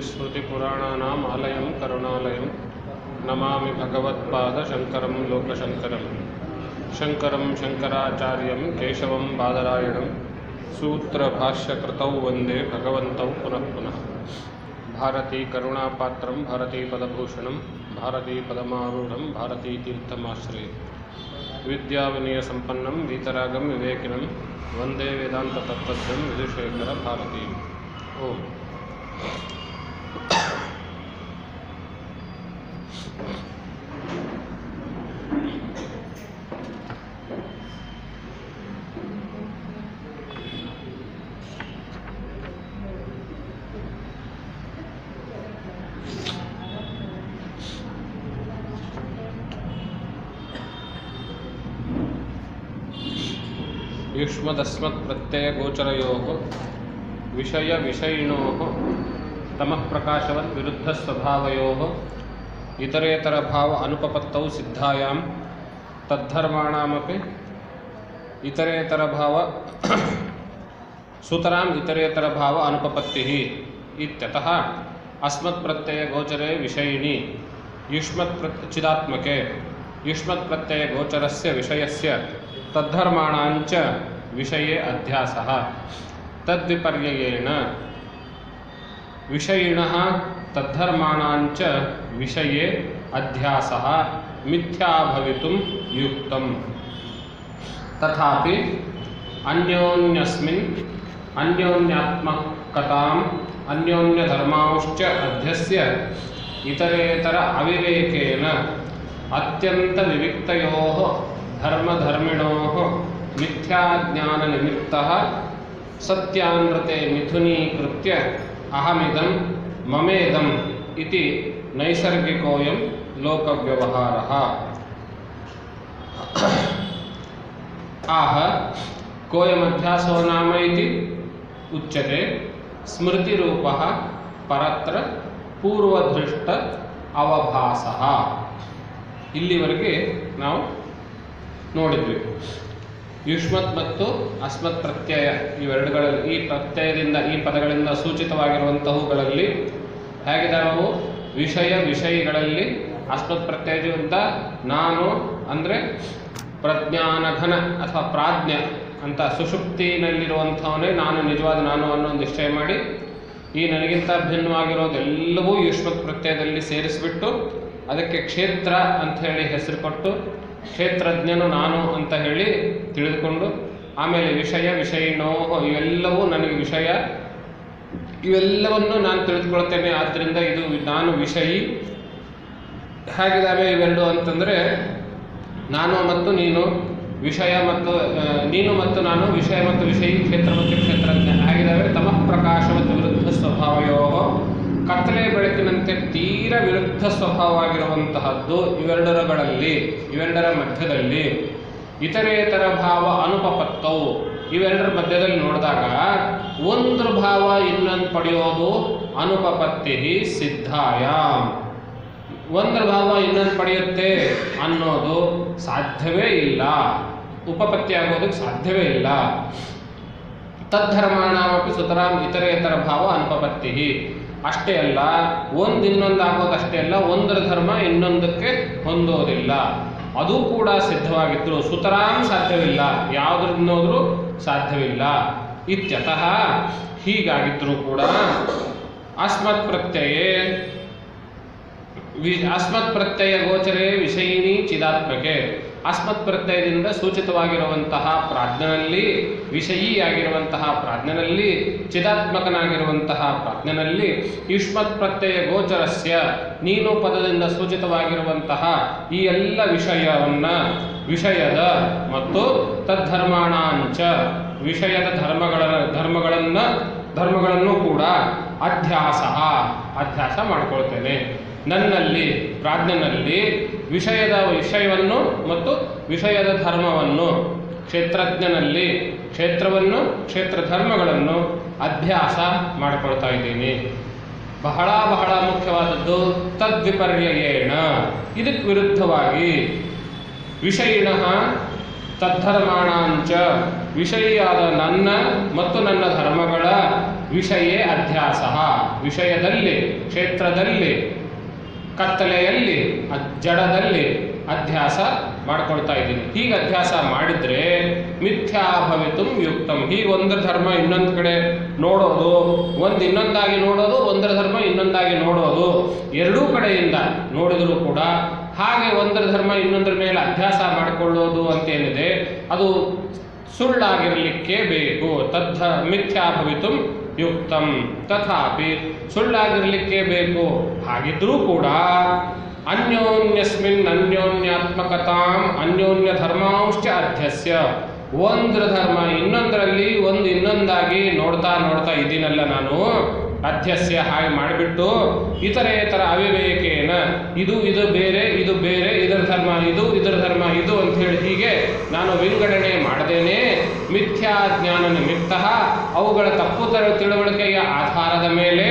श्रुतिस्मृतिपुराणानाम् आलयं करुणालयं नमामि भगवत्पादशङ्करं लोकशङ्करं शङ्करं शङ्कराचार्यं केशवं बादरायणं सूत्रभाष्यकृतौ वन्दे भगवन्तौ पुनः पुनः भारतीकरुणापात्रं भारतीपदभूषणं भारतीपदमारूढं भारतीतीर्थमाश्रये विद्याविनयसम्पन्नं वीतरागं विवेकिनं वन्दे वेदान्ततत्त्वज्ञं विदुशेखरभारतीम् ओम् युष्मदस्मत्प्रत्ययगोचरयोः विषयविषयिणोः तमः प्रकाशवत् विरुद्धस्वभावयोः इतरेतरभाव अनुपपत्तौ सिद्धायां तद्धर्माणामपि इतरेतरभाव सुतराम् इतरेतरभाव अनुपपत्तिः इत्यतः अस्मत्प्रत्ययगोचरे विषयिणि युष्मत्प्रत् चिदात्मके युष्मत्प्रत्ययगोचरस्य विषयस्य तद्धर्माणाञ्च विषये अध्यासः तद्विपर्ययेण विषयिणः तद्धर्माणाञ्च विषये अध्यासः मिथ्या भवितुं युक्तम् तथापि अन्योन्यस्मिन् अन्योन्यात्मकताम् अन्योन्यधर्मांश्च अध्यस्य इतरेतर अविवेकेन अत्यन्तविविक्तयोः धर्मधर्मिणोः मिथ्याज्ञाननिमित्तः सत्यानृते मिथुनीकृत्य अहमिदं ममेदम् इति नैसर्गिकोऽयं लोकव्यवहारः आह कोऽयमध्यासो नाम इति उच्यते स्मृतिरूपः ಪರತ್ರ ಪೂರ್ವದೃಷ್ಟ ಅವಭಾಸ ಇಲ್ಲಿವರೆಗೆ ನಾವು ನೋಡಿದ್ವಿ ಯುಷ್ಮತ್ ಮತ್ತು ಅಸ್ಮತ್ ಪ್ರತ್ಯಯ ಇವೆರಡುಗಳಲ್ಲಿ ಈ ಪ್ರತ್ಯಯದಿಂದ ಈ ಪದಗಳಿಂದ ಸೂಚಿತವಾಗಿರುವಂತಹವುಗಳಲ್ಲಿ ಹೇಗಿದಾವು ವಿಷಯ ವಿಷಯಗಳಲ್ಲಿ ಅಸ್ಮತ್ ಪ್ರತ್ಯಯದಿಂದ ನಾನು ಅಂದರೆ ಪ್ರಜ್ಞಾನಘನ ಅಥವಾ ಪ್ರಾಜ್ಞ ಅಂತ ಸುಷುಪ್ತಿನಲ್ಲಿರುವಂಥವನೇ ನಾನು ನಿಜವಾದ ನಾನು ಅನ್ನೋ ನಿಶ್ಚಯ ಮಾಡಿ ಈ ನನಗಿಂತ ಭಿನ್ನವಾಗಿರೋದೆಲ್ಲವೂ ಯುಷ್ಮತ್ ಪ್ರತ್ಯಯದಲ್ಲಿ ಸೇರಿಸಿಬಿಟ್ಟು ಅದಕ್ಕೆ ಕ್ಷೇತ್ರ ಅಂತ ಹೇಳಿ ಹೆಸರು ಕೊಟ್ಟು ಕ್ಷೇತ್ರಜ್ಞನು ನಾನು ಅಂತ ಹೇಳಿ ತಿಳಿದುಕೊಂಡು ಆಮೇಲೆ ವಿಷಯ ವಿಷಯಿಣೋ ಇವೆಲ್ಲವೂ ನನಗೆ ವಿಷಯ ಇವೆಲ್ಲವನ್ನು ನಾನು ತಿಳಿದುಕೊಳ್ತೇನೆ ಆದ್ದರಿಂದ ಇದು ನಾನು ವಿಷಯಿ ಹೇಗಿದ್ದಾವೆ ಇವೆರಡು ಅಂತಂದರೆ ನಾನು ಮತ್ತು ನೀನು ವಿಷಯ ಮತ್ತು ಆ, ನೀನು ಮತ್ತು ನಾನು ವಿಷಯ ಮತ್ತು ವಿಷಯಿ ಕ್ಷೇತ್ರ ಮತ್ತು ಕ್ಷೇತ್ರಜ್ಞ ಆಗಿದ್ದಾವೆ ತಮಃ ಪ್ರಕಾಶ ಮತ್ತು ವಿರುದ್ಧ ಸ್ವಭಾವಯೋ ಕತ್ತಲೆ ಬೆಳಕಿನಂತೆ ತೀರ ವಿರುದ್ಧ ಸ್ವಭಾವವಾಗಿರುವಂತಹದ್ದು ಇವೆರಡರಗಳಲ್ಲಿ ಇವೆರಡರ ಮಧ್ಯದಲ್ಲಿ ಇತರೇತರ ಭಾವ ಅನುಪಪತ್ತವು ಇವೆರಡರ ಮಧ್ಯದಲ್ಲಿ ನೋಡಿದಾಗ ಒಂದ್ರ ಭಾವ ಇನ್ನೊಂದು ಪಡೆಯೋದು ಅನುಪಪತ್ತಿ ಸಿದ್ಧಾಯಾಮ್ ಒಂದರ ಭಾವ ಇನ್ನೊಂದು ಪಡೆಯುತ್ತೆ ಅನ್ನೋದು ಸಾಧ್ಯವೇ ಇಲ್ಲ ಉಪಪತ್ತಿ ಆಗೋದಕ್ಕೆ ಸಾಧ್ಯವೇ ಇಲ್ಲ ತದ್ಧರ್ಮಾಣಮಪಿ ಸುತರಾಂ ಇತರೇತರ ಭಾವ ಅನುಪಪತ್ತಿ ಅಷ್ಟೇ ಅಲ್ಲ ಒಂದು ಇನ್ನೊಂದು ಆಗೋದು ಅಷ್ಟೇ ಅಲ್ಲ ಒಂದರ ಧರ್ಮ ಇನ್ನೊಂದಕ್ಕೆ ಹೊಂದೋದಿಲ್ಲ ಅದು ಕೂಡ ಸಿದ್ಧವಾಗಿದ್ರು ಸುತರಾಂ ಸಾಧ್ಯವಿಲ್ಲ ಯಾವುದ್ರಿಂದೋದ್ರೂ ಸಾಧ್ಯವಿಲ್ಲ ಇತ್ಯತಃ ಹೀಗಾಗಿದ್ರೂ ಕೂಡ ಅಸ್ಮತ್ ಪ್ರತ್ಯಯೇ ವಿ ಅಸ್ಮತ್ ಪ್ರತ್ಯಯ ಗೋಚರೇ ವಿಷಯಿನಿ ಚಿದಾತ್ಮಕೆ ಅಸ್ಮತ್ ಪ್ರತ್ಯಯದಿಂದ ಸೂಚಿತವಾಗಿರುವಂತಹ ಪ್ರಾಜ್ಞನಲ್ಲಿ ವಿಷಯಿಯಾಗಿರುವಂತಹ ಪ್ರಾಜ್ಞನಲ್ಲಿ ಚಿದಾತ್ಮಕನಾಗಿರುವಂತಹ ಪ್ರಾಜ್ಞನಲ್ಲಿ ಯುಷ್ಮತ್ ಪ್ರತ್ಯಯ ಗೋಚರಸ್ಯ ನೀನು ಪದದಿಂದ ಸೂಚಿತವಾಗಿರುವಂತಹ ಈ ಎಲ್ಲ ವಿಷಯವನ್ನ ವಿಷಯದ ಮತ್ತು ತದ್ಧರ್ಮಾಣಾಂಚ ವಿಷಯದ ಧರ್ಮಗಳ ಧರ್ಮಗಳನ್ನ ಧರ್ಮಗಳನ್ನು ಕೂಡ ಅಧ್ಯಾಸ ಅಧ್ಯಾಸ ಮಾಡ್ಕೊಳ್ತೇನೆ ನನ್ನಲ್ಲಿ ಪ್ರಾಜ್ಞನಲ್ಲಿ ವಿಷಯದ ವಿಷಯವನ್ನು ಮತ್ತು ವಿಷಯದ ಧರ್ಮವನ್ನು ಕ್ಷೇತ್ರಜ್ಞನಲ್ಲಿ ಕ್ಷೇತ್ರವನ್ನು ಕ್ಷೇತ್ರ ಧರ್ಮಗಳನ್ನು ಅಭ್ಯಾಸ ಮಾಡಿಕೊಳ್ತಾ ಇದ್ದೀನಿ ಬಹಳ ಬಹಳ ಮುಖ್ಯವಾದದ್ದು ತದ್ವಿಪರ್ಯಯೇಣ ಇದಕ್ಕೆ ವಿರುದ್ಧವಾಗಿ ವಿಷಯಿಣ ತದ್ಧರ್ಮಾಣಾಂಚ ವಿಷಯಿಯಾದ ನನ್ನ ಮತ್ತು ನನ್ನ ಧರ್ಮಗಳ ವಿಷಯೇ ಅಧ್ಯಾಸ ವಿಷಯದಲ್ಲಿ ಕ್ಷೇತ್ರದಲ್ಲಿ ಕತ್ತಲೆಯಲ್ಲಿ ಅದ್- ಜಡದಲ್ಲಿ ಅಧ್ಯಾಸ ಮಾಡ್ಕೊಳ್ತಾ ಇದ್ದೀನಿ ಹೀಗೆ ಅಧ್ಯಾಸ ಮಾಡಿದ್ರೆ ಮಿಥ್ಯಾ ಭವಿತು ಯುಕ್ತಂ ಹೀಗೆ ಒಂದರ ಧರ್ಮ ಇನ್ನೊಂದು ಕಡೆ ನೋಡೋದು ಒಂದು ಇನ್ನೊಂದಾಗಿ ನೋಡೋದು ಒಂದರ ಧರ್ಮ ಇನ್ನೊಂದಾಗಿ ನೋಡೋದು ಎರಡೂ ಕಡೆಯಿಂದ ನೋಡಿದರೂ ಕೂಡ ಹಾಗೆ ಒಂದರ ಧರ್ಮ ಇನ್ನೊಂದರ ಮೇಲೆ ಅಭ್ಯಾಸ ಮಾಡಿಕೊಳ್ಳೋದು ಅಂತೇನಿದೆ ಅದು ಸುಳ್ಳಾಗಿರಲಿಕ್ಕೆ ಬೇಕು ತದ್ಧ ಮಿಥ್ಯಾ ಭವಿತು ಯುಕ್ತಂ ತಥಾಪಿ ಸುಳ್ಳಾಗಿರಲಿಕ್ಕೆ ಬೇಕು ಹಾಗಿದ್ರೂ ಕೂಡ ಅನ್ಯೋನ್ಯಸ್ಮಿನ್ ಅನ್ಯೋನ್ಯಾತ್ಮಕತಾಂ ಅನ್ಯೋನ್ಯ ಧರ್ಮಾಂಶ ಅಧ್ಯಸ್ಯ ಒಂದ್ರ ಧರ್ಮ ಇನ್ನೊಂದರಲ್ಲಿ ಒಂದು ಇನ್ನೊಂದಾಗಿ ನೋಡ್ತಾ ನೋಡ್ತಾ ಇದ್ದೀನಲ್ಲ ನಾನು ಅಧ್ಯಸ್ಯ ಹಾಗೆ ಮಾಡಿಬಿಟ್ಟು ಇತರೇತರ ಅವಿವೇಕೇನ ಇದು ಇದು ಬೇರೆ ಇದು ಬೇರೆ ಇದರ ಧರ್ಮ ಇದು ಇದರ ಧರ್ಮ ಇದು ಅಂತ ಹೇಳಿ ಹೀಗೆ ನಾನು ವಿಂಗಡಣೆ ಮಾಡದೇನೆ ಮಿಥ್ಯಾ ಜ್ಞಾನ ನಿಮಿತ್ತ ಅವುಗಳ ತಪ್ಪು ತರ- ತಿಳುವಳಿಕೆಯ ಆಧಾರದ ಮೇಲೆ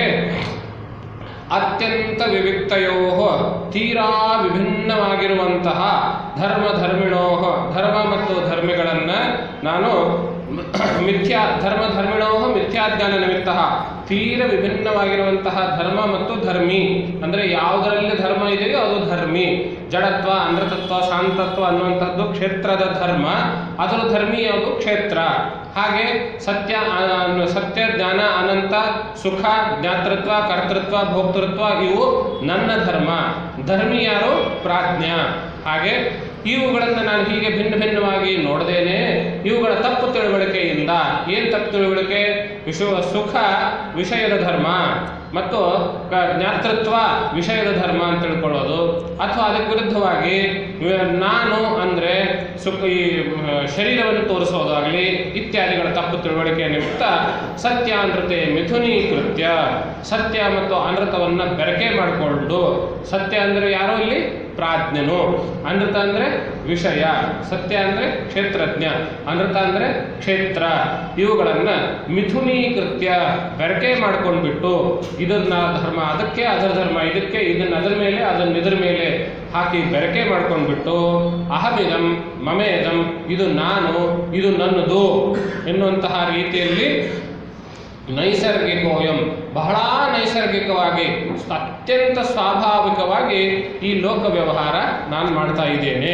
ಅತ್ಯಂತ ವಿವಿಕ್ತಯೋ ತೀರಾ ವಿಭಿನ್ನವಾಗಿರುವಂತಹ ಧರ್ಮ ಧರ್ಮಿಣೋ ಧರ್ಮ ಮತ್ತು ಧರ್ಮಿಗಳನ್ನು ನಾನು ಮಿಥ್ಯಾ ಧರ್ಮ ಧರ್ಮಿಣೋ ಮಿಥ್ಯಾಜ್ಞಾನ ನಿಮಿತ್ತ ತೀರ ವಿಭಿನ್ನವಾಗಿರುವಂತಹ ಧರ್ಮ ಮತ್ತು ಧರ್ಮಿ ಅಂದರೆ ಯಾವುದರಲ್ಲಿ ಧರ್ಮ ಇದೆಯೋ ಅದು ಧರ್ಮಿ ಜಡತ್ವ ಅನೃತತ್ವ ಶಾಂತತ್ವ ಅನ್ನುವಂಥದ್ದು ಕ್ಷೇತ್ರದ ಧರ್ಮ ಅದರ ಧರ್ಮಿ ಯಾವುದು ಕ್ಷೇತ್ರ ಹಾಗೆ ಸತ್ಯ ಆ, ಸತ್ಯ ಜ್ಞಾನ ಅನಂತ ಸುಖ ಜ್ಞಾತೃತ್ವ ಕರ್ತೃತ್ವ ಭೋಕ್ತೃತ್ವ ಇವು ನನ್ನ ಧರ್ಮ ಧರ್ಮಿ ಯಾರು ಪ್ರಾಜ್ಞ ಹಾಗೆ ಇವುಗಳನ್ನು ನಾನು ಹೀಗೆ ಭಿನ್ನ ಭಿನ್ನವಾಗಿ ನೋಡದೇನೆ ಇವುಗಳ ತಪ್ಪು ತಿಳುವಳಿಕೆಯಿಂದ ಏನು ತಪ್ಪು ತಿಳುವಳಿಕೆ ವಿಶ್ವ ಸುಖ ವಿಷಯದ ಧರ್ಮ ಮತ್ತು ಕ- ಜ್ಞಾತೃತ್ವ ವಿಷಯದ ಧರ್ಮ ಅಂತ ತಿಳ್ಕೊಳ್ಳೋದು ಅಥವಾ ಅದಕ್ಕೆ ವಿರುದ್ಧವಾಗಿ ವ- ನಾನು ಅಂದರೆ ಸುಖ ಈ ಮ, ಶರೀರವನ್ನು ತೋರಿಸೋದಾಗಲಿ ಇತ್ಯಾದಿಗಳ ತಪ್ಪು ತಿಳುವಳಿಕೆ ನಿಮಿತ್ತ ಸತ್ಯ ಅನೃತೆ ಮಿಥುನೀಕೃತ್ಯ ಸತ್ಯ ಮತ್ತು ಅನೃತವನ್ನು ಬೆರಕೆ ಮಾಡಿಕೊಂಡು ಸತ್ಯ ಅಂದರೆ ಯಾರೋ ಇಲ್ಲಿ ಪ್ರಾಜ್ಞನು ಅನೃತ ಅಂದರೆ ವಿಷಯ ಸತ್ಯ ಅಂದರೆ ಕ್ಷೇತ್ರಜ್ಞ ಅನೃತ ಅಂದರೆ ಕ್ಷೇತ್ರ ಇವುಗಳನ್ನು ಮಿಥುನೀಕೃತ್ಯ ಬೆರಕೆ ಮಾಡ್ಕೊಂಡ್ಬಿಟ್ಟು ಇದನ್ನ ಧರ್ಮ ಅದಕ್ಕೆ ಅದರ ಧರ್ಮ ಇದಕ್ಕೆ ಇದನ್ನ ಅದರ ಮೇಲೆ ಅದನ್ನ ಇದ್ರ ಮೇಲೆ ಹಾಕಿ ಬೆರಕೆ ಮಾಡ್ಕೊಂಡ್ಬಿಟ್ಟು ಅಹಮಿದಂ ಮಮೇದಂ ಇದು ನಾನು ಇದು ನನ್ನದು ಎನ್ನುವಂತಹ ರೀತಿಯಲ್ಲಿ ನೈಸರ್ಗಿಕೋಯಂ ಬಹಳ ನೈಸರ್ಗಿಕವಾಗಿ ಅತ್ಯಂತ ಸ್ವಾಭಾವಿಕವಾಗಿ ಈ ಲೋಕ ವ್ಯವಹಾರ ನಾನು ಮಾಡ್ತಾ ಇದ್ದೇನೆ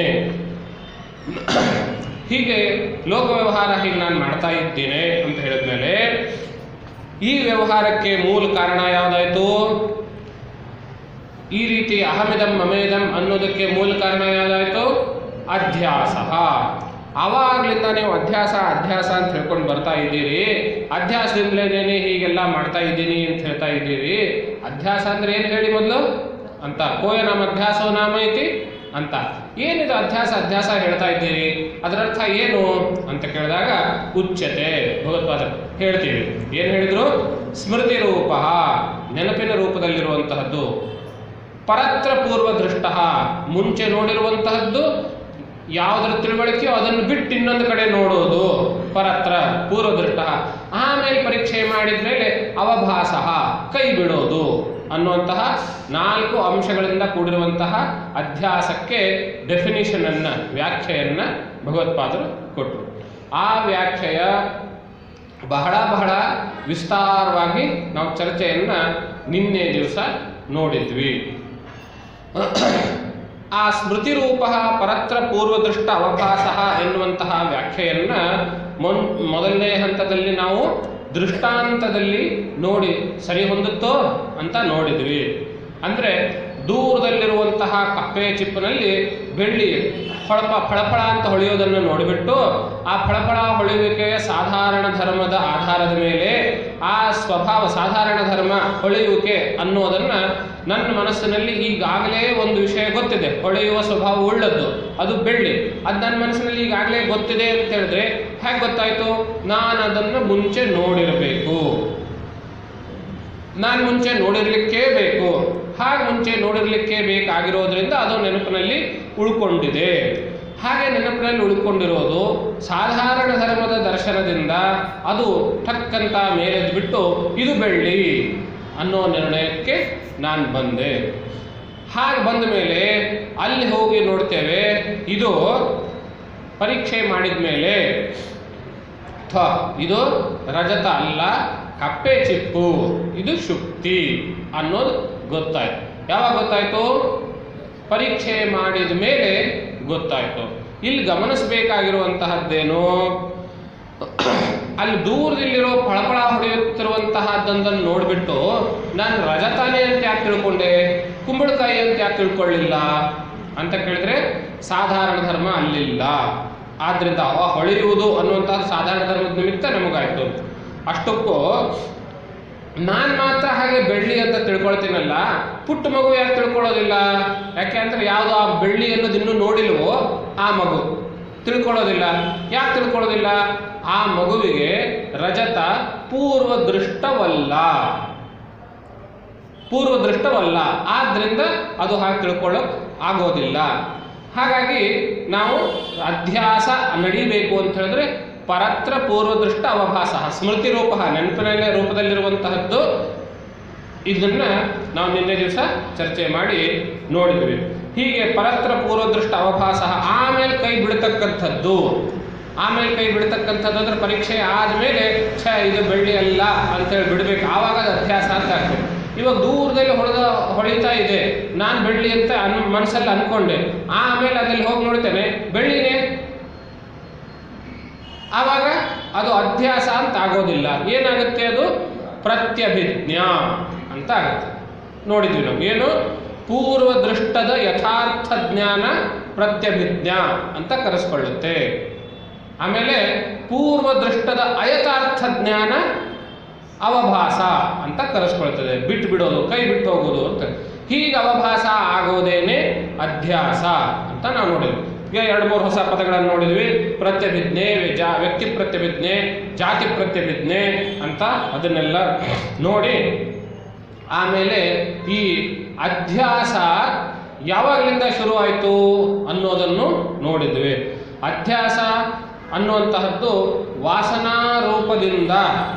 ಹೀಗೆ ಲೋಕ ವ್ಯವಹಾರ ಹೀಗೆ ನಾನು ಮಾಡ್ತಾ ಇದ್ದೇನೆ ಅಂತ ಹೇಳಿದ್ಮೇಲೆ ಈ ವ್ಯವಹಾರಕ್ಕೆ ಮೂಲ ಕಾರಣ ಯಾವುದಾಯಿತು ಈ ರೀತಿ ಅಹಮಿದಂ ಮಮೇದಂ ಅನ್ನೋದಕ್ಕೆ ಮೂಲ ಕಾರಣ ಯಾವುದಾಯಿತು ಅಧ್ಯಾಸ ಆವಾಗ್ಲಿಂದ ನೀವು ಅಧ್ಯಾಸ ಅಧ್ಯಾಸ ಅಂತ ಹೇಳ್ಕೊಂಡು ಬರ್ತಾ ಇದ್ದೀರಿ ಅಧ್ಯಾಸದಿಂದಲೇ ಹೀಗೆಲ್ಲ ಮಾಡ್ತಾ ಇದ್ದೀನಿ ಅಂತ ಹೇಳ್ತಾ ಇದ್ದೀರಿ ಅಧ್ಯಾಸ ಅಂದ್ರೆ ಏನು ಹೇಳಿ ಮೊದಲು ಅಂತ ಕೋಯ ನಾಮ ಅಧ್ಯಾಸೋ ನಾಮ ಐತಿ ಅಂತ ಏನಿದು ಅಧ್ಯಾಸ ಅಧ್ಯಾಸ ಹೇಳ್ತಾ ಇದ್ದೀರಿ ಅದರರ್ಥ ಏನು ಅಂತ ಕೇಳಿದಾಗ ಉಚ್ಚತೆ ಭಗವತ್ಪಾದ ಹೇಳ್ತೀವಿ ಏನು ಹೇಳಿದ್ರು ಸ್ಮೃತಿ ರೂಪ ನೆನಪಿನ ರೂಪದಲ್ಲಿರುವಂತಹದ್ದು ಪರತ್ರ ಪೂರ್ವ ದೃಷ್ಟ ಮುಂಚೆ ನೋಡಿರುವಂತಹದ್ದು ಯಾವುದರ ತಿಳುವಳಿಕೆಯೋ ಅದನ್ನು ಬಿಟ್ಟು ಇನ್ನೊಂದು ಕಡೆ ನೋಡೋದು ಪರತ್ರ ಪೂರ್ವ ದೃಷ್ಟ ಆಮೇಲೆ ಪರೀಕ್ಷೆ ಮಾಡಿದ ಮೇಲೆ ಅವಭಾಸ ಕೈ ಬಿಡೋದು ಅನ್ನುವಂತಹ ನಾಲ್ಕು ಅಂಶಗಳಿಂದ ಕೂಡಿರುವಂತಹ ಅಧ್ಯಾಸಕ್ಕೆ ಡೆಫಿನಿಷನ್ ಅನ್ನ ವ್ಯಾಖ್ಯೆಯನ್ನ ಭಗವತ್ಪಾದರು ಕೊಟ್ಟರು ಆ ವ್ಯಾಖ್ಯೆಯ ಬಹಳ ಬಹಳ ವಿಸ್ತಾರವಾಗಿ ನಾವು ಚರ್ಚೆಯನ್ನ ನಿನ್ನೆ ದಿವಸ ನೋಡಿದ್ವಿ ಆ ಸ್ಮೃತಿ ರೂಪ ಪರತ್ರ ಪೂರ್ವದೃಷ್ಟ ಅವಭಾಸ ಎನ್ನುವಂತಹ ವ್ಯಾಖ್ಯೆಯನ್ನ ಮೊನ್ ಮೊದಲನೇ ಹಂತದಲ್ಲಿ ನಾವು ದೃಷ್ಟಾಂತದಲ್ಲಿ ನೋಡಿ ಸರಿ ಹೊಂದುತ್ತೋ ಅಂತ ನೋಡಿದ್ವಿ ಅಂದ್ರೆ ದೂರದಲ್ಲಿರುವಂತಹ ಕಪ್ಪೆ ಚಿಪ್ಪಿನಲ್ಲಿ ಬೆಳ್ಳಿ ಹೊಳಪ ಫಳಫಳ ಅಂತ ಹೊಳೆಯೋದನ್ನು ನೋಡಿಬಿಟ್ಟು ಆ ಫಳಫಳ ಹೊಳೆಯುವಿಕೆಯ ಸಾಧಾರಣ ಧರ್ಮದ ಆಧಾರದ ಮೇಲೆ ಆ ಸ್ವಭಾವ ಸಾಧಾರಣ ಧರ್ಮ ಹೊಳೆಯುವಿಕೆ ಅನ್ನೋದನ್ನ ನನ್ನ ಮನಸ್ಸಿನಲ್ಲಿ ಈಗಾಗಲೇ ಒಂದು ವಿಷಯ ಗೊತ್ತಿದೆ ಹೊಳೆಯುವ ಸ್ವಭಾವ ಉಳ್ಳದ್ದು ಅದು ಬೆಳ್ಳಿ ಅದು ನನ್ನ ಮನಸ್ಸಿನಲ್ಲಿ ಈಗಾಗಲೇ ಗೊತ್ತಿದೆ ಅಂತ ಹೇಳಿದ್ರೆ ಹೇಗೆ ಗೊತ್ತಾಯ್ತು ನಾನು ಅದನ್ನು ಮುಂಚೆ ನೋಡಿರಬೇಕು ನಾನು ಮುಂಚೆ ನೋಡಿರ್ಲಿಕ್ಕೇ ಬೇಕು ಹಾಗೆ ಮುಂಚೆ ನೋಡಿರ್ಲಿಕ್ಕೆ ಬೇಕಾಗಿರೋದ್ರಿಂದ ಅದು ನೆನಪಿನಲ್ಲಿ ಉಳ್ಕೊಂಡಿದೆ ಹಾಗೆ ನೆನಪಿನಲ್ಲಿ ಉಳ್ಕೊಂಡಿರೋದು ಸಾಧಾರಣ ಧರ್ಮದ ದರ್ಶನದಿಂದ ಅದು ಟಕ್ಕಂತ ಮೇಲೆದ್ದು ಬಿಟ್ಟು ಇದು ಬೆಳ್ಳಿ ಅನ್ನೋ ನಿರ್ಣಯಕ್ಕೆ ನಾನು ಬಂದೆ ಹಾಗೆ ಬಂದ ಮೇಲೆ ಅಲ್ಲಿ ಹೋಗಿ ನೋಡ್ತೇವೆ ಇದು ಪರೀಕ್ಷೆ ಮಾಡಿದ ಮೇಲೆ ಥ ಇದು ರಜತ ಅಲ್ಲ ಕಪ್ಪೆ ಚಿಪ್ಪು ಇದು ಶುಕ್ತಿ ಅನ್ನೋದು ಗೊತ್ತಾಯ್ತು ಯಾವಾಗ ಗೊತ್ತಾಯ್ತು ಪರೀಕ್ಷೆ ಮಾಡಿದ ಮೇಲೆ ಗೊತ್ತಾಯ್ತು ಇಲ್ಲಿ ಗಮನಿಸಬೇಕಾಗಿರುವಂತಹದ್ದೇನು ಅಲ್ಲಿ ದೂರದಲ್ಲಿರೋ ಫಳಫಳ ಹೊಡೆಯುತ್ತಿರುವಂತಹದ್ದೊಂದನ್ನು ನೋಡಿಬಿಟ್ಟು ನಾನು ರಜತಾನೆ ಅಂತ ಯಾಕೆ ತಿಳ್ಕೊಂಡೆ ಕುಂಬಳಕಾಯಿ ಅಂತ ಯಾಕೆ ತಿಳ್ಕೊಳ್ಳಿಲ್ಲ ಅಂತ ಕೇಳಿದ್ರೆ ಸಾಧಾರಣ ಧರ್ಮ ಅಲ್ಲಿಲ್ಲ ಆದ್ರಿಂದ ಅವ ಹೊಳೆಯುವುದು ಅನ್ನುವಂತಹ ಸಾಧಾರಣ ಧರ್ಮದ ನಿಮಿತ್ತ ನಮಗಾಯ್ತು ಅಷ್ಟಕ್ಕೂ ನಾನು ಮಾತ್ರ ಹಾಗೆ ಬೆಳ್ಳಿ ಅಂತ ತಿಳ್ಕೊಳ್ತೀನಲ್ಲ ಪುಟ್ಟ ಮಗು ಯಾಕೆ ತಿಳ್ಕೊಳ್ಳೋದಿಲ್ಲ ಯಾಕೆ ಅಂದ್ರೆ ಯಾವುದು ಆ ಬೆಳ್ಳಿ ಅನ್ನೋದು ಇನ್ನೂ ನೋಡಿಲ್ವೋ ಆ ಮಗು ತಿಳ್ಕೊಳ್ಳೋದಿಲ್ಲ ಯಾಕೆ ತಿಳ್ಕೊಳ್ಳೋದಿಲ್ಲ ಆ ಮಗುವಿಗೆ ರಜತ ಪೂರ್ವ ದೃಷ್ಟವಲ್ಲ ಪೂರ್ವ ದೃಷ್ಟವಲ್ಲ ಆದ್ರಿಂದ ಅದು ಹಾಗೆ ತಿಳ್ಕೊಳ್ಳೋಕ್ ಆಗೋದಿಲ್ಲ ಹಾಗಾಗಿ ನಾವು ಅಧ್ಯಾಸ ನಡಿಬೇಕು ಅಂತ ಹೇಳಿದ್ರೆ ಪರತ್ರ ಪೂರ್ವದೃಷ್ಟ ಅವಭಾಸ ಸ್ಮೃತಿ ರೂಪ ನೆನಪಿನ ರೂಪದಲ್ಲಿರುವಂತಹದ್ದು ಇದನ್ನ ನಾವು ನಿನ್ನೆ ದಿವಸ ಚರ್ಚೆ ಮಾಡಿ ನೋಡಿದ್ವಿ ಹೀಗೆ ಪರತ್ರ ಪೂರ್ವದೃಷ್ಟ ಅವಭಾಸ ಆಮೇಲೆ ಕೈ ಬಿಡತಕ್ಕಂಥದ್ದು ಆಮೇಲೆ ಕೈ ಬಿಡತಕ್ಕಂಥದ್ದು ಅಂದ್ರೆ ಪರೀಕ್ಷೆ ಆದಮೇಲೆ ಛ ಇದು ಬೆಳ್ಳಿ ಅಲ್ಲ ಅಂತೇಳಿ ಬಿಡಬೇಕು ಆವಾಗ ಅದು ಅಭ್ಯಾಸ ಅಂತ ಆಗ್ತದೆ ಇವಾಗ ದೂರದಲ್ಲಿ ಹೊಡೆದ ಹೊಳಿತಾ ಇದೆ ನಾನು ಬೆಳ್ಳಿ ಅಂತ ಅನ್ ಮನಸ್ಸಲ್ಲಿ ಅನ್ಕೊಂಡೆ ಆಮೇಲೆ ಅದಲ್ಲಿ ಹೋಗಿ ನೋಡ್ತೇನೆ ಬೆಳ್ಳಿನೇ ಆವಾಗ ಅದು ಅಧ್ಯಾಸ ಅಂತ ಆಗೋದಿಲ್ಲ ಏನಾಗುತ್ತೆ ಅದು ಪ್ರತ್ಯಭಿಜ್ಞಾ ಅಂತ ಆಗುತ್ತೆ ನೋಡಿದ್ವಿ ನಾವು ಏನು ಪೂರ್ವ ದೃಷ್ಟದ ಯಥಾರ್ಥ ಜ್ಞಾನ ಪ್ರತ್ಯಭಿಜ್ಞಾ ಅಂತ ಕರೆಸ್ಕೊಳ್ಳುತ್ತೆ ಆಮೇಲೆ ಪೂರ್ವ ದೃಷ್ಟದ ಅಯಥಾರ್ಥ ಜ್ಞಾನ ಅವಭಾಸ ಅಂತ ಕರೆಸ್ಕೊಳ್ತದೆ ಬಿಟ್ಟು ಬಿಡೋದು ಕೈ ಬಿಟ್ಟು ಹೋಗೋದು ಅಂತ ಹೀಗೆ ಅವಭಾಸ ಆಗೋದೇನೆ ಅಧ್ಯಾಸ ಅಂತ ನಾವು ನೋಡಿದ್ವಿ ಈಗ ಎರಡು ಮೂರು ಹೊಸ ಪದಗಳನ್ನು ನೋಡಿದ್ವಿ ಪ್ರತ್ಯಭಿಜ್ಞೆ ಜಾ ವ್ಯಕ್ತಿ ಪ್ರತ್ಯಭಿಜ್ಞೆ ಜಾತಿ ಪ್ರತ್ಯಭಿಜ್ಞೆ ಅಂತ ಅದನ್ನೆಲ್ಲ ನೋಡಿ ಆಮೇಲೆ ಈ ಅಧ್ಯಾಸ ಯಾವಾಗಲಿಂದ ಶುರುವಾಯಿತು ಅನ್ನೋದನ್ನು ನೋಡಿದ್ವಿ ಅಧ್ಯಾಸ ಅನ್ನುವಂತಹದ್ದು ವಾಸನಾ ರೂಪದಿಂದ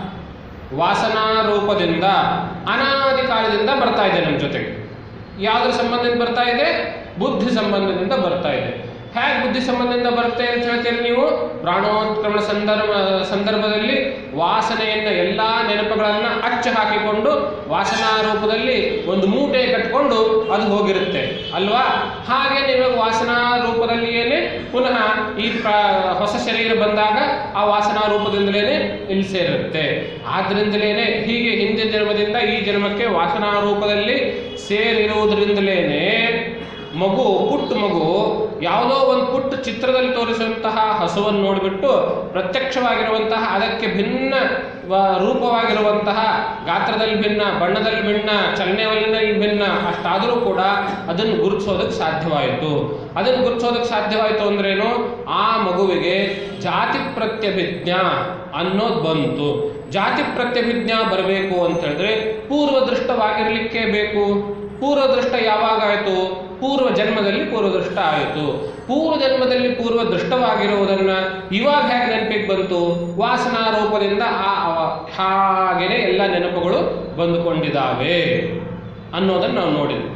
ವಾಸನಾ ರೂಪದಿಂದ ಅನಾದಿ ಕಾಲದಿಂದ ಬರ್ತಾ ಇದೆ ನಮ್ಮ ಜೊತೆಗೆ ಯಾವುದ್ರ ಸಂಬಂಧದಿಂದ ಬರ್ತಾ ಇದೆ ಬುದ್ಧಿ ಸಂಬಂಧದಿಂದ ಬರ್ತಾ ಇದೆ ಹೇಗೆ ಬುದ್ಧಿ ಸಂಬಂಧದಿಂದ ಬರುತ್ತೆ ಅಂತ ಹೇಳ್ತೀರಿ ನೀವು ಪ್ರಾಣೋತ್ಕ್ರಮಣ ಸಂದರ್ಭ ಸಂದರ್ಭದಲ್ಲಿ ವಾಸನೆಯನ್ನ ಎಲ್ಲಾ ನೆನಪುಗಳನ್ನ ಅಚ್ಚು ಹಾಕಿಕೊಂಡು ವಾಸನಾ ರೂಪದಲ್ಲಿ ಒಂದು ಮೂಟೆ ಕಟ್ಕೊಂಡು ಅದು ಹೋಗಿರುತ್ತೆ ಅಲ್ವಾ ಹಾಗೆ ನಿಮಗೆ ವಾಸನಾ ರೂಪದಲ್ಲಿಯೇನೆ ಪುನಃ ಈ ಪ್ರ- ಹೊಸ ಶರೀರ ಬಂದಾಗ ಆ ವಾಸನಾ ರೂಪದಿಂದಲೇ ಇಲ್ಲಿ ಸೇರುತ್ತೆ ಆದ್ರಿಂದಲೇನೆ ಹೀಗೆ ಹಿಂದಿನ ಜನ್ಮದಿಂದ ಈ ಜನ್ಮಕ್ಕೆ ವಾಸನಾ ರೂಪದಲ್ಲಿ ಸೇರಿರುವುದರಿಂದಲೇನೆ ಮಗು ಪುಟ್ಟ ಮಗು ಯಾವುದೋ ಒಂದು ಪುಟ್ಟ ಚಿತ್ರದಲ್ಲಿ ತೋರಿಸುವಂತಹ ಹಸುವನ್ನು ನೋಡಿಬಿಟ್ಟು ಪ್ರತ್ಯಕ್ಷವಾಗಿರುವಂತಹ ಅದಕ್ಕೆ ಭಿನ್ನ ವ- ರೂಪವಾಗಿರುವಂತಹ ಗಾತ್ರದಲ್ಲಿ ಭಿನ್ನ ಬಣ್ಣದಲ್ಲಿ ಭಿನ್ನ ಚಲನೆಯಲ್ಲಿ ಭಿನ್ನ ಅಷ್ಟಾದರೂ ಕೂಡ ಅದನ್ನು ಗುರುತಿಸೋದಕ್ಕೆ ಸಾಧ್ಯವಾಯಿತು ಅದನ್ನು ಗುರುತಿಸೋದಕ್ಕೆ ಸಾಧ್ಯವಾಯಿತು ಅಂದ್ರೇನು ಆ ಮಗುವಿಗೆ ಜಾತಿ ಪ್ರತ್ಯಭಿಜ್ಞಾ ಅನ್ನೋದು ಬಂತು ಜಾತಿ ಪ್ರತ್ಯಭಿಜ್ಞಾ ಬರಬೇಕು ಅಂತ ಹೇಳಿದ್ರೆ ಪೂರ್ವದೃಷ್ಟವಾಗಿರಲಿಕ್ಕೆ ಬೇಕು ಪೂರ್ವದೃಷ್ಟ ಯಾವಾಗ ಆಯಿತು ಪೂರ್ವ ಜನ್ಮದಲ್ಲಿ ಪೂರ್ವದೃಷ್ಟ ಆಯಿತು ಪೂರ್ವ ಜನ್ಮದಲ್ಲಿ ಪೂರ್ವ ದೃಷ್ಟವಾಗಿರುವುದನ್ನ ಇವಾಗ ಹೇಗೆ ನೆನಪಿಗೆ ಬಂತು ವಾಸನಾ ರೂಪದಿಂದ ಆ ಅವ- ಹಾಗೇನೆ ಎಲ್ಲ ನೆನಪುಗಳು ಬಂದುಕೊಂಡಿದ್ದಾವೆ ಅನ್ನೋದನ್ನು ನಾವು ನೋಡಿದ್ವಿ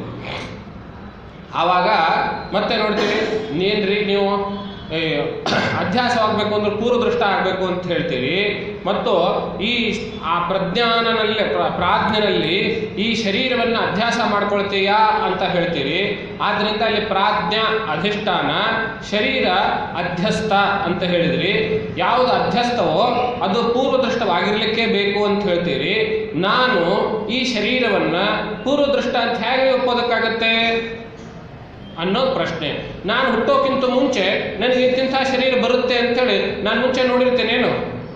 ಆವಾಗ ಮತ್ತೆ ನೋಡ್ತೀವಿ ನೀನ್ರಿ ನೀವು ಏ, ಅಧ್ಯಾಸವಾಗಬೇಕು ಅಂದ್ರೆ ಪೂರ್ವದೃಷ್ಟ ಆಗಬೇಕು ಅಂತ ಹೇಳ್ತೀವಿ ಮತ್ತು ಈ ಆ ಪ್ರಜ್ಞಾನನಲ್ಲಿ ಪ್ರ- ಪ್ರಾಜ್ಞನಲ್ಲಿ ಈ ಶರೀರವನ್ನು ಅಧ್ಯಾಸ ಮಾಡ್ಕೊಳ್ತೀಯಾ ಅಂತ ಹೇಳ್ತೀವಿ ಆದ್ರಿಂದ ಅಲ್ಲಿ ಪ್ರಾಜ್ಞ ಅಧಿಷ್ಠಾನ ಶರೀರ ಅಧ್ಯಸ್ಥ ಅಂತ ಹೇಳಿದ್ರಿ ಯಾವುದು ಅಧ್ಯಸ್ಥವೋ ಅದು ಪೂರ್ವದೃಷ್ಟವಾಗಿರ್ಲಿಕ್ಕೆ ಬೇಕು ಅಂತ ಹೇಳ್ತೀರಿ ನಾನು ಈ ಶರೀರವನ್ನ ಪೂರ್ವದೃಷ್ಟ ಅಂತ ಹೇಗೆ ಒಪ್ಪೋದಕ್ಕಾಗತ್ತೆ ಅನ್ನೋದು ಪ್ರಶ್ನೆ ನಾನು ಹುಟ್ಟೋಕ್ಕಿಂತ ಮುಂಚೆ ನನಗೆ ಇಂತಿಂಥ ಶರೀರ ಬರುತ್ತೆ ಅಂತೇಳಿ ನಾನು ಮುಂಚೆ ನೋಡಿರ್ತೇನೇನು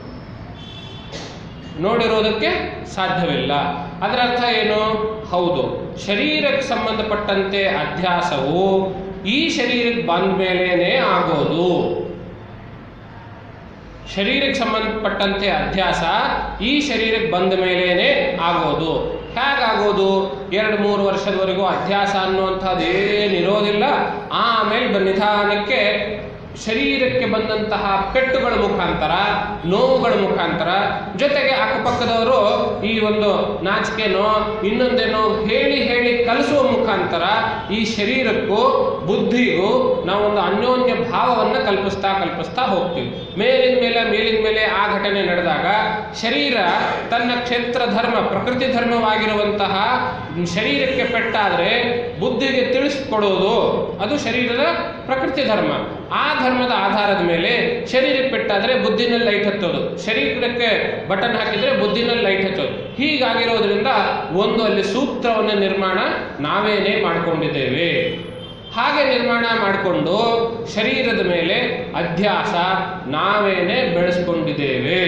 ನೋಡಿರೋದಕ್ಕೆ ಸಾಧ್ಯವಿಲ್ಲ ಅದರ ಅರ್ಥ ಏನು ಹೌದು ಶರೀರಕ್ಕೆ ಸಂಬಂಧಪಟ್ಟಂತೆ ಅಧ್ಯಾಸವು ಈ ಶರೀರಕ್ಕೆ ಬಂದ ಮೇಲೇನೆ ಆಗೋದು ಶರೀರಕ್ಕೆ ಸಂಬಂಧಪಟ್ಟಂತೆ ಅಧ್ಯಾಸ ಈ ಶರೀರಕ್ಕೆ ಬಂದ ಮೇಲೇನೆ ಆಗೋದು ಹೇಗಾಗೋದು ಎರಡು ಮೂರು ವರ್ಷದವರೆಗೂ ಅಧ್ಯಾಸ ಅನ್ನುವಂಥದ್ದು ಏನಿರೋದಿಲ್ಲ ಆಮೇಲೆ ಬ- ನಿಧಾನಕ್ಕೆ ಶರೀರಕ್ಕೆ ಬಂದಂತಹ ಪೆಟ್ಟುಗಳ ಮುಖಾಂತರ ನೋವುಗಳ ಮುಖಾಂತರ ಜೊತೆಗೆ ಅಕ್ಕಪಕ್ಕದವರು ಈ ಒಂದು ನಾಚಿಕೆನೋ ಇನ್ನೊಂದೇನೋ ಹೇಳಿ ಹೇಳಿ ಕಲಿಸುವ ಮುಖಾಂತರ ಈ ಶರೀರಕ್ಕೂ ಬುದ್ಧಿಗೂ ನಾವು ಒಂದು ಅನ್ಯೋನ್ಯ ಭಾವವನ್ನು ಕಲ್ಪಿಸ್ತಾ ಕಲ್ಪಿಸ್ತಾ ಹೋಗ್ತೀವಿ ಮೇಲಿನ ಮೇಲೆ ಮೇಲಿನ ಮೇಲೆ ಆ ಘಟನೆ ನಡೆದಾಗ ಶರೀರ ತನ್ನ ಕ್ಷೇತ್ರ ಧರ್ಮ ಪ್ರಕೃತಿ ಧರ್ಮವಾಗಿರುವಂತಹ ಶರೀರಕ್ಕೆ ಪೆಟ್ಟಾದರೆ ಬುದ್ಧಿಗೆ ತಿಳಿಸ್ಕೊಡೋದು ಅದು ಶರೀರದ ಪ್ರಕೃತಿ ಧರ್ಮ ಆ ಧರ್ಮದ ಆಧಾರದ ಮೇಲೆ ಶರೀರಕ್ಕೆ ಪೆಟ್ಟಾದರೆ ಬುದ್ಧಿನಲ್ಲಿ ಲೈಟ್ ಹತ್ತೋದು ಶರೀರಕ್ಕೆ ಬಟನ್ ಹಾಕಿದರೆ ಬುದ್ಧಿನಲ್ಲಿ ಲೈಟ್ ಹಚ್ಚೋದು ಹೀಗಾಗಿರೋದ್ರಿಂದ ಒಂದು ಅಲ್ಲಿ ಸೂತ್ರವನ್ನು ನಿರ್ಮಾಣ ನಾವೇನೇ ಮಾಡಿಕೊಂಡಿದ್ದೇವೆ ಹಾಗೆ ನಿರ್ಮಾಣ ಮಾಡಿಕೊಂಡು ಶರೀರದ ಮೇಲೆ ಅಧ್ಯಾಸ ನಾವೇನೇ ಬೆಳೆಸ್ಕೊಂಡಿದ್ದೇವೆ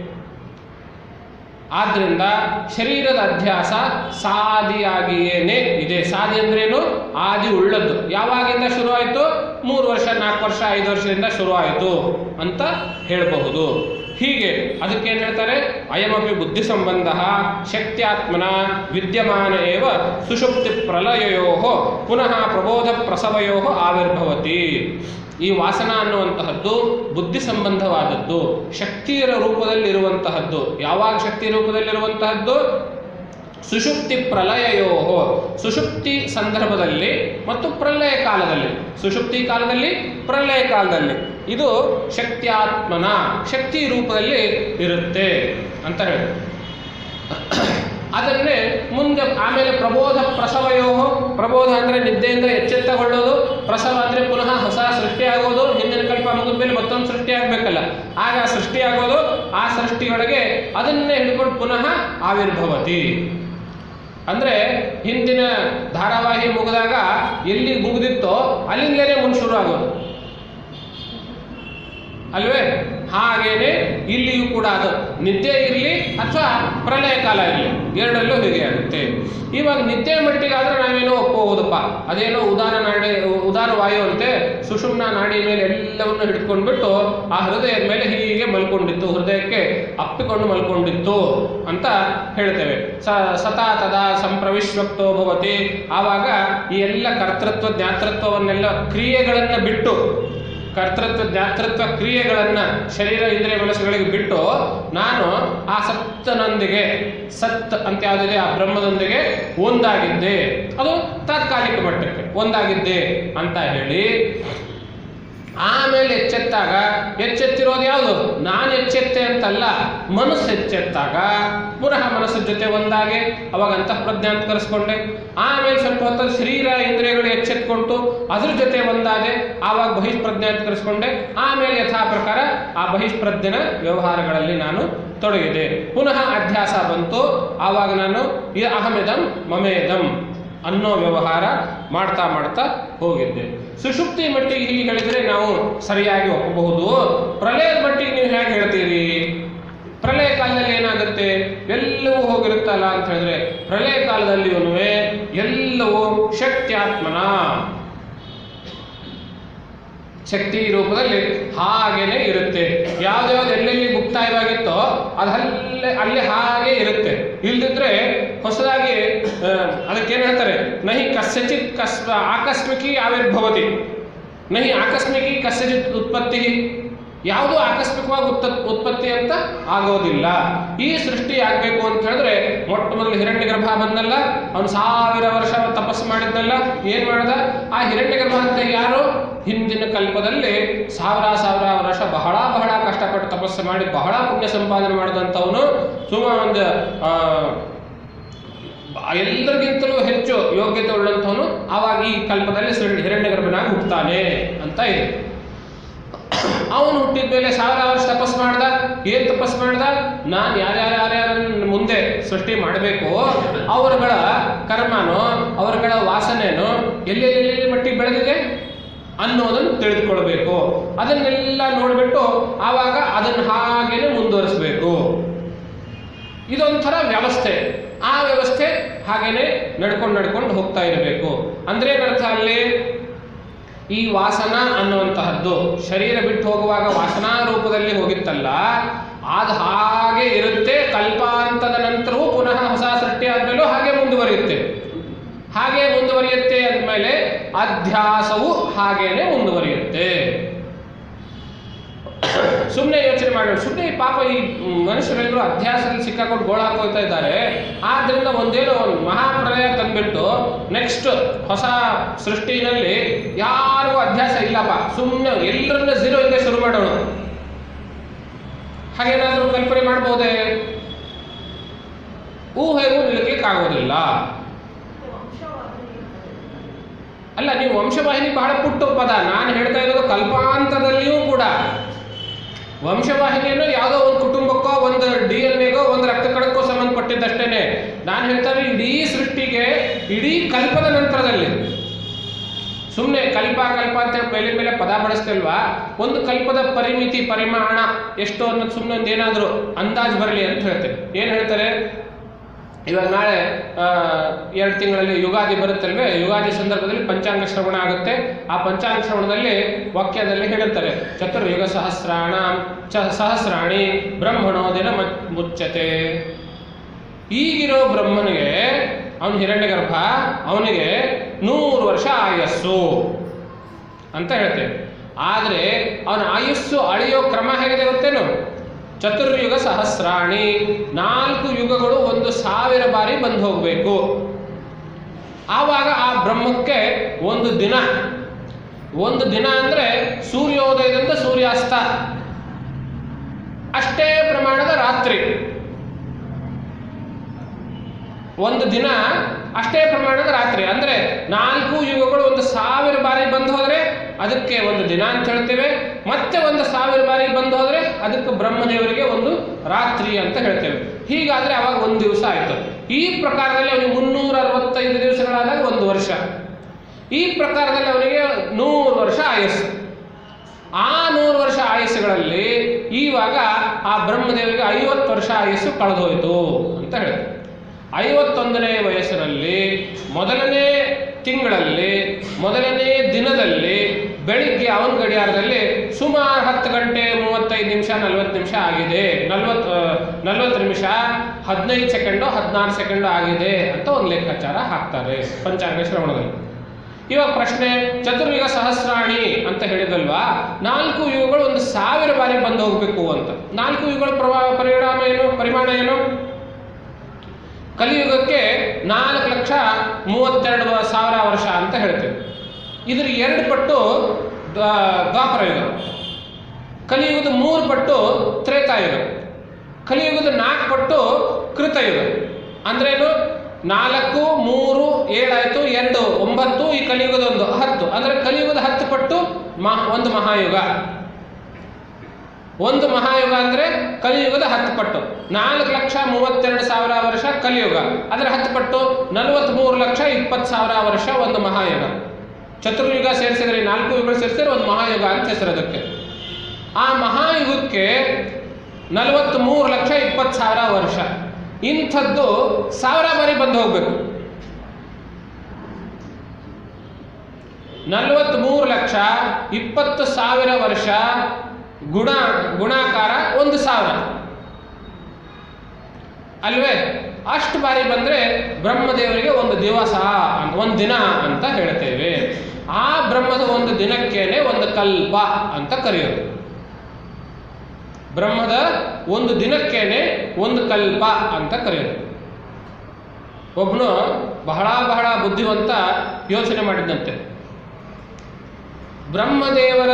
ಆದ್ರಿಂದ ಶರೀರದ ಅಧ್ಯಾಸ ಸಾದಿಯಾಗಿಯೇನೆ ಇದೆ ಸಾದಿ ಅಂದ್ರೇನು ಆದಿ ಉಳ್ಳದ್ದು ಯಾವಾಗಿಂದ ಶುರು ಆಯಿತು ಮೂರು ವರ್ಷ ನಾಲ್ಕು ವರ್ಷ ಐದು ವರ್ಷದಿಂದ ಶುರು ಆಯಿತು ಅಂತ ಹೇಳಬಹುದು ಹೀಗೆ ಅದಕ್ಕೇನು ಹೇಳ್ತಾರೆ ಅಯಮಪಿ ಬುದ್ಧಿ ಸಂಬಂಧ ಶಕ್ತ್ಯಾತ್ಮನ ವಿದ್ಯಮಾನ ಏವ ಸುಷುಪ್ತಿ ಪ್ರಲಯಯೋ ಪುನಃ ಪ್ರಬೋಧ ಪ್ರಸವಯೋ ಆವಿರ್ಭವತಿ ಈ ವಾಸನ ಅನ್ನುವಂತಹದ್ದು ಬುದ್ಧಿ ಸಂಬಂಧವಾದದ್ದು ಶಕ್ತಿಯ ರೂಪದಲ್ಲಿರುವಂತಹದ್ದು ಯಾವಾಗ ಶಕ್ತಿ ರೂಪದಲ್ಲಿರುವಂತಹದ್ದು ಸುಷುಪ್ತಿ ಪ್ರಲಯಯೋ ಸುಷುಪ್ತಿ ಸಂದರ್ಭದಲ್ಲಿ ಮತ್ತು ಪ್ರಲಯ ಕಾಲದಲ್ಲಿ ಸುಷುಪ್ತಿ ಕಾಲದಲ್ಲಿ ಪ್ರಲಯ ಕಾಲದಲ್ಲಿ ಇದು ಶಕ್ತ್ಯಾತ್ಮನ ಶಕ್ತಿ ರೂಪದಲ್ಲಿ ಇರುತ್ತೆ ಅಂತ ಹೇಳಿ ಅದನ್ನೇ ಮುಂದೆ ಆಮೇಲೆ ಪ್ರಬೋಧ ಪ್ರಸವಯೋ ಪ್ರಬೋಧ ಅಂದರೆ ನಿದ್ದೆಯಿಂದ ಎಚ್ಚೆತ್ತಗೊಳ್ಳೋದು ಪ್ರಸವ ಅಂದರೆ ಪುನಃ ಹೊಸ ಸೃಷ್ಟಿಯಾಗೋದು ಹಿಂದಿನ ಕಲ್ಪ ಮುಗಿದ ಮೇಲೆ ಮತ್ತೊಂದು ಸೃಷ್ಟಿ ಆಗಬೇಕಲ್ಲ ಆಗ ಸೃಷ್ಟಿಯಾಗೋದು ಆ ಸೃಷ್ಟಿಯೊಳಗೆ ಅದನ್ನೇ ಹಿಡ್ಕೊಂಡು ಪುನಃ ಆವಿರ್ಭವತಿ ಅಂದರೆ ಹಿಂದಿನ ಧಾರಾವಾಹಿ ಮುಗಿದಾಗ ಎಲ್ಲಿ ಮುಗಿದಿತ್ತೋ ಅಲ್ಲಿಂದಲೇ ಮುಂದೆ ಶುರು ಆಗೋದು ಅಲ್ವೇ ಹಾಗೇನೆ ಇಲ್ಲಿಯೂ ಕೂಡ ಅದು ನಿದ್ದೆ ಇರಲಿ ಅಥವಾ ಪ್ರಳಯ ಕಾಲ ಇರಲಿ ಎರಡಲ್ಲೂ ಹೀಗೆ ಆಗುತ್ತೆ ಇವಾಗ ನಿದ್ದೆ ಮಟ್ಟಿಗಾದ್ರೆ ನಾವೇನೋ ಒಪ್ಪಬಹುದಪ್ಪ ಅದೇನೋ ಉದಾರ ನಾಡಿ ಉದಾರ ವಾಯು ಅಂತೆ ಸುಷುಮ್ನ ನಾಡಿ ಮೇಲೆ ಎಲ್ಲವನ್ನು ಹಿಡ್ಕೊಂಡ್ಬಿಟ್ಟು ಆ ಹೃದಯದ ಮೇಲೆ ಹೀಗೆ ಮಲ್ಕೊಂಡಿತ್ತು ಹೃದಯಕ್ಕೆ ಅಪ್ಪಿಕೊಂಡು ಮಲ್ಕೊಂಡಿತ್ತು ಅಂತ ಹೇಳ್ತೇವೆ ಸ ಸತಾ ತದಾ ಸಂಪ್ರವಿಶ್ವಕ್ತೋ ಭವತಿ ಆವಾಗ ಈ ಎಲ್ಲ ಕರ್ತೃತ್ವ ಜ್ಞಾತೃತ್ವವನ್ನೆಲ್ಲ ಕ್ರಿಯೆಗಳನ್ನು ಬಿಟ್ಟು ಕರ್ತೃತ್ವ ಜ್ಞಾತೃತ್ವ ಕ್ರಿಯೆಗಳನ್ನು ಶರೀರ ಇಂದ್ರಿಯ ಮನಸ್ಸುಗಳಿಗೆ ಬಿಟ್ಟು ನಾನು ಆ ಸತ್ತನೊಂದಿಗೆ ಸತ್ ಅಂತ ಯಾವುದಿದೆ ಆ ಬ್ರಹ್ಮದೊಂದಿಗೆ ಒಂದಾಗಿದ್ದೆ ಅದು ತಾತ್ಕಾಲಿಕ ಮಟ್ಟಕ್ಕೆ ಒಂದಾಗಿದ್ದೆ ಅಂತ ಹೇಳಿ ಆಮೇಲೆ ಎಚ್ಚೆತ್ತಾಗ ಎಚ್ಚೆತ್ತಿರೋದು ಯಾವುದು ನಾನು ಎಚ್ಚೆತ್ತೆ ಅಂತಲ್ಲ ಮನಸ್ಸು ಎಚ್ಚೆತ್ತಾಗ ಪುನಃ ಮನಸ್ಸಿನ ಜೊತೆ ಒಂದಾಗೆ ಅವಾಗ ಅಂತಃಪ್ರಜ್ಞೆ ಅಂತ ಕರೆಸ್ಕೊಂಡೆ ಆಮೇಲೆ ಸ್ವಲ್ಪ ಹೊತ್ತಲ್ಲಿ ಶರೀರ ಇಂದ್ರಿಯಗಳು ಎಚ್ಚೆತ್ಕೊಂಡು ಅದ್ರ ಜೊತೆ ಒಂದಾದೆ ಆವಾಗ ಬಹಿಷ್ಪ್ರಜ್ಞೆ ಅಂತ ಕರೆಸ್ಕೊಂಡೆ ಆಮೇಲೆ ಯಥಾ ಪ್ರಕಾರ ಆ ಬಹಿಷ್ಪ್ರಜ್ಞೆನ ವ್ಯವಹಾರಗಳಲ್ಲಿ ನಾನು ತೊಡಗಿದೆ ಪುನಃ ಅಧ್ಯಾಸ ಬಂತು ಆವಾಗ ನಾನು ಈ ಅಹಮಿದಂ ಮಮೇದಂ ಅನ್ನೋ ವ್ಯವಹಾರ ಮಾಡ್ತಾ ಮಾಡ್ತಾ ಹೋಗಿದ್ದೆ ಸುಷುಪ್ತಿ ಮಟ್ಟಿಗೆ ಹೀಗೆ ಹೇಳಿದರೆ ನಾವು ಸರಿಯಾಗಿ ಒಪ್ಪಬಹುದು ಪ್ರಲಯದ ಮಟ್ಟಿಗೆ ನೀವು ಹೇಗೆ ಹೇಳ್ತೀರಿ ಪ್ರಳಯ ಕಾಲದಲ್ಲಿ ಏನಾಗುತ್ತೆ ಎಲ್ಲವೂ ಹೋಗಿರುತ್ತಲ್ಲ ಅಂತ ಹೇಳಿದ್ರೆ ಪ್ರಳಯ ಕಾಲದಲ್ಲಿಯೂ ಎಲ್ಲವೂ ಶಕ್ತ್ಯಾತ್ಮನ ಶಕ್ತಿ ರೂಪದಲ್ಲಿ ಹಾಗೇನೆ ಇರುತ್ತೆ ಯಾವ್ದ್ಯಾವ್ದು ಎಲ್ಲೆಲ್ಲಿ ಮುಕ್ತಾಯವಾಗಿತ್ತೋ ಅದು ಅಲ್ಲೇ ಅಲ್ಲಿ ಹಾಗೆ ಇರುತ್ತೆ ಇಲ್ದಿದ್ರೆ ಹೊಸದಾಗಿ ಆ, ಅದಕ್ಕೇನು ಹೇಳ್ತಾರೆ ನಹಿ ಕಸ್ಯಚಿತ್ ಕಸ್ ಆಕಸ್ಮಿಕಿ ಆವಿರ್ಭವತಿ ನಹಿ ಆಕಸ್ಮಿಕಿ ಕಸ್ಯಚಿತ್ ಉತ್ಪತ್ತಿ ಯಾವುದು ಆಕಸ್ಮಿಕವಾಗಿ ಉತ್ತ ಉತ್ಪತ್ತಿ ಅಂತ ಆಗೋದಿಲ್ಲ ಈ ಸೃಷ್ಟಿ ಆಗಬೇಕು ಅಂತ ಹೇಳಿದ್ರೆ ಮೊಟ್ಟ ಮೊದಲು ಹಿರಣ್ಯ ಗರ್ಭ ಬಂದಲ್ಲ ಅವನು ಸಾವಿರ ವರ್ಷ ತಪಸ್ಸು ಮಾಡಿದ್ನಲ್ಲ ಏನ್ ಮಾಡ್ದ ಆ ಹಿರಣ್ಯ ಗರ್ಭ ಅಂತ ಯಾರು ಹಿಂದಿನ ಕಲ್ಪದಲ್ಲಿ ಸಾವಿರ ಸಾವಿರ ವರ್ಷ ಬಹಳ ಬಹಳ ಕಷ್ಟಪಟ್ಟು ತಪಸ್ಸು ಮಾಡಿ ಬಹಳ ಪುಣ್ಯ ಸಂಪಾದನೆ ಮಾಡಿದಂಥವನು ಸುಮ ಒಂದು ಆ, ಎಲ್ಲರಿಗಿಂತಲೂ ಹೆಚ್ಚು ಯೋಗ್ಯತೆ ಉಳ್ಳಂಥವನು ಆವಾಗ ಈ ಕಲ್ಪದಲ್ಲಿ ಹಿರಣ್ಯ ಗರ್ಭನಾಗಿ ಹುಟ್ಟುತ್ತಾನೆ ಅಂತ ಇದೆ ಅವನು ಹುಟ್ಟಿದ ಮೇಲೆ ಸಾವಿರ ವರ್ಷ ತಪಸ್ ಮಾಡ್ದ ಏನ್ ತಪಸ್ ಮಾಡ್ದ ನಾನು ಯಾರ್ಯಾರು ಯಾರ್ಯಾರನ್ನ ಮುಂದೆ ಸೃಷ್ಟಿ ಮಾಡಬೇಕು ಅವರುಗಳ ಕರ್ಮನೋ ಅವರುಗಳ ವಾಸನೆನೋ ಎಲ್ಲೆಲ್ಲೆಲ್ಲಿ ಮಟ್ಟಿಗೆ ಬೆಳೆದಿದೆ ಅನ್ನೋದನ್ನು ತಿಳಿದುಕೊಳ್ಬೇಕು ಅದನ್ನೆಲ್ಲ ನೋಡಿಬಿಟ್ಟು ಆವಾಗ ಅದನ್ನು ಹಾಗೇನೆ ಮುಂದುವರಿಸಬೇಕು ಇದೊಂಥರ ವ್ಯವಸ್ಥೆ ಆ ವ್ಯವಸ್ಥೆ ಹಾಗೇನೆ ನಡ್ಕೊಂಡು ನಡ್ಕೊಂಡು ಹೋಗ್ತಾ ಇರಬೇಕು ಅಂದ್ರೆ ಏನರ್ಥ ಅಲ್ಲಿ ಈ ವಾಸನ ಅನ್ನುವಂತಹದ್ದು ಶರೀರ ಬಿಟ್ಟು ಹೋಗುವಾಗ ವಾಸನಾ ರೂಪದಲ್ಲಿ ಹೋಗಿತ್ತಲ್ಲ ಅದು ಹಾಗೆ ಇರುತ್ತೆ ಕಲ್ಪಾಂತದ ನಂತರವೂ ಪುನಃ ಹೊಸ ಸೃಷ್ಟಿ ಆದ್ಮೇಲೂ ಹಾಗೆ ಮುಂದುವರಿಯುತ್ತೆ ಹಾಗೆ ಮುಂದುವರಿಯುತ್ತೆ ಅಂದಮೇಲೆ ಅಧ್ಯಾಸವು ಹಾಗೇನೆ ಮುಂದುವರಿಯುತ್ತೆ ಸುಮ್ಮನೆ ಯೋಚನೆ ಮಾಡಿ ಸುಮ್ಮನೆ ಈ ಪಾಪ ಈ ಮನುಷ್ಯರೆಲ್ಲರೂ ಅಧ್ಯಾಸದಲ್ಲಿ ಸಿಕ್ಕಾಕೊಂಡು ಗೋಳ ಹಾಕೋತಾ ಇದ್ದಾರೆ ಆದ್ರಿಂದ ಒಂದೇನೋ ಒಂದು ಮಹಾಪ್ರಳಯ ತಂದ್ಬಿಟ್ಟು ನೆಕ್ಸ್ಟ್ ಹೊಸ ಸೃಷ್ಟಿನಲ್ಲಿ ಯಾರಿಗೂ ಅಧ್ಯಾಸ ಇಲ್ಲಪ್ಪ ಸುಮ್ಮನೆ ಎಲ್ಲರನ್ನ ಝೀರೋ ಇಂದ ಶುರು ಮಾಡೋಣ ಹಾಗೇನಾದ್ರೂ ಕಲ್ಪನೆ ಮಾಡ್ಬೋದೇ ಊಹೆಗೂ ನಿಲ್ಲಕ್ಕಾಗೋದಿಲ್ಲ ಅಲ್ಲ ನೀವು ವಂಶವಾಹಿನಿ ಬಹಳ ಪುಟ್ಟ ಪದ ನಾನು ಹೇಳ್ತಾ ಇರೋದು ಕಲ್ಪಾಂತದಲ್ಲಿಯೂ ಕೂಡ ವಂಶವಾಹಿನಿಯನ್ನು ಯಾವುದೋ ಒಂದು ಕುಟುಂಬಕ್ಕೋ ಒಂದು ಡಿ ಎನ್ ಎಗೋ ಒಂದು ರಕ್ತ ಕಣಕ್ಕೋ ಸಂಬಂಧಪಟ್ಟಿದ್ದಷ್ಟೇನೆ ನಾನು ಹೇಳ್ತಾ ಇರೋ ಇಡೀ ಸೃಷ್ಟಿಗೆ ಇಡೀ ಕಲ್ಪದ ನಂತರದಲ್ಲಿ ಸುಮ್ಮನೆ ಕಲ್ಪ ಕಲ್ಪ ಅಂತ ಹೇಳಿ ಮೇಲೆ ಮೇಲೆ ಪದ ಬಳಸ್ತಲ್ವಾ ಒಂದು ಕಲ್ಪದ ಪರಿಮಿತಿ ಪರಿಮಾಣ ಎಷ್ಟು ಅನ್ನೋದು ಸುಮ್ಮನೆ ಒಂದು ಏನಾದರೂ ಅಂದಾಜು ಬರಲಿ ಅಂತ ಹೇಳ್ತಾರೆ ಏನು ಹೇಳ್ತಾರೆ ಇವಾಗ ನಾಳೆ ಎರಡು ತಿಂಗಳಲ್ಲಿ ಯುಗಾದಿ ಬರುತ್ತಲ್ವೇ ಯುಗಾದಿ ಸಂದರ್ಭದಲ್ಲಿ ಪಂಚಾಂಗ ಶ್ರವಣ ಆಗುತ್ತೆ ಆ ಪಂಚಾಂಗ ಶ್ರವಣದಲ್ಲಿ ವಾಕ್ಯದಲ್ಲಿ ಹೇಳಿರ್ತಾರೆ ಚತುರ್ಯುಗ ಸಹಸ್ರಾಣ ಚ ಸಹಸ್ರಾಣಿ ಬ್ರಹ್ಮಣೋ ದಿನ ಮ- ಮುಚ್ಚತೆ ಈಗಿರೋ ಬ್ರಹ್ಮನಿಗೆ ಅವನು ಹಿರಣ್ಯಗರ್ಭ ಅವನಿಗೆ ನೂರು ವರ್ಷ ಆಯಸ್ಸು ಅಂತ ಹೇಳ್ತೇವೆ ಆದರೆ ಅವನ ಆಯುಸ್ಸು ಅಳೆಯೋ ಕ್ರಮ ಹೇಗಿದೆ ಗೊತ್ತೇನು ಚತುರ್ಯುಗ ಸಹಸ್ರಾಣಿ ನಾಲ್ಕು ಯುಗಗಳು ಒಂದು ಸಾವಿರ ಬಾರಿ ಬಂದು ಹೋಗಬೇಕು ಆವಾಗ ಆ ಬ್ರಹ್ಮಕ್ಕೆ ಒಂದು ದಿನ ಒಂದು ದಿನ ಅಂದರೆ ಸೂರ್ಯೋದಯದಿಂದ ಸೂರ್ಯಾಸ್ತ ಅಷ್ಟೇ ಪ್ರಮಾಣದ ರಾತ್ರಿ ಒಂದು ದಿನ ಅಷ್ಟೇ ಪ್ರಮಾಣದ ರಾತ್ರಿ ಅಂದ್ರೆ ನಾಲ್ಕು ಯುಗಗಳು ಒಂದು ಸಾವಿರ ಬಾರಿ ಬಂದು ಹೋದ್ರೆ ಅದಕ್ಕೆ ಒಂದು ದಿನ ಅಂತ ಹೇಳ್ತೇವೆ ಮತ್ತೆ ಒಂದು ಸಾವಿರ ಬಾರಿ ಬಂದು ಹೋದ್ರೆ ಅದಕ್ಕೆ ಬ್ರಹ್ಮದೇವರಿಗೆ ಒಂದು ರಾತ್ರಿ ಅಂತ ಹೇಳ್ತೇವೆ ಹೀಗಾದ್ರೆ ಅವಾಗ ಒಂದು ದಿವಸ ಆಯ್ತು ಈ ಪ್ರಕಾರದಲ್ಲಿ ಅವನಿಗೆ ಮುನ್ನೂರ ಅರವತ್ತೈದು ದಿವಸಗಳಾದಾಗ ಒಂದು ವರ್ಷ ಈ ಪ್ರಕಾರದಲ್ಲಿ ಅವನಿಗೆ ನೂರು ವರ್ಷ ಆಯಸ್ಸು ಆ ನೂರು ವರ್ಷ ಆಯಸ್ಸುಗಳಲ್ಲಿ ಇವಾಗ ಆ ಬ್ರಹ್ಮದೇವರಿಗೆ ಐವತ್ತು ವರ್ಷ ಆಯಸ್ಸು ಕಳೆದೋಯ್ತು ಅಂತ ಹೇಳ್ತಾರೆ ಐವತ್ತೊಂದನೇ ವಯಸ್ಸಿನಲ್ಲಿ ಮೊದಲನೇ ತಿಂಗಳಲ್ಲಿ ಮೊದಲನೇ ದಿನದಲ್ಲಿ ಬೆಳಿಗ್ಗೆ ಅವನ ಗಡಿಯಾರದಲ್ಲಿ ಸುಮಾರು ಹತ್ತು ಗಂಟೆ ಮೂವತ್ತೈದು ನಿಮಿಷ ನಲ್ವತ್ತು ನಿಮಿಷ ಆಗಿದೆ ನಲ್ವತ್ತು ನಲ್ವತ್ತು ನಿಮಿಷ ಹದಿನೈದು ಸೆಕೆಂಡು ಹದಿನಾರು ಸೆಕೆಂಡು ಆಗಿದೆ ಅಂತ ಒಂದು ಲೆಕ್ಕಾಚಾರ ಹಾಕ್ತಾರೆ ಪಂಚಾಂಗ ಶ್ರವಣದಲ್ಲಿ ಇವಾಗ ಪ್ರಶ್ನೆ ಚತುರ್ಯುಗ ಸಹಸ್ರಾಣಿ ಅಂತ ಹೇಳಿದಲ್ವಾ ನಾಲ್ಕು ಯುಗಗಳು ಒಂದು ಸಾವಿರ ಬಾರಿ ಬಂದು ಹೋಗ್ಬೇಕು ಅಂತ ನಾಲ್ಕು ಯುಗಗಳ ಪ್ರಭಾವ ಪರಿಣಾಮ ಏನು ಪರಿಮಾಣ ಏನು ಕಲಿಯುಗಕ್ಕೆ ನಾಲ್ಕು ಲಕ್ಷ ಮೂವತ್ತೆರಡು ವ- ಸಾವಿರ ವರ್ಷ ಅಂತ ಹೇಳ್ತೇವೆ ಇದ್ರ ಎರಡು ಪಟ್ಟು ದ್ವಾ- ದ್ವಾಪರ ಯುಗ ಕಲಿಯುಗದ ಮೂರು ಪಟ್ಟು ತ್ರೇತಾಯುಗ ಕಲಿಯುಗದ ನಾಲ್ಕು ಪಟ್ಟು ಕೃತಯುಗ ಅಂದ್ರೇನು ನಾಲ್ಕು ಮೂರು ಏಳಾಯ್ತು ಎರಡು ಒಂಬತ್ತು ಈ ಕಲಿಯುಗದ ಒಂದು ಹತ್ತು ಅಂದ್ರೆ ಕಲಿಯುಗದ ಹತ್ತು ಪಟ್ಟು ಮಹಾ ಒಂದು ಮಹಾಯುಗ ಒಂದು ಮಹಾಯುಗ ಅಂದ್ರೆ ಕಲಿಯುಗದ ಹತ್ತು ಪಟ್ಟು ನಾಲ್ಕು ಲಕ್ಷ ಮೂವತ್ತೆರಡು ಸಾವಿರ ವರ್ಷ ಕಲಿಯುಗ ಅದರ ಹತ್ತು ಪಟ್ಟು ನಲವತ್ಮೂರು ಲಕ್ಷ ಇಪ್ಪತ್ತು ಸಾವಿರ ವರ್ಷ ಒಂದು ಮಹಾಯುಗ ಚತುರ್ಯುಗ ಸೇರಿಸಿದ್ರೆ ನಾಲ್ಕು ಯುಗಗಳು ಸೇರಿಸಿದ್ರೆ ಒಂದು ಮಹಾಯುಗ ಅಂತ ಹೆಸರು ಅದಕ್ಕೆ ಆ ಮಹಾಯುಗಕ್ಕೆ ನಲವತ್ತ್ಮೂರು ಲಕ್ಷ ಇಪ್ಪತ್ತು ಸಾವಿರ ವರ್ಷ ಇಂಥದ್ದು ಸಾವಿರ ಬಾರಿ ಬಂದು ಹೋಗ್ಬೇಕು ನಲವತ್ತ್ಮೂರು ಲಕ್ಷ ಇಪ್ಪತ್ತು ಸಾವಿರ ವರ್ಷ ಗುಣ ಗುಣಾಕಾರ ಒಂದು ಸಾವಿರ ಅಲ್ವೇ ಅಷ್ಟು ಬಾರಿ ಬಂದ್ರೆ ಬ್ರಹ್ಮದೇವರಿಗೆ ಒಂದು ದಿವಸ ಅಂತ- ಒಂದು ದಿನ ಅಂತ ಹೇಳ್ತೇವೆ ಆ ಬ್ರಹ್ಮದ ಒಂದು ದಿನಕ್ಕೇನೆ ಒಂದು ಕಲ್ಪ ಅಂತ ಕರೆಯೋದು ಬ್ರಹ್ಮದ ಒಂದು ದಿನಕ್ಕೇನೆ ಒಂದು ಕಲ್ಪ ಅಂತ ಕರೆಯೋದು ಒಬ್ಬನು ಬಹಳ ಬಹಳ ಬುದ್ಧಿವಂತ ಯೋಚನೆ ಮಾಡಿದಂತೆ ಬ್ರಹ್ಮದೇವರ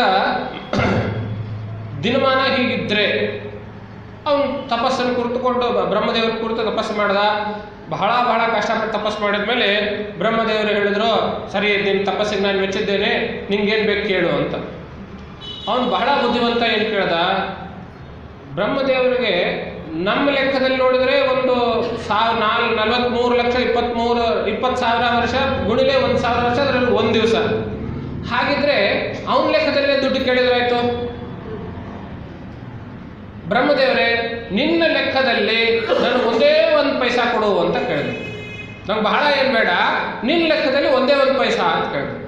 ದಿನಮಾನ ಹೀಗಿದ್ರೆ ಅವನು ತಪಸ್ಸನ್ನು ಕುರಿತುಕೊಂಡು ಬ್ರಹ್ಮದೇವರ ಕುರಿತು ತಪಸ್ಸು ಮಾಡ್ದ ಬಹಳ ಬಹಳ ಕಷ್ಟಪಟ್ಟು ತಪಸ್ಸು ಮಾಡಿದ್ಮೇಲೆ ಬ್ರಹ್ಮದೇವರು ಹೇಳಿದ್ರು ಸರಿ ನಿನ್ನ ತಪಸ್ಸಿಗೆ ನಾನು ಮೆಚ್ಚಿದ್ದೇನೆ ನಿಂಗೇನು ಬೇಕು ಕೇಳು ಅಂತ ಅವನು ಬಹಳ ಬುದ್ಧಿವಂತ ಏನು ಕೇಳ್ದ ಬ್ರಹ್ಮದೇವರಿಗೆ ನಮ್ಮ ಲೆಕ್ಕದಲ್ಲಿ ನೋಡಿದ್ರೆ ಒಂದು ಸಾವ್ ನಾಲ್ ನಲವತ್ತ್ಮೂರು ಲಕ್ಷ ಇಪ್ಪತ್ತ್ಮೂರು ಇಪ್ಪತ್ತು ಸಾವಿರ ವರ್ಷ ಗುಣಿಲೆ ಒಂದು ಸಾವಿರ ವರ್ಷ ಅದರಲ್ಲಿ ಒಂದು ದಿವಸ ಹಾಗಿದ್ರೆ ಅವನ ಲೆಕ್ಕದಲ್ಲೇ ದುಡ್ಡು ಕೇಳಿದ್ರಾಯ್ತು ಬ್ರಹ್ಮದೇವರೇ ನಿನ್ನ ಲೆಕ್ಕದಲ್ಲಿ ನಾನು ಒಂದೇ ಒಂದು ಪೈಸಾ ಕೊಡು ಅಂತ ಕೇಳಿದೆ ನಂಗೆ ಬಹಳ ಏನು ಬೇಡ ನಿನ್ನ ಲೆಕ್ಕದಲ್ಲಿ ಒಂದೇ ಒಂದು ಪೈಸಾ ಅಂತ ಕೇಳಿದೆ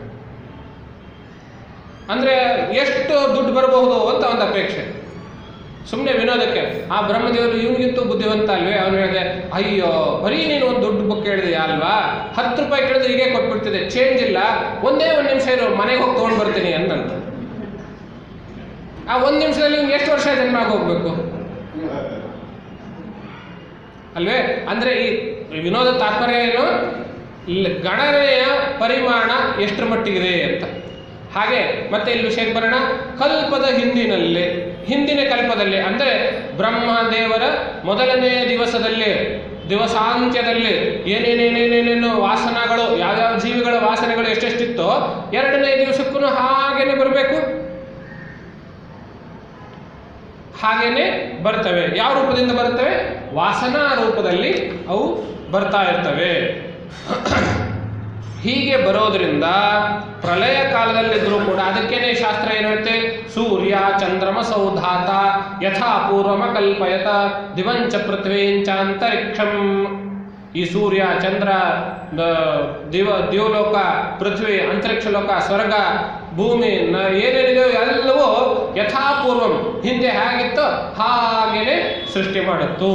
ಅಂದ್ರೆ ಎಷ್ಟು ದುಡ್ಡು ಬರಬಹುದು ಅಂತ ಒಂದು ಅಪೇಕ್ಷೆ ಸುಮ್ಮನೆ ವಿನೋದಕ್ಕೆ ಆ ಬ್ರಹ್ಮದೇವರು ಇವನಿಗಿಂತೂ ಬುದ್ಧಿವಂತ ಅಲ್ವೇ ಅವನು ಹೇಳಿದೆ ಅಯ್ಯೋ ಬರೀ ನೀನು ಒಂದು ದುಡ್ಡು ಬುಕ್ ಕೇಳಿದೆಯಾ ಅಲ್ವಾ ಹತ್ತು ರೂಪಾಯಿ ಕೇಳಿದ್ರೆ ಹೀಗೆ ಕೊಟ್ಬಿಡ್ತಿದೆ ಚೇಂಜ್ ಇಲ್ಲ ಒಂದೇ ಒಂದು ನಿಮಿಷ ಇರು ಮನೆಗೆ ಹೋಗಿ ತೊಗೊಂಡು ಬರ್ತೀನಿ ಅಂದಂತ ಆ ಒಂದು ನಿಮಿಷದಲ್ಲಿ ಇವ್ನಿಗೆ ಎಷ್ಟು ವರ್ಷ ಜನ್ಮ ಆಗೋಗ್ಬೇಕು ಅಲ್ವೇ ಅಂದ್ರೆ ಈ ವಿನೋದ ತಾತ್ಪರ್ಯ ಏನು ಲ್- ಗಣನೆಯ ಪರಿಮಾಣ ಎಷ್ಟರ ಮಟ್ಟಿಗಿದೆ ಅಂತ ಹಾಗೆ ಮತ್ತೆ ಇಲ್ಲಿ ವಿಷಯಕ್ಕೆ ಬರೋಣ ಕಲ್ಪದ ಹಿಂದಿನಲ್ಲಿ ಹಿಂದಿನ ಕಲ್ಪದಲ್ಲಿ ಅಂದ್ರೆ ಬ್ರಹ್ಮದೇವರ ಮೊದಲನೇ ದಿವಸದಲ್ಲಿ ದಿವಸಾಂತ್ಯದಲ್ಲಿ ಏನೇನೇನೇನೇನೇನು ವಾಸನಗಳು ಯಾವ್ಯಾವ ಜೀವಿಗಳ ವಾಸನೆಗಳು ಎಷ್ಟೆಷ್ಟಿತ್ತೋ ಎರಡನೇ ದಿವಸಕ್ಕೂ ಹಾಗೇನೆ ಬರಬೇಕು ಹಾಗೇನೆ ಬರ್ತವೆ ಯಾವ ರೂಪದಿಂದ ಬರ್ತವೆ ವಾಸನಾ ರೂಪದಲ್ಲಿ ಅವು ಬರ್ತಾ ಇರ್ತವೆ ಹೀಗೆ ಬರೋದ್ರಿಂದ ಪ್ರಳಯ ಕಾಲದಲ್ಲಿದ್ರೂ ಕೂಡ ಅದಕ್ಕೇನೆ ಶಾಸ್ತ್ರ ಏನು ಹೇಳುತ್ತೆ ಸೂರ್ಯ ಚಂದ್ರಮ ಸೌಧಾತ ಯಥಾ ಪೂರ್ವಮ ಕಲ್ಪಯತ ದಿವಂಚ ಪೃಥ್ವೀಂಚ ಅಂತರಿಕ್ಷಂ ಈ ಸೂರ್ಯ ಚಂದ್ರ ದ- ದಿವ ದಿವಲೋಕ ಪೃಥ್ವಿ ಅಂತರಿಕ್ಷ ಲೋಕ ಸ್ವರ್ಗ ಭೂಮಿ ನ- ಏನೇನಿದೆಯೋ ಎಲ್ಲವೂ ಯಥಾಪೂರ್ವಂ ಹಿಂದೆ ಹೇಗಿತ್ತೋ ಹಾಗೇನೆ ಸೃಷ್ಟಿ ಮಾಡುತ್ತು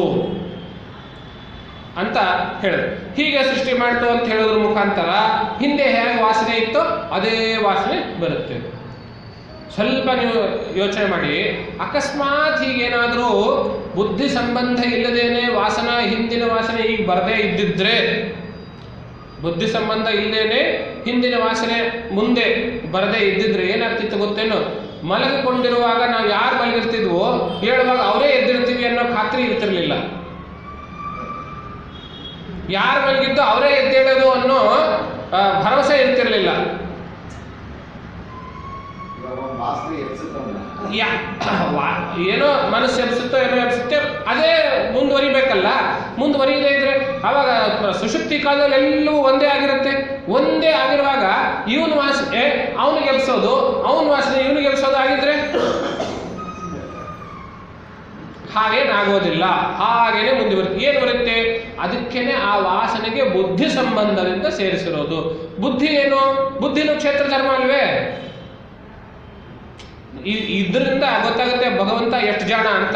ಅಂತ ಹೇಳಿದ್ರು ಹೀಗೆ ಸೃಷ್ಟಿ ಮಾಡ್ತು ಅಂತ ಹೇಳೋದ್ರ ಮುಖಾಂತರ ಹಿಂದೆ ಹೇಗೆ ವಾಸನೆ ಇತ್ತೋ ಅದೇ ವಾಸನೆ ಬರುತ್ತೆ ಸ್ವಲ್ಪ ನೀವು ಯೋಚನೆ ಮಾಡಿ ಅಕಸ್ಮಾತ್ ಹೀಗೇನಾದರೂ ಬುದ್ಧಿ ಸಂಬಂಧ ಇಲ್ಲದೇನೆ ವಾಸನ ಹಿಂದಿನ ವಾಸನೆ ಈಗ ಬರದೇ ಇದ್ದಿದ್ರೆ ಬುದ್ಧಿ ಸಂಬಂಧ ಇಲ್ಲದೇನೆ ಹಿಂದಿನ ವಾಸನೆ ಮುಂದೆ ಬರದೇ ಇದ್ದಿದ್ರೆ ಏನಾಗ್ತಿತ್ತು ಗೊತ್ತೇನು ಮಲಗಿಕೊಂಡಿರುವಾಗ ನಾವು ಯಾರು ಮಲಗಿರ್ತಿದ್ವೋ ಹೇಳುವಾಗ ಅವರೇ ಎದ್ದಿರ್ತೀವಿ ಅನ್ನೋ ಖಾತ್ರಿ ಇರ್ತಿರ್ಲಿಲ್ಲ ಯಾರು ಮಲಗಿದ್ದು ಅವರೇ ಎದ್ದೇಳೋದು ಅನ್ನೋ ಆ, ಭರವಸೆ ಇರ್ತಿರ್ಲಿಲ್ಲ ಇವಾಗ ಒಂದು ಮಾಸ್ತ್ರಿ ಎಬ್ಸುತ್ತವನ್ನ ಯಾ- ವಾ- ಏನೋ ಮನಸ್ಸು ಎಬ್ಸುತ್ತೋ ಏನೋ ಎಬ್ಸುತ್ತೆ ಅದೇ ಮುಂದುವರಿಬೇಕಲ್ಲ ಮುಂದುವರಿಯದೇ ಇದ್ರೆ ಅವಾಗ ಸುಶುಕ್ತಿ ಕಾಲದಲ್ಲಿ ಎಲ್ಲವೂ ಒಂದೇ ಆಗಿರುತ್ತೆ ಒಂದೇ ಆಗಿರುವಾಗ ಇವನು ವಾಸನೆ ಅವನಿಗೆ ಎಬ್ಸೋದು ಅವನ ವಾಸನೆ ಇವನಿಗೆ ಎಬ್ಸೋದು ಆಗಿದ್ರೆ ಹಾಗೇನಾಗೋದಿಲ್ಲ ಹಾಗೇನೆ ಮುಂದುವರಿತು ಏನು ಬರುತ್ತೆ ಅದಕ್ಕೇನೆ ಆ ವಾಸನೆಗೆ ಬುದ್ಧಿ ಸಂಬಂಧದಿಂದ ಸೇರಿಸಿರೋದು ಬುದ್ಧಿ ಏನು ಬುದ್ಧಿನೂ ಕ್ಷೇತ್ರ ಧರ್ಮ ಅಲ್ವೇ ಇ- ಇದರಿಂದ ಗೊತ್ತಾಗುತ್ತೆ ಭಗವಂತ ಎಷ್ಟು ಜಾಣ ಅಂತ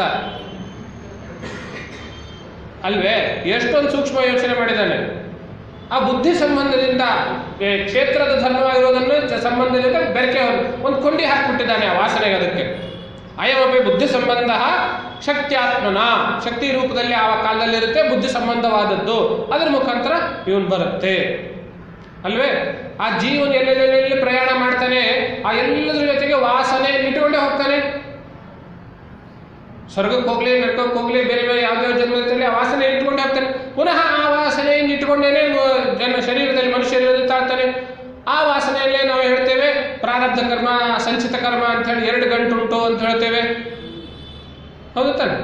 ಅಲ್ವೇ ಎಷ್ಟೊಂದು ಸೂಕ್ಷ್ಮ ಯೋಚನೆ ಮಾಡಿದ್ದಾನೆ ಆ ಬುದ್ಧಿ ಸಂಬಂಧದಿಂದ ಏ, ಕ್ಷೇತ್ರದ ಧರ್ಮವಾಗಿರೋದನ್ನು ಚ- ಸಂಬಂಧದಿಂದ ಬೆರಕೆ ಒಂದು ಕೊಂಡಿ ಹಾಕ್ಬಿಟ್ಟಿದ್ದಾನೆ ಆ ವಾಸನೆಗೆ ಅದಕ್ಕೆ ಅಯಮಪಿ ಬುದ್ಧಿ ಸಂಬಂಧ ಶಕ್ತ್ಯಾತ್ಮನ ಶಕ್ತಿ ರೂಪದಲ್ಲಿ ಆ ಕಾಲದಲ್ಲಿರುತ್ತೆ ಬುದ್ಧಿ ಸಂಬಂಧವಾದದ್ದು ಅದರ ಮುಖಾಂತರ ಇವನು ಬರುತ್ತೆ ಅಲ್ವೇ ಆ ಜೀವನ ಎಲ್ಲೆಲ್ಲೆಲ್ಲಿ ಪ್ರಯಾಣ ಮಾಡ್ತಾನೆ ಆ ಎಲ್ಲದರ ಜೊತೆಗೆ ವಾಸನೆ ಇಟ್ಟುಕೊಂಡೇ ಹೋಗ್ತಾನೆ ಸ್ವರ್ಗಕ್ಕೆ ಹೋಗ್ಲಿ ನರ್ಕಕ್ಕೆ ಹೋಗ್ಲಿ ಬೇರೆ ಬೇರೆ ಯಾವ್ದಾವ ಜನ್ಮದಲ್ಲಿ ಆ ವಾಸನೆ ಇಟ್ಕೊಂಡೇ ಹೋಗ್ತಾನೆ ಪುನಃ ಆ ವಾಸನೆಯನ್ನು ಇಟ್ಕೊಂಡೇನೆ ಮ- ಜನ ಶರೀರದಲ್ಲಿ ಮನುಷ್ಯ ಶರೀರದಲ್ಲಿ ತಾಳ್ತಾನೆ ಆ ವಾಸನೆಯಲ್ಲೇ ನಾವು ಹೇಳ್ತೇವೆ ಪ್ರಾರಬ್ಧ ಕರ್ಮ ಸಂಚಿತ ಕರ್ಮ ಅಂತ ಹೇಳಿ ಎರಡು ಗಂಟುಂಟು ಅಂತ ಹೇಳ್ತೇವೆ ಹೌದು ತಾನೆ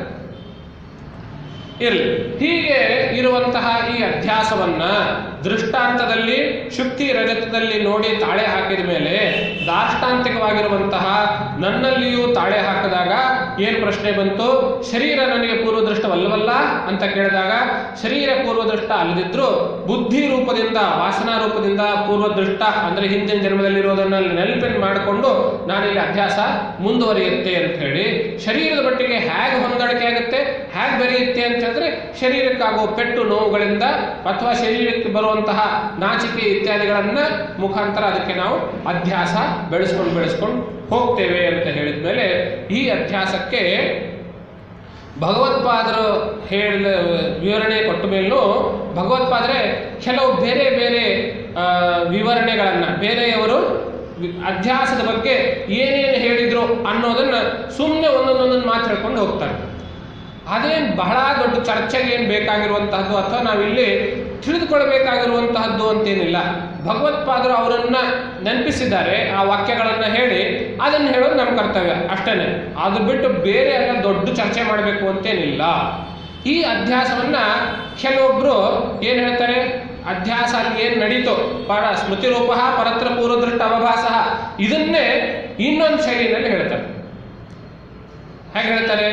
ಇರಲಿ ಹೀಗೆ ಇರುವಂತಹ ಈ ಅಧ್ಯಾಸವನ್ನ ದೃಷ್ಟಾಂತದಲ್ಲಿ ಶುಕ್ತಿ ರಜತದಲ್ಲಿ ನೋಡಿ ತಾಳೆ ಹಾಕಿದ ಮೇಲೆ ದಾಷ್ಟಾಂತಿಕವಾಗಿರುವಂತಹ ನನ್ನಲ್ಲಿಯೂ ತಾಳೆ ಹಾಕಿದಾಗ ಏನು ಪ್ರಶ್ನೆ ಬಂತು ಶರೀರ ನನಗೆ ಪೂರ್ವದೃಷ್ಟವಲ್ಲವಲ್ಲ ಅಂತ ಕೇಳಿದಾಗ ಶರೀರ ಪೂರ್ವದೃಷ್ಟ ಅಲ್ಲದಿದ್ರು ಬುದ್ಧಿ ರೂಪದಿಂದ ವಾಸನಾ ರೂಪದಿಂದ ಪೂರ್ವದೃಷ್ಟ ಅಂದ್ರೆ ಹಿಂದಿನ ಜನ್ಮದಲ್ಲಿರೋದನ್ನ ನೆನಪಿನ ಮಾಡಿಕೊಂಡು ನಾನಿಲ್ಲಿ ಅಭ್ಯಾಸ ಮುಂದುವರಿಯುತ್ತೆ ಅಂತ ಹೇಳಿ ಶರೀರದ ಮಟ್ಟಿಗೆ ಹೇಗೆ ಹೊಂದಾಣಿಕೆ ಆಗುತ್ತೆ ಹೇಗೆ ಬೆರೆಯುತ್ತೆ ಅಂತ ಹೇಳಿದ್ರೆ ಶರೀರಕ್ಕಾಗೋ ಪೆಟ್ಟು ನೋವುಗಳಿಂದ ಅಥವಾ ಶರೀರಕ್ಕೆ ಬರುವಂತಹ ನಾಚಿಕೆ ಇತ್ಯಾದಿಗಳನ್ನ ಮುಖಾಂತರ ಅದಕ್ಕೆ ನಾವು ಅಧ್ಯಾಸ ಬೆಳೆಸ್ಕೊಂಡು ಬೆಳೆಸ್ಕೊಂಡು ಹೋಗ್ತೇವೆ ಅಂತ ಹೇಳಿದ ಮೇಲೆ ಈ ಅಧ್ಯಾಸಕ್ಕೆ ಭಗವತ್ಪಾದರು ಹೇಳಿದ ವಿವರಣೆ ಕೊಟ್ಟ ಮೇಲೂ ಭಗವತ್ಪಾದರೆ ಕೆಲವು ಬೇರೆ ಬೇರೆ ಆ, ವಿವರಣೆಗಳನ್ನು ಬೇರೆಯವರು ವಿ- ಅಧ್ಯಾಸದ ಬಗ್ಗೆ ಏನೇನು ಹೇಳಿದ್ರು ಅನ್ನೋದನ್ನ ಸುಮ್ಮನೆ ಒಂದೊಂದೊಂದನ್ನು ಮಾತು ಹೇಳ್ಕೊಂಡು ಹೋಗ್ತಾರೆ ಅದೇನು ಬಹಳ ದೊಡ್ಡ ಚರ್ಚೆಗೆ ಏನು ಬೇಕಾಗಿರುವಂತಹದ್ದು ಅಥವಾ ನಾವಿಲ್ಲಿ ತಿಳಿದುಕೊಳ್ಬೇಕಾಗಿರುವಂತಹದ್ದು ಅಂತೇನಿಲ್ಲ ಭಗವತ್ಪಾದರು ಅವರನ್ನ ನೆನಪಿಸಿದ್ದಾರೆ ಆ ವಾಕ್ಯಗಳನ್ನು ಹೇಳಿ ಅದನ್ನು ಹೇಳೋದು ನಮ್ಮ ಕರ್ತವ್ಯ ಅಷ್ಟೇನೆ ಅದು ಬಿಟ್ಟು ಬೇರೆ ಎಲ್ಲ ದೊಡ್ಡ ಚರ್ಚೆ ಮಾಡಬೇಕು ಅಂತೇನಿಲ್ಲ ಈ ಅಧ್ಯಾಸವನ್ನ ಕೆಲವೊಬ್ರು ಏನು ಹೇಳ್ತಾರೆ ಅಧ್ಯಾಸ ಅಲ್ಲಿ ಏನು ನಡೀತೋ ಪರ ಸ್ಮೃತಿ ರೂಪ ಪರತ್ರ ಪೂರ್ವದೃಷ್ಟ ಅವಭಾಸ ಇದನ್ನೇ ಇನ್ನೊಂದು ಶೈಲಿನಲ್ಲಿ ಹೇಳ್ತಾರೆ ಹೇಗೆ ಹೇಳ್ತಾರೆ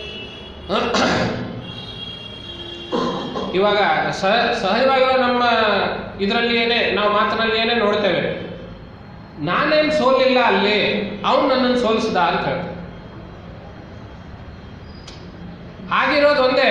ಇವಾಗ ಸಹ ಸಹಜವಾಗಿರೋ ನಮ್ಮ ಇದರಲ್ಲಿ ಏನೇ ನಾವು ಮಾತಿನಲ್ಲಿ ಏನೇ ನೋಡ್ತೇವೆ ನಾನೇನು ಸೋಲಿಲ್ಲ ಅಲ್ಲಿ ಅವನು ನನ್ನನ್ನು ಸೋಲಿಸ್ದ ಅಂತ ಹೇಳ್ತಾರೆ ಆಗಿರೋದು ಒಂದೇ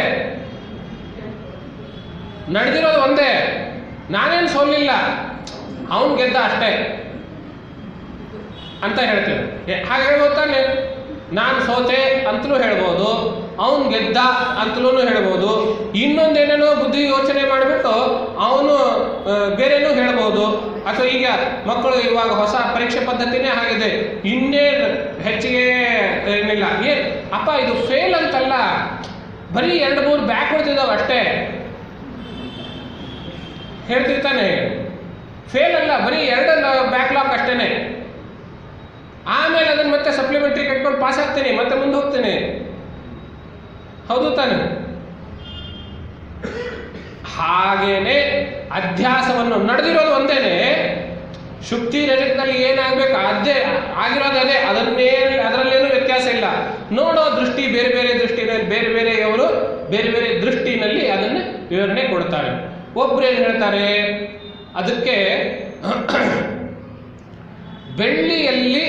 ನಡೆದಿರೋದು ಒಂದೇ ನಾನೇನು ಸೋಲಿಲ್ಲ ಅವನು ಗೆದ್ದ ಅಷ್ಟೇ ಅಂತ ಹೇಳ್ತೇವೆ ಏ, ಹಾಗೆ ಹೇಳ್ಬೋದು ತಾನೆ ನಾನು ಸೋತೆ ಅಂತಲೂ ಹೇಳ್ಬೋದು ಅವನು ಗೆದ್ದ ಅಂತಲೂ ಹೇಳ್ಬೋದು ಇನ್ನೊಂದೇನೇನೋ ಬುದ್ಧಿ ಯೋಚನೆ ಮಾಡಿಬಿಟ್ಟು ಅವನು ಬೇರೆನೂ ಹೇಳ್ಬೋದು ಅಥವಾ ಈಗ ಮಕ್ಕಳು ಇವಾಗ ಹೊಸ ಪರೀಕ್ಷೆ ಪದ್ಧತಿನೇ ಆಗಿದೆ ಇನ್ನೇನು ಹೆಚ್ಚಿಗೆ ಏನಿಲ್ಲ ಏನ್ ಅಪ್ಪ ಇದು ಫೇಲ್ ಅಂತಲ್ಲ ಬರೀ ಎರಡು ಮೂರು ಬ್ಯಾಕ್ ಹೊಡ್ತಿದ್ದಾವೆ ಅಷ್ಟೇ ಹೇಳ್ತಿರ್ತಾನೆ ಫೇಲ್ ಅಲ್ಲ ಬರೀ ಎರಡು ಬ್ಯಾಕ್ಲಾಗ್ ಅಷ್ಟೇನೆ ಆಮೇಲೆ ಅದನ್ನ ಮತ್ತೆ ಸಪ್ಲಿಮೆಂಟ್ರಿ ಕಟ್ಕೊಂಡು ಪಾಸ್ ಆಗ್ತೀನಿ ಮತ್ತೆ ಮುಂದೆ ಹೋಗ್ತೀನಿ ಹೌದು ತಾನೆ ಹಾಗೇನೆ ಅಧ್ಯಾಸವನ್ನು ನಡೆದಿರೋದು ಒಂದೇನೆ ಶುಕ್ತಿ ರಜಕದಲ್ಲಿ ಏನಾಗಬೇಕು ಅದೇ ಆಗಿರೋದು ಅದೇ ಅದನ್ನೇ ಅದರಲ್ಲೇನು ವ್ಯತ್ಯಾಸ ಇಲ್ಲ ನೋಡೋ ದೃಷ್ಟಿ ಬೇರೆ ಬೇರೆ ದೃಷ್ಟಿನಲ್ಲಿ ಬೇರೆ ಬೇರೆಯವರು ಬೇರೆ ಬೇರೆ ದೃಷ್ಟಿನಲ್ಲಿ ಅದನ್ನು ವಿವರಣೆ ಕೊಡ್ತಾರೆ ಒಬ್ರು ಏನು ಹೇಳ್ತಾರೆ ಅದಕ್ಕೆ ಬೆಳ್ಳಿಯಲ್ಲಿ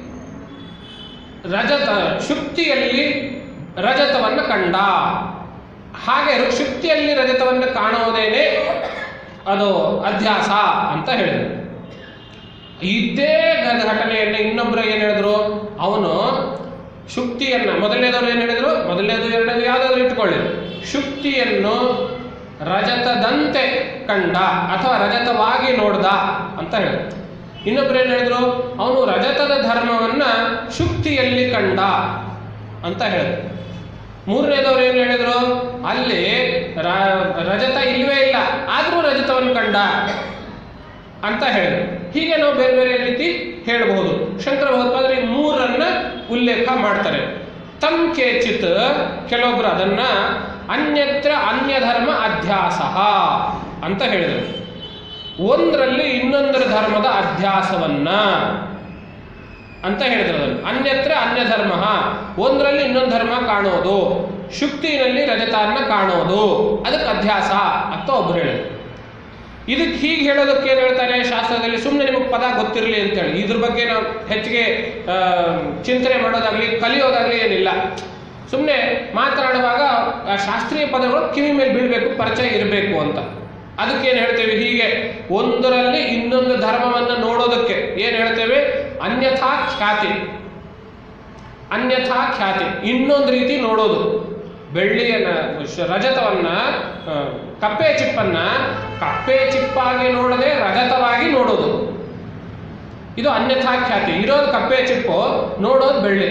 ರಜತ ಶುಕ್ತಿಯಲ್ಲಿ ರಜತವನ್ನು ಕಂಡ ಹಾಗೆ ರು- ಶುಕ್ತಿಯಲ್ಲಿ ರಜತವನ್ನು ಕಾಣುವುದೇನೆ ಅದು ಅಧ್ಯಾಸ ಅಂತ ಹೇಳಿದರು ಇದೇ ಘ- ಘಟನೆಯನ್ನು ಇನ್ನೊಬ್ಬರು ಏನು ಹೇಳಿದ್ರು ಅವನು ಶುಕ್ತಿಯನ್ನ ಮೊದಲನೇದವ್ರು ಏನು ಹೇಳಿದ್ರು ಮೊದಲನೇದು ಎರಡನೇದು ಯಾವುದಾದ್ರು ಇಟ್ಕೊಳ್ಳಿ ಶುಕ್ತಿಯನ್ನು ರಜತದಂತೆ ಕಂಡ ಅಥವಾ ರಜತವಾಗಿ ನೋಡ್ದ ಅಂತ ಹೇಳಿದ್ರು ಇನ್ನೊಬ್ರು ಏನು ಹೇಳಿದ್ರು ಅವನು ರಜತದ ಧರ್ಮವನ್ನ ಶುಕ್ತಿಯಲ್ಲಿ ಕಂಡ ಅಂತ ಹೇಳಿದ್ರು ಮೂರನೇದವ್ರು ಏನು ಹೇಳಿದ್ರು ಅಲ್ಲಿ ರ- ರಜತ ಇಲ್ವೇ ಇಲ್ಲ ಆದ್ರೂ ರಜತವನ್ನು ಕಂಡ ಅಂತ ಹೇಳಿದ್ರು ಹೀಗೆ ನಾವು ಬೇರೆ ಬೇರೆ ರೀತಿ ಹೇಳಬಹುದು ಶಂಕರ ಭಗವತ್ಪಾದರು ಈ ಮೂರನ್ನ ಉಲ್ಲೇಖ ಮಾಡ್ತಾರೆ ತಮ್ ಕೇಚಿತ್ ಕೆಲವೊಬ್ರು ಅದನ್ನ ಅನ್ಯತ್ರ ಅನ್ಯ ಧರ್ಮ ಅಧ್ಯಾಸ ಅಂತ ಹೇಳಿದರು ಒಂದರಲ್ಲಿ ಇನ್ನೊಂದರ ಧರ್ಮದ ಅಧ್ಯಾಸವನ್ನ ಅಂತ ಹೇಳಿದ್ರು ಅದನ್ನು ಅನ್ಯತ್ರ ಅನ್ಯ ಧರ್ಮ ಒಂದರಲ್ಲಿ ಇನ್ನೊಂದು ಧರ್ಮ ಕಾಣೋದು ಶುಕ್ತಿನಲ್ಲಿ ರಜತಾನ್ನ ಕಾಣೋದು ಅದಕ್ಕೆ ಅಧ್ಯಾಸ ಅಂತ ಒಬ್ರು ಹೇಳಿದ್ರು ಇದಕ್ಕೆ ಹೀಗೆ ಹೇಳೋದಕ್ಕೆ ಏನು ಹೇಳ್ತಾರೆ ಶಾಸ್ತ್ರದಲ್ಲಿ ಸುಮ್ಮನೆ ನಿಮಗೆ ಪದ ಗೊತ್ತಿರಲಿ ಅಂತೇಳಿ ಇದ್ರ ಬಗ್ಗೆ ನಾವು ಹೆಚ್ಚಿಗೆ ಆ, ಚಿಂತನೆ ಮಾಡೋದಾಗ್ಲಿ ಕಲಿಯೋದಾಗ್ಲಿ ಏನಿಲ್ಲ ಸುಮ್ಮನೆ ಮಾತನಾಡುವಾಗ ಆ ಶಾಸ್ತ್ರೀಯ ಪದಗಳು ಕಿವಿ ಮೇಲೆ ಬೀಳಬೇಕು ಪರಿಚಯ ಇರಬೇಕು ಅಂತ ಅದಕ್ಕೆ ಏನು ಹೇಳ್ತೇವೆ ಹೀಗೆ ಒಂದರಲ್ಲಿ ಇನ್ನೊಂದು ಧರ್ಮವನ್ನು ನೋಡೋದಕ್ಕೆ ಏನು ಹೇಳ್ತೇವೆ ಅನ್ಯಥಾ ಖ್ಯಾತಿ ಅನ್ಯಥಾ ಖ್ಯಾತಿ ಇನ್ನೊಂದು ರೀತಿ ನೋಡೋದು ಬೆಳ್ಳಿಯನ್ನ ಶ- ರಜತವನ್ನ ಆ, ಕಪ್ಪೆ ಚಿಪ್ಪನ್ನ ಕಪ್ಪೆ ಚಿಪ್ಪಾಗಿ ನೋಡದೆ ರಜತವಾಗಿ ನೋಡೋದು ಇದು ಅನ್ಯಥಾ ಖ್ಯಾತಿ ಇರೋದು ಕಪ್ಪೆ ಚಿಪ್ಪು ನೋಡೋದು ಬೆಳ್ಳಿ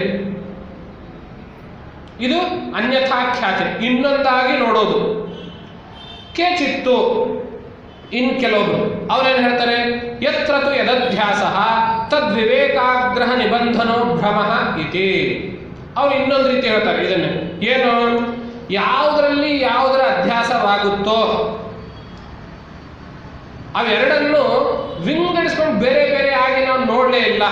ಇದು ಅನ್ಯಥಾ ಖ್ಯಾತಿ ಇನ್ನೊಂದಾಗಿ ನೋಡೋದು ಕೇಚಿತ್ತು ಇನ್ ಕೆಲವೊಬ್ರು ಅವ್ರೇನು ಹೇಳ್ತಾರೆ ಯತ್ರತು ಯದಧ್ಯಾಸ ತದ್ವಿವೇಕಾಗ್ರಹ ನಿಬಂಧನೋ ಭ್ರಮ ಇತಿ ಅವ್ರು ಇನ್ನೊಂದು ರೀತಿ ಹೇಳ್ತಾರೆ ಇದನ್ನು ಏನು ಯಾವುದರಲ್ಲಿ ಯಾವುದರ ಅಧ್ಯಾಸವಾಗುತ್ತೋ ಅವೆರಡನ್ನು ವಿಂಗಡಿಸ್ಕೊಂಡು ಬೇರೆ ಬೇರೆ ಆಗಿ ನಾವು ನೋಡಲೇ ಇಲ್ಲ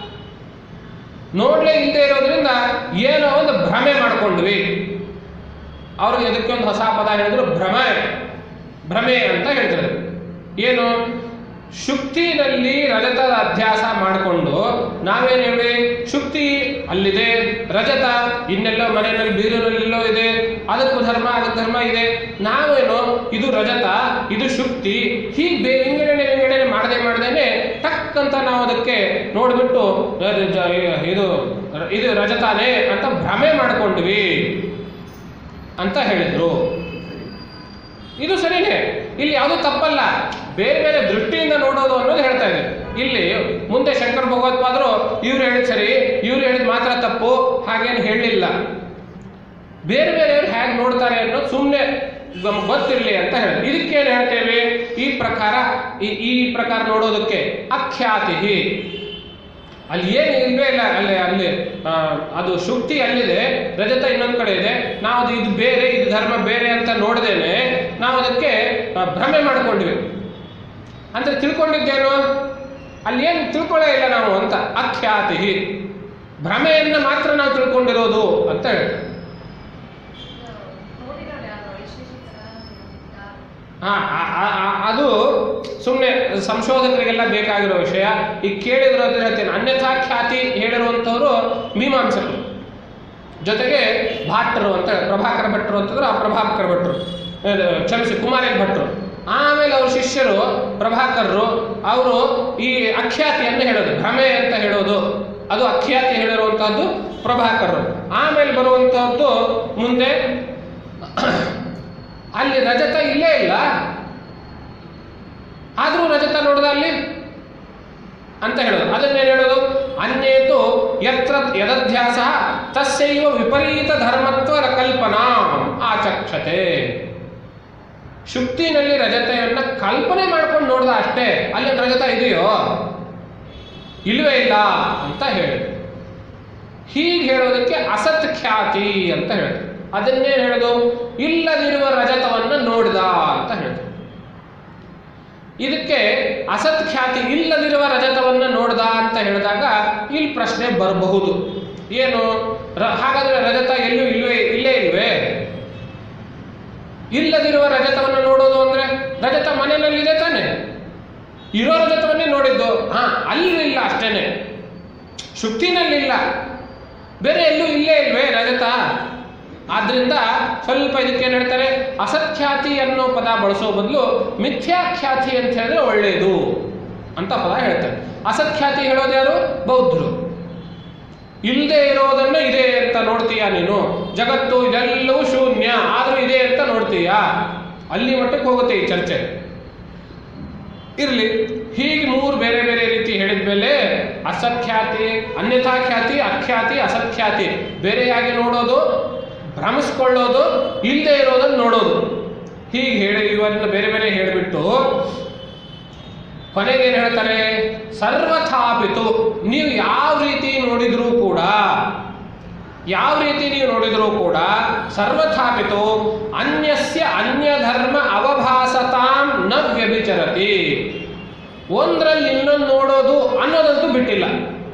ನೋಡಲೇ ಇಲ್ಲದೆ ಇರೋದ್ರಿಂದ ಏನೋ ಒಂದು ಭ್ರಮೆ ಮಾಡ್ಕೊಂಡ್ವಿ ಅವರು ಇದಕ್ಕೆ ಒಂದು ಹೊಸ ಪದ ಹೇಳಿದ್ರು ಭ್ರಮೆ ಭ್ರಮೆ ಅಂತ ಹೇಳ್ತಾರೆ ಏನು ಶುಕ್ತಿನಲ್ಲಿ ರಜತದ ಅಧ್ಯಾಸ ಮಾಡಿಕೊಂಡು ನಾವೇನು ಹೇಳಿ ಶುಕ್ತಿ ಅಲ್ಲಿದೆ ರಜತ ಇನ್ನೆಲ್ಲೋ ಮನೆಯಲ್ಲಿ ಬೀರಿನಲ್ಲೆಲ್ಲೋ ಇದೆ ಅದಕ್ಕೂ ಧರ್ಮ ಅದಕ್ಕೆ ಧರ್ಮ ಇದೆ ನಾವೇನು ಇದು ರಜತ ಇದು ಶುಕ್ತಿ ಹೀಗೆ ಬೇ ವಿಂಗಡಣೆ ವಿಂಗಡಣೆ ಮಾಡದೆ ಮಾಡ್ದೇನೆ ಟಕ್ ಅಂತ ನಾವು ಅದಕ್ಕೆ ನೋಡ್ಬಿಟ್ಟು ಅಹ್, ಜ- ಇದು ಇದು ರಜತಾನೇ ಅಂತ ಭ್ರಮೆ ಮಾಡ್ಕೊಂಡ್ವಿ ಅಂತ ಹೇಳಿದ್ರು ಇದು ಸರಿನೇ ಇಲ್ಲಿ ಯಾವುದೂ ತಪ್ಪಲ್ಲ ಬೇರೆ ಬೇರೆ ದೃಷ್ಟಿಯಿಂದ ನೋಡೋದು ಅನ್ನೋದು ಹೇಳ್ತಾ ಇದೆ ಇಲ್ಲಿ ಮುಂದೆ ಶಂಕರ ಭಗವತ್ಪಾದರು ಇವ್ರು ಹೇಳಿದ್ ಸರಿ ಇವ್ರು ಹೇಳಿದ್ ಮಾತ್ರ ತಪ್ಪು ಹಾಗೇನು ಹೇಳಲಿಲ್ಲ ಬೇರೆ ಬೇರೆಯವ್ರು ಹೇಗೆ ನೋಡ್ತಾರೆ ಅನ್ನೋದು ಸುಮ್ಮನೆ ಗೊತ್ತಿರಲಿ ಅಂತ ಹೇಳಿ ಇದಕ್ಕೇನು ಹೇಳ್ತೇವೆ ಈ ಪ್ರಕಾರ ಈ ಈ ಪ್ರಕಾರ ನೋಡೋದಕ್ಕೆ ಅಖ್ಯಾತಿ ಅಲ್ಲಿ ಏನು ಇಲ್ವೇ ಇಲ್ಲ ಅಲ್ಲಿ ಅಲ್ಲಿ ಆ, ಅದು ಶುಕ್ತಿ ಅಲ್ಲಿದೆ ರಜತ ಇನ್ನೊಂದು ಕಡೆ ಇದೆ ನಾವು ಅದು ಇದು ಬೇರೆ ಇದು ಧರ್ಮ ಬೇರೆ ಅಂತ ನೋಡ್ದೇನೆ ನಾವು ಅದಕ್ಕೆ ಆ, ಭ್ರಮೆ ಮಾಡ್ಕೊಂಡ್ವಿ ಅಂದ್ರೆ ತಿಳ್ಕೊಂಡಿದ್ದೇನು ಅಲ್ಲಿ ಏನು ತಿಳ್ಕೊಳ್ಳೇ ಇಲ್ಲ ನಾವು ಅಂತ ಅಖ್ಯಾತಿ ಭ್ರಮೆಯನ್ನು ಮಾತ್ರ ನಾವು ತಿಳ್ಕೊಂಡಿರೋದು ಅಂತ ಹೇಳ್ತಾರೆ ನೋಡಿರೋರು ಯಾರು ವೈಶೇಷಿಕರ ಯಾರು ಹಾ ಆ- ಆ- ಆ- ಅದು ಸುಮ್ಮನೆ ಸಂಶೋಧಕರಿಗೆಲ್ಲ ಬೇಕಾಗಿರೋ ವಿಷಯ ಈಗ ಕೇಳಿದ್ರಲ್ಲಿ ಹೇಳ್ತೇನೆ ಅನ್ಯಥಾ ಖ್ಯಾತಿ ಹೇಳಿರುವಂಥವ್ರು ಮೀಮಾಂಸಕರು ಜೊತೆಗೆ ಭಾಟ್ರು ಅಂತ ಹೇಳಿ ಪ್ರಭಾಕರ ಭಟ್ರು ಅಂತಂದ್ರೆ ಆ ಪ್ರಭಾಕರ ಭಟ್ರು ಇದು, ಕ್ಷಮಿಸಿ ಕುಮಾರೇನ್ ಭಟ್ರು ಆಮೇಲೆ ಅವ್ರ ಶಿಷ್ಯರು ಪ್ರಭಾಕರರು ಅವರು ಈ ಅಖ್ಯಾತಿಯನ್ನು ಹೇಳೋದು ಭ್ರಮೆ ಅಂತ ಹೇಳೋದು ಅದು ಅಖ್ಯಾತಿ ಹೇಳಿರುವಂತಹದ್ದು ಪ್ರಭಾಕರರು ಆಮೇಲೆ ಬರುವಂತಹದ್ದು ಮುಂದೆ ಅಲ್ಲಿ ರಜತ ಇಲ್ಲೇ ಇಲ್ಲ ಆದರೂ ರಜತ ನೋಡ್ದ ಅಲ್ಲಿ ಅಂತ ಹೇಳೋದು ಅದನ್ನೇನು ಹೇಳೋದು ಅನ್ಯೇತು ಯತ್ರ ಯದಧ್ಯಾಸ ತಸ್ಯೈವ ವಿಪರೀತ ಧರ್ಮತ್ವ ಕಲ್ಪನಾ ಆಚಕ್ಷತೆ ಶುಕ್ತಿನಲ್ಲಿ ರಜತೆಯನ್ನ ಕಲ್ಪನೆ ಮಾಡ್ಕೊಂಡು ನೋಡ್ದ ಅಷ್ಟೇ ಅಲ್ಲಿ ರಜತ ಇದೆಯೋ ಇಲ್ವೇ ಇಲ್ಲ ಅಂತ ಹೇಳಿದ್ರು ಹೀಗೆ ಹೇಳೋದಕ್ಕೆ ಅಸತ್ ಖ್ಯಾತಿ ಅಂತ ಹೇಳಿದ್ರು ಅದನ್ನೇನು ಹೇಳೋದು ಇಲ್ಲದಿರುವ ರಜತವನ್ನ ನೋಡಿದ ಅಂತ ಹೇಳಿದ್ರು ಇದಕ್ಕೆ ಅಸತ್ ಖ್ಯಾತಿ ಇಲ್ಲದಿರುವ ರಜತವನ್ನ ನೋಡ್ದ ಅಂತ ಹೇಳಿದಾಗ ಇಲ್ಲಿ ಪ್ರಶ್ನೆ ಬರಬಹುದು ಏನು ರ- ಹಾಗಾದ್ರೆ ರಜತ ಎಲ್ಲೂ ಇಲ್ವೇ ಇಲ್ಲೇ ಇಲ್ವೇ ಇಲ್ಲದಿರುವ ರಜತವನ್ನು ನೋಡೋದು ಅಂದ್ರೆ ರಜತ ಮನೆಯಲ್ಲಿ ಇದೆ ತಾನೆ ಇರೋ ರಜತವನ್ನೇ ನೋಡಿದ್ದು ಹಾ ಅಲ್ಲಿ ಇಲ್ಲ ಅಷ್ಟೇನೆ ಶುಕ್ತಿನಲ್ಲಿಲ್ಲ ಬೇರೆ ಎಲ್ಲೂ ಇಲ್ಲೇ ಇಲ್ವೇ ರಜತ ಆದ್ರಿಂದ ಸ್ವಲ್ಪ ಇದಕ್ಕೇನು ಹೇಳ್ತಾರೆ ಅಸಖ್ಯಾತಿ ಅನ್ನೋ ಪದ ಬಳಸೋ ಬದಲು ಮಿಥ್ಯಾಖ್ಯಾತಿ ಅಂತ ಹೇಳಿದ್ರೆ ಒಳ್ಳೆಯದು ಅಂತ ಪದ ಹೇಳ್ತಾರೆ ಅಸಖ್ಯಾತಿ ಹೇಳೋದು ಯಾರು ಬೌದ್ಧರು ಇಲ್ಲದೆ ಇರೋದನ್ನು ಇದೆ ಅಂತ ನೋಡ್ತೀಯಾ ನೀನು ಜಗತ್ತು ಇದೆಲ್ಲವೂ ಶೂನ್ಯ ಆದ್ರೂ ಇದೆ ಅಂತ ನೋಡ್ತೀಯಾ ಅಲ್ಲಿ ಮಟ್ಟಕ್ಕೆ ಹೋಗುತ್ತೆ ಈ ಚರ್ಚೆ ಇರಲಿ ಹೀಗೆ ಮೂರು ಬೇರೆ ಬೇರೆ ರೀತಿ ಹೇಳಿದ ಮೇಲೆ ಅಸಖ್ಯಾತಿ ಅನ್ಯಥಾ ಖ್ಯಾತಿ ಅಖ್ಯಾತಿ ಅಸಖ್ಯಾತಿ ಬೇರೆಯಾಗಿ ನೋಡೋದು ಭ್ರಮಿಸ್ಕೊಳ್ಳೋದು ಇಲ್ಲದೆ ಇರೋದನ್ನು ನೋಡೋದು ಹೀಗೆ ಹೇಳಿ ಇವನ್ನ ಬೇರೆ ಬೇರೆ ಹೇಳಿಬಿಟ್ಟು ಕೊನೆಗೇನು ಹೇಳ್ತಾರೆ ಸರ್ವಥಾಪಿತು ನೀವು ಯಾವ ರೀತಿ ನೋಡಿದ್ರೂ ಕೂಡ ಯಾವ ರೀತಿ ನೀವು ನೋಡಿದ್ರೂ ಕೂಡ ಸರ್ವಥಾಪಿತು ಅನ್ಯಸ್ಯ ಅನ್ಯ ಧರ್ಮ ಅವಭಾಸತಾಂ ನ ವ್ಯಭಿಚರತಿ ಒಂದ್ರಲ್ಲಿ ಇನ್ನೊಂದು ನೋಡೋದು ಅನ್ನೋದಂತೂ ಬಿಟ್ಟಿಲ್ಲ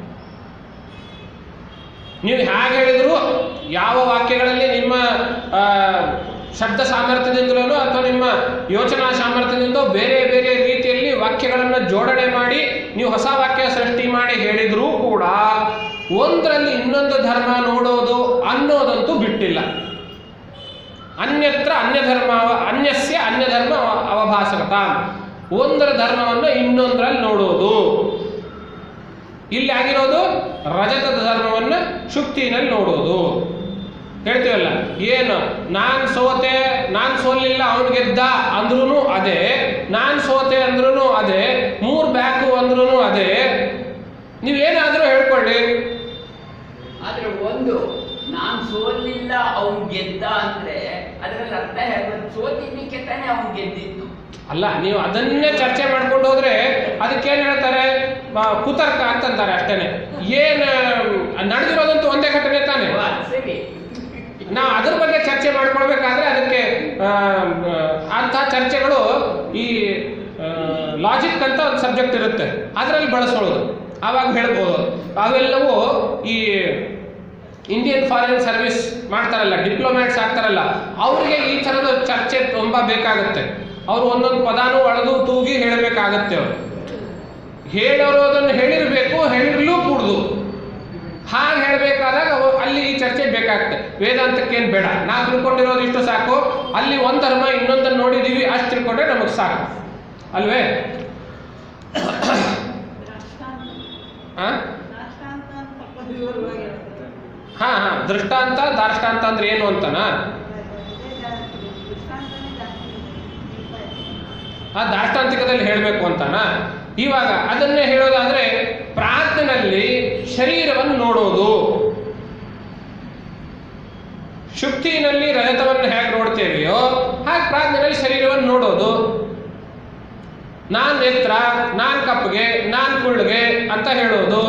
ನೀವು ಹೇಗೆ ಹೇಳಿದ್ರು ಯಾವ ವಾಕ್ಯಗಳಲ್ಲಿ ನಿಮ್ಮ ಆ, ಶಬ್ದ ಸಾಮರ್ಥ್ಯದಿಂದಲೋ ಅಥವಾ ನಿಮ್ಮ ಯೋಚನಾ ಸಾಮರ್ಥ್ಯದಿಂದಲೋ ಬೇರೆ ಬೇರೆ ರೀತಿಯಲ್ಲಿ ವಾಕ್ಯಗಳನ್ನು ಜೋಡಣೆ ಮಾಡಿ ನೀವು ಹೊಸ ವಾಕ್ಯ ಸೃಷ್ಟಿ ಮಾಡಿ ಹೇಳಿದ್ರೂ ಕೂಡ ಒಂದರಲ್ಲಿ ಇನ್ನೊಂದು ಧರ್ಮ ನೋಡೋದು ಅನ್ನೋದಂತೂ ಬಿಟ್ಟಿಲ್ಲ ಅನ್ಯತ್ರ ಅನ್ಯ ಧರ್ಮ ಅನ್ಯಸ್ಯ ಅನ್ಯ ಧರ್ಮ ಅವ- ಅವಭಾಸಕತ ಒಂದರ ಧರ್ಮವನ್ನು ಇನ್ನೊಂದರಲ್ಲಿ ನೋಡೋದು ಇಲ್ಲಿ ಆಗಿರೋದು ರಜತದ ಧರ್ಮವನ್ನು ಶುಕ್ತಿನಲ್ಲಿ ನೋಡೋದು ಹೇಳ್ತೀವಲ್ಲ ಏನು ನಾನ್ ಸೋತೆ ನಾನ್ ಸೋಲಿಲ್ಲ ಅವನು ಗೆದ್ದ ಅಂದ್ರೂ ಅದೇ ನಾನ್ ಸೋತೆ ಅಂದ್ರೂ ಅದೇ ಮೂರ್ ಬ್ಯಾಕು ಅಂದ್ರೂ ಅದೇ ನೀವೇನಾದ್ರೂ ಹೇಳ್ಕೊಳ್ಳಿ ಆದ್ರೆ ಒಂದು ನಾನ್ ಸೋಲಿಲ್ಲ ಅವ್ನ್ ಗೆದ್ದ ಅಂದ್ರೆ ಅದ್ರಲ್ಲಿ ಅರ್ಥ ಹೇಳ್ಬೋದು ಸೋತಿದ್ದಕ್ಕೆ ತಾನೇ ಅವ್ನ್ ಗೆದ್ದಿದ್ದು ಅಲ್ಲ ನೀವು ಅದನ್ನೇ ಚರ್ಚೆ ಮಾಡ್ಕೊಂಡು ಹೋದ್ರೆ ಅದಕ್ಕೇನು ಹೇಳ್ತಾರೆ ಮ- ಕುತರ್ಕ ಅಂತಂತಾರೆ ಅಷ್ಟೇನೆ ಏನು ನಡೆದಿರೋದಂತೂ ಒಂದೇ ಘಟನೆ ತಾನೆ ಓ, ಅದ್ ಸರಿ ನಾವು ಅದ್ರ ಬಗ್ಗೆ ಚರ್ಚೆ ಮಾಡ್ಕೊಳ್ಬೇಕಾದ್ರೆ ಅದಕ್ಕೆ ಆ, ಆ, ಅಂಥ ಚರ್ಚೆಗಳು ಈ ಲಾಜಿಕ್ ಅಂತ ಒಂದು ಸಬ್ಜೆಕ್ಟ್ ಇರುತ್ತೆ ಅದರಲ್ಲಿ ಬಳಸ್ಕೊಳ್ಳೋದು ಆವಾಗ ಹೇಳ್ಬೋದು ಅವೆಲ್ಲವೂ ಈ ಇಂಡಿಯನ್ ಫಾರಿನ್ ಸರ್ವಿಸ್ ಮಾಡ್ತಾರಲ್ಲ ಡಿಪ್ಲೊಮ್ಯಾಟ್ಸ್ ಆಗ್ತಾರಲ್ಲ ಅವರಿಗೆ ಈ ಥರದ ಚರ್ಚೆ ತುಂಬ ಬೇಕಾಗುತ್ತೆ ಅವರು ಒಂದೊಂದು ಪದಾನು ಒಳೆದು ತೂಗಿ ಹೇಳಬೇಕಾಗತ್ತೆ ಅವರು ಹೇಳೋರು ಅದನ್ನು ಹೇಳಿರಬೇಕು ಹೇಳಿರ್ಲೂ ಕೂಡುದು ಹಾಗೆ ಹೇಳಬೇಕಾದಾಗ ಅಲ್ಲಿ ಈ ಚರ್ಚೆ ಬೇಕಾಗ್ತದೆ ವೇದಾಂತಕ್ಕೇನು ಬೇಡ ನಾವು ತಿಳ್ಕೊಂಡಿರೋದು ಇಷ್ಟು ಸಾಕು ಅಲ್ಲಿ ಒಂದು ಧರ್ಮ ಇನ್ನೊಂದನ್ನು ನೋಡಿದೀವಿ ಅಷ್ಟು ತಿಳ್ಕೊಂಡ್ರೆ ನಮಗೆ ಸಾಕು ಅಲ್ವೇ ಆ? ಹಾ ಹಾ ದೃಷ್ಟಾಂತ ದಾರ್ಷ್ಟಾಂತ ಅಂದ್ರೆ ಏನು ಅಂತನಾ ಆ ದಾಷ್ಟಾಂತಿಕದಲ್ಲಿ ಹೇಳಬೇಕು ಅಂತನಾ ಇವಾಗ ಅದನ್ನೇ ಹೇಳೋದಾದ್ರೆ ಪ್ರಾರ್ಥನಲ್ಲಿ ಶರೀರವನ್ನು ನೋಡೋದು ಶುಕ್ತಿನಲ್ಲಿ ರಜತವನ್ನು ಹೇಗೆ ನೋಡ್ತೇವೆಯೋ ಹಾಗೆ ಪ್ರಾರ್ಥನೆಯಲ್ಲಿ ಶರೀರವನ್ನು ನೋಡೋದು ನಾನ್ ನೇತ್ರ ನಾನ್ ಕಪ್ಪಗೆ ನಾನ್ ಕುಳ್ಳಿಗೆ ಅಂತ ಹೇಳೋದು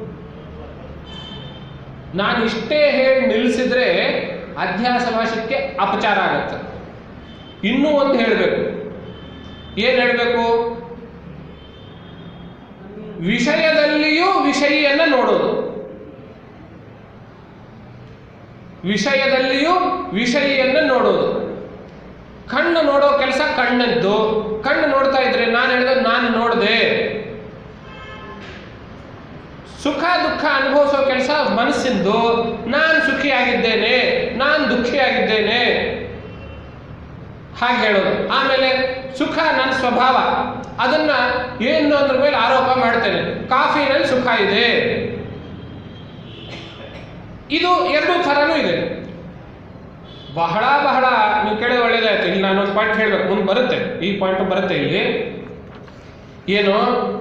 ನಾನು ಇಷ್ಟೇ ಹೇಳಿ ನಿಲ್ಲಿಸಿದ್ರೆ ಅಧ್ಯಾಸ ಭಾಷಕ್ಕೆ ಅಪಚಾರ ಆಗುತ್ತೆ ಇನ್ನೂ ಒಂದು ಹೇಳಬೇಕು ಏನು ಹೇಳಬೇಕು ವಿಷಯದಲ್ಲಿಯೂ ವಿಷಯಿಯನ್ನ ನೋಡೋದು ವಿಷಯದಲ್ಲಿಯೂ ವಿಷಯಿಯನ್ನ ನೋಡೋದು ಕಣ್ಣು ನೋಡೋ ಕೆಲಸ ಕಣ್ಣದ್ದು ಕಣ್ಣು ನೋಡ್ತಾ ಇದ್ರೆ ನಾನು ಹೇಳಿದ ನಾನು ನೋಡಿದೆ ಸುಖ ದುಃಖ ಅನುಭವಿಸೋ ಕೆಲಸ ಮನಸ್ಸಿಂದು ನಾನು ಸುಖಿಯಾಗಿದ್ದೇನೆ ನಾನು ದುಃಖಿಯಾಗಿದ್ದೇನೆ ಹಾಗೆ ಹೇಳೋದು ಆಮೇಲೆ ಸುಖ ನನ್ನ ಸ್ವಭಾವ ಅದನ್ನ ಏನು ಅದ್ರ ಮೇಲೆ ಆರೋಪ ಮಾಡ್ತೇನೆ ಕಾಫಿನಲ್ಲಿ ಸುಖ ಇದೆ ಇದು ಎರಡೂ ಥರನೂ ಇದೆ ಬಹಳ ಬಹಳ ನೀವು ಕೇಳಿದ್ರೆ ಒಳ್ಳೇದಾಯ್ತು ಇಲ್ಲಿ ನಾನು ಒಂದು ಪಾಯಿಂಟ್ ಹೇಳ್ಬೇಕು ಮುಂದೆ ಬರುತ್ತೆ ಈ ಪಾಯಿಂಟ್ ಬರುತ್ತೆ ಇಲ್ಲಿ ಏನು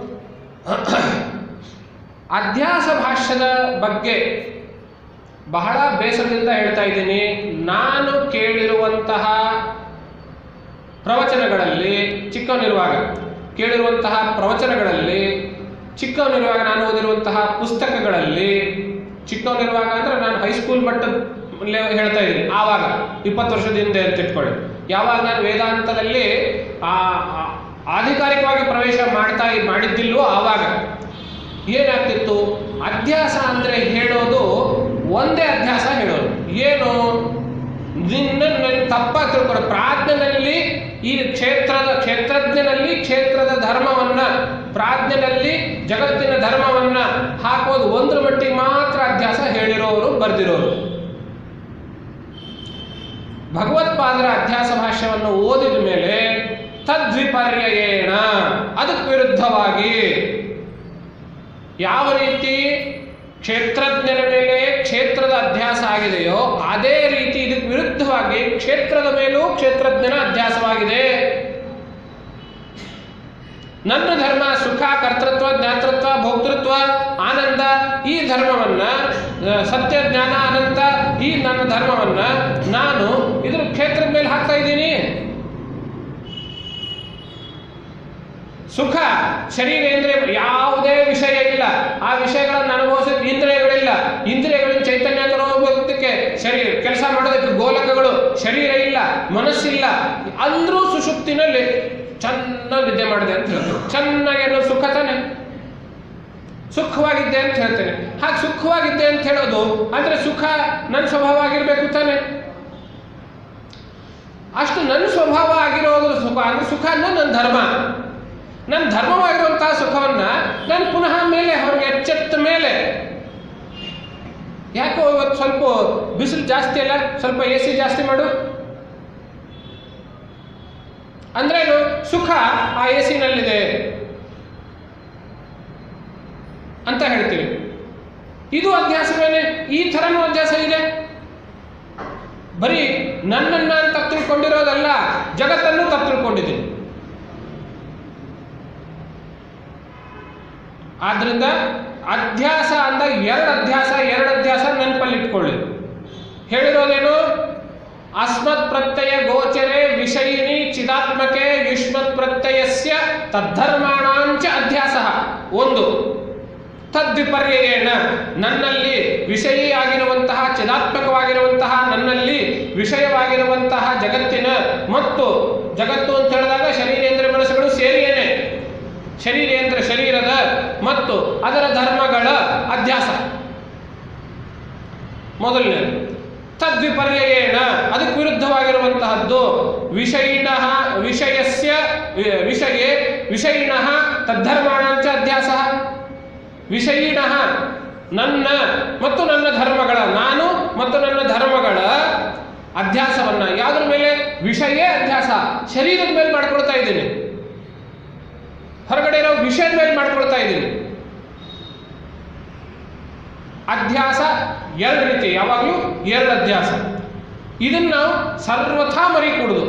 ಅಧ್ಯಾಸ ಭಾಷ್ಯದ ಬಗ್ಗೆ ಬಹಳ ಬೇಸರದಿಂದ ಹೇಳ್ತಾ ಇದ್ದೀನಿ ನಾನು ಕೇಳಿರುವಂತಹ ಪ್ರವಚನಗಳಲ್ಲಿ ಚಿಕ್ಕವನಿರುವಾಗ ಕೇಳಿರುವಂತಹ ಪ್ರವಚನಗಳಲ್ಲಿ ಚಿಕ್ಕವನಿರುವಾಗ ನಾನು ಓದಿರುವಂತಹ ಪುಸ್ತಕಗಳಲ್ಲಿ ಚಿಕ್ಕವನಿರುವಾಗ ಅಂದ್ರೆ ನಾನು ಹೈಸ್ಕೂಲ್ ಮಟ್ಟದ ಲೆ- ಹೇಳ್ತಾ ಇದ್ದೀನಿ ಆವಾಗ ಇಪ್ಪತ್ತು ವರ್ಷದ ಹಿಂದೆ ಅಂತ ಇಟ್ಕೊಳ್ಳಿ ಯಾವಾಗ ನಾನು ವೇದಾಂತದಲ್ಲಿ ಆ ಆ- ಆಧಿಕಾರಿಕವಾಗಿ ಪ್ರವೇಶ ಮಾಡ್ತಾ ಮಾಡಿದ್ದಿಲ್ವೋ ಆವಾಗ ಏನಾಗ್ತಿತ್ತು ಅಧ್ಯಾಸ ಅಂದ್ರೆ ಹೇಳೋದು ಒಂದೇ ಅಧ್ಯಾಸ ಹೇಳೋದು ಏನು ನಿನ್ನ ತಪ್ಪಾಗಿ ತಿಳ್ಕೊಳ್ಳೋ ಪ್ರಾಜ್ಞನಲ್ಲಿ ಈ ಕ್ಷೇತ್ರದ ಕ್ಷೇತ್ರಜ್ಞನಲ್ಲಿ ಕ್ಷೇತ್ರದ ಧರ್ಮವನ್ನ ಪ್ರಾಜ್ಞನಲ್ಲಿ ಜಗತ್ತಿನ ಧರ್ಮವನ್ನ ಹಾಕೋದು ಒಂದ್ರ ಮಟ್ಟಿಗೆ ಮಾತ್ರ ಅಧ್ಯಾಸ ಹೇಳಿರೋರು ಬರ್ದಿರೋರು ಭಗವತ್ಪಾದರ ಅಧ್ಯಾಸ ಭಾಷ್ಯವನ್ನು ಓದಿದ ಮೇಲೆ ತದ್ವಿಪರ್ಯಯೇಣ ಅದಕ್ಕೆ ವಿರುದ್ಧವಾಗಿ ಯಾವ ರೀತಿ ಕ್ಷೇತ್ರಜ್ಞರ ಮೇಲೆ ಕ್ಷೇತ್ರದ ಅಧ್ಯಾಸ ಆಗಿದೆಯೋ ಅದೇ ರೀತಿ ಇದಕ್ಕೆ ವಿರುದ್ಧವಾಗಿ ಕ್ಷೇತ್ರದ ಮೇಲೂ ಕ್ಷೇತ್ರಜ್ಞನ ಅಧ್ಯಾಸವಾಗಿದೆ ನನ್ನ ಧರ್ಮ ಸುಖ ಕರ್ತೃತ್ವ ಜ್ಞಾತೃತ್ವ ಭೋಕ್ತೃತ್ವ ಆನಂದ ಈ ಧರ್ಮವನ್ನ ಆ, ಸತ್ಯ ಜ್ಞಾನ ಅನಂತ ಈ ನನ್ನ ಧರ್ಮವನ್ನ ನಾನು ಇದ್ರ ಕ್ಷೇತ್ರದ ಮೇಲೆ ಹಾಕ್ತಾ ಇದ್ದೀನಿ ಸುಖ ಶರೀರೇಂದ್ರಿಯ ಯಾವುದೇ ವಿಷಯ ಇಲ್ಲ ಆ ವಿಷಯಗಳನ್ನು ಅನುಭವಿಸಿದ ಇಂದ್ರಿಯಗಳಿಲ್ಲ ಇಂದ್ರಿಯಗಳಿಂದ ಚೈತನ್ಯ ತರೋದಕ್ಕೆ ಶರೀರ ಕೆಲಸ ಮಾಡೋದಕ್ಕೆ ಗೋಲಕಗಳು ಶರೀರ ಇಲ್ಲ ಮನಸ್ಸಿಲ್ಲ ಅಂದ್ರೂ ಸುಷುಪ್ತಿನಲ್ಲಿ ಚೆನ್ನಾಗಿ ನಿದ್ದೆ ಮಾಡಿದೆ ಅಂತ ಹೇಳ್ತಾರೆ ಚೆನ್ನಾಗಿ ಅನ್ನೋ ಸುಖ ತಾನೆ ಸುಖವಾಗಿದ್ದೆ ಅಂತ ಹೇಳ್ತೇನೆ ಹಾಗೆ ಸುಖವಾಗಿದ್ದೆ ಅಂತ ಹೇಳೋದು ಅಂದ್ರೆ ಸುಖ ನನ್ನ ಸ್ವಭಾವ ಆಗಿರ್ಬೇಕು ತಾನೆ ಅಷ್ಟು ನನ್ನ ಸ್ವಭಾವ ಆಗಿರೋದು ಸುಖ ಅಂದ್ರೆ ಸುಖ ಅನ್ನೋದು ನನ್ನ ಧರ್ಮ ನನ್ನ ಧರ್ಮವಾಗಿರುವಂತಹ ಸುಖವನ್ನ ನಾನು ಪುನಃ ಮೇಲೆ ಅವ್ರಿಗೆ ಎಚ್ಚೆತ್ತ ಮೇಲೆ ಯಾಕೋ ಇವತ್ತು ಸ್ವಲ್ಪ ಬಿಸಿಲು ಜಾಸ್ತಿ ಅಲ್ಲ ಸ್ವಲ್ಪ ಎ ಸಿ ಜಾಸ್ತಿ ಮಾಡು ಅಂದ್ರೇನು ಸುಖ ಆ ಎ ಸಿನಲ್ಲಿದೆ ಅಂತ ಹೇಳ್ತೀವಿ ಇದು ಅಧ್ಯಾಸವೇನೆ ಈ ಥರನೂ ಅಧ್ಯಾಸ ಇದೆ ಬರೀ ನನ್ನನ್ನ ತಪ್ಪು ತಿಳ್ಕೊಂಡಿರೋದಲ್ಲ ಜಗತ್ತನ್ನು ತಪ್ಪು ತಿಳ್ಕೊಂಡಿದ್ದೀನಿ ಆದ್ರಿಂದ ಅಧ್ಯಾಸ ಅಂದ ಎರಡು ಅಧ್ಯಾಸ ಎರಡು ಅಧ್ಯಾಸ ನೆನಪಲ್ಲಿ ಇಟ್ಕೊಳ್ಳಿ ಹೇಳಿರೋದೇನು ಅಸ್ಮತ್ ಪ್ರತ್ಯಯ ಗೋಚರೆ ವಿಷಯಿನಿ ಚಿದಾತ್ಮಕೆ ಯುಷ್ಮತ್ ಪ್ರತ್ಯಯಸ್ಯ ತದ್ಧರ್ಮಾಣಾಂಚ ಅಧ್ಯಾಸ ಒಂದು ತದ್ವಿಪರ್ಯಯೇಣ ನನ್ನಲ್ಲಿ ವಿಷಯಿ ಆಗಿರುವಂತಹ ಚಿದಾತ್ಮಕವಾಗಿರುವಂತಹ ನನ್ನಲ್ಲಿ ವಿಷಯವಾಗಿರುವಂತಹ ಜಗತ್ತಿನ ಮತ್ತು ಜಗತ್ತು ಅಂತ ಹೇಳಿದಾಗ ಶರೀರೇಂದ್ರ ಮನಸ್ಸುಗಳು ಸೇರಿಯೇನೆ ಶರೀರೇಂದ್ರ ಶರೀರದ ಮತ್ತು ಅದರ ಧರ್ಮಗಳ ಅಧ್ಯಾಸ ಮೊದಲನೇ ತದ್ವಿಪರ್ಯಯೇಣ ಅದಕ್ಕೆ ವಿರುದ್ಧವಾಗಿರುವಂತಹದ್ದು ವಿಷಯಿಣ ವಿಷಯಸ್ಯ ವಿ- ವಿಷಯೇ ವಿಷಯಿಣ ತದ್ಧರ್ಮಾಣಾಂಚ ಅಧ್ಯಾಸ ವಿಷಯಿಣ ನನ್ನ ಮತ್ತು ನನ್ನ ಧರ್ಮಗಳ ನಾನು ಮತ್ತು ನನ್ನ ಧರ್ಮಗಳ ಅಧ್ಯಾಸವನ್ನ ಯಾವುದ್ರ ಮೇಲೆ ವಿಷಯೇ ಅಧ್ಯಾಸ ಶರೀರದ ಮೇಲೆ ಮಾಡ್ಕೊಳ್ತಾ ಇದ್ದೀನಿ ಹೊರಗಡೆ ಇರೋ ವಿಷಯದ ಮೇಲೆ ಮಾಡ್ಕೊಳ್ತಾ ಇದ್ದೀನಿ ಅಧ್ಯಾಸ ಎರಡು ರೀತಿ ಯಾವಾಗಲೂ ಎರಡು ಅಧ್ಯಾಸ ಇದನ್ನ ನಾವು ಸರ್ವಥಾ ಮರಿ ಕುಡುದು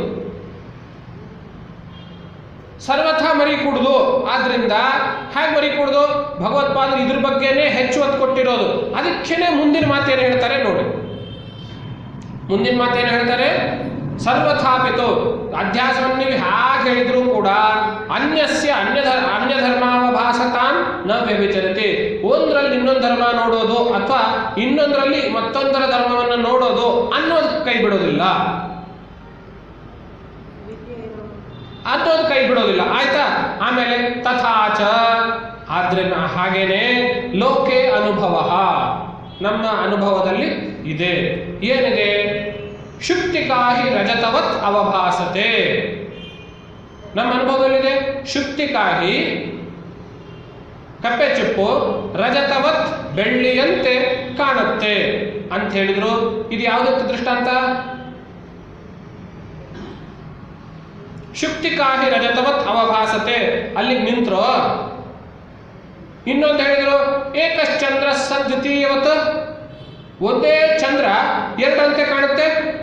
ಸರ್ವಥಾ ಮರಿ ಕುಡುದು ಆದ್ರಿಂದ ಹೇಗೆ ಮರಿ ಕುಡುದು ಭಗವತ್ಪಾದರು ಇದ್ರ ಬಗ್ಗೆನೇ ಹೆಚ್ಚು ಒತ್ತು ಕೊಟ್ಟಿರೋದು ಅದಕ್ಕೇನೆ ಮುಂದಿನ ಮಾತೇನು ಹೇಳ್ತಾರೆ ನೋಡಿ ಮುಂದಿನ ಮಾತೇನು ಹೇಳ್ತಾರೆ ಸರ್ವಥಾಪಿತು ಅಧ್ಯಾಸವನ್ನು ನೀವು ಹೇಗೆ ಹೇಳಿದ್ರು ಕೂಡ ಅನ್ಯಸ್ಯ ಅನ್ಯ ಧರ್ ಅನ್ಯ ಧರ್ಮಾವಭಾಸತಾನ್ ನ ವ್ಯಭಿಚರತೆ ಒಂದರಲ್ಲಿ ಇನ್ನೊಂದು ಧರ್ಮ ನೋಡೋದು ಅಥವಾ ಇನ್ನೊಂದರಲ್ಲಿ ಮತ್ತೊಂದರ ಧರ್ಮವನ್ನು ನೋಡೋದು ಅನ್ನೋದು ಕೈ ಬಿಡೋದಿಲ್ಲ ಅನ್ನೋದು ಕೈ ಬಿಡೋದಿಲ್ಲ ಆಯ್ತಾ ಆಮೇಲೆ ತಥಾಚ ಆದ್ರೆ ಹಾಗೇನೆ ಲೋಕೆ ಅನುಭವ ನಮ್ಮ ಅನುಭವದಲ್ಲಿ ಇದೆ ಏನಿದೆ ಶುಕ್ತಿಕಾಹಿ ರಜತವತ್ ಅವಭಾಸತೆ ನಮ್ಮ ಅನುಭವದಲ್ಲಿದೆ ಶುಕ್ತಿಕಾಹಿ ಕಪ್ಪೆ ಚಿಪ್ಪು ರಜತವತ್ ಬೆಳ್ಳಿಯಂತೆ ಕಾಣುತ್ತೆ ಅಂತ ಹೇಳಿದ್ರು ಇದು ಯಾವುದಕ್ಕೆ ದೃಷ್ಟಾಂತ ಶುಕ್ತಿಕಾಹಿ ರಜತವತ್ ಅವಭಾಸತೆ ಅಲ್ಲಿಗೆ ನಿಂತ್ರು ಇನ್ನೊಂದು ಹೇಳಿದ್ರು ಏಕಶ್ಚಂದ್ರ ಸದ್ವಿತೀಯವತ್ ಒಂದೇ ಚಂದ್ರ ಎರಡಂತೆ ಕಾಣುತ್ತೆ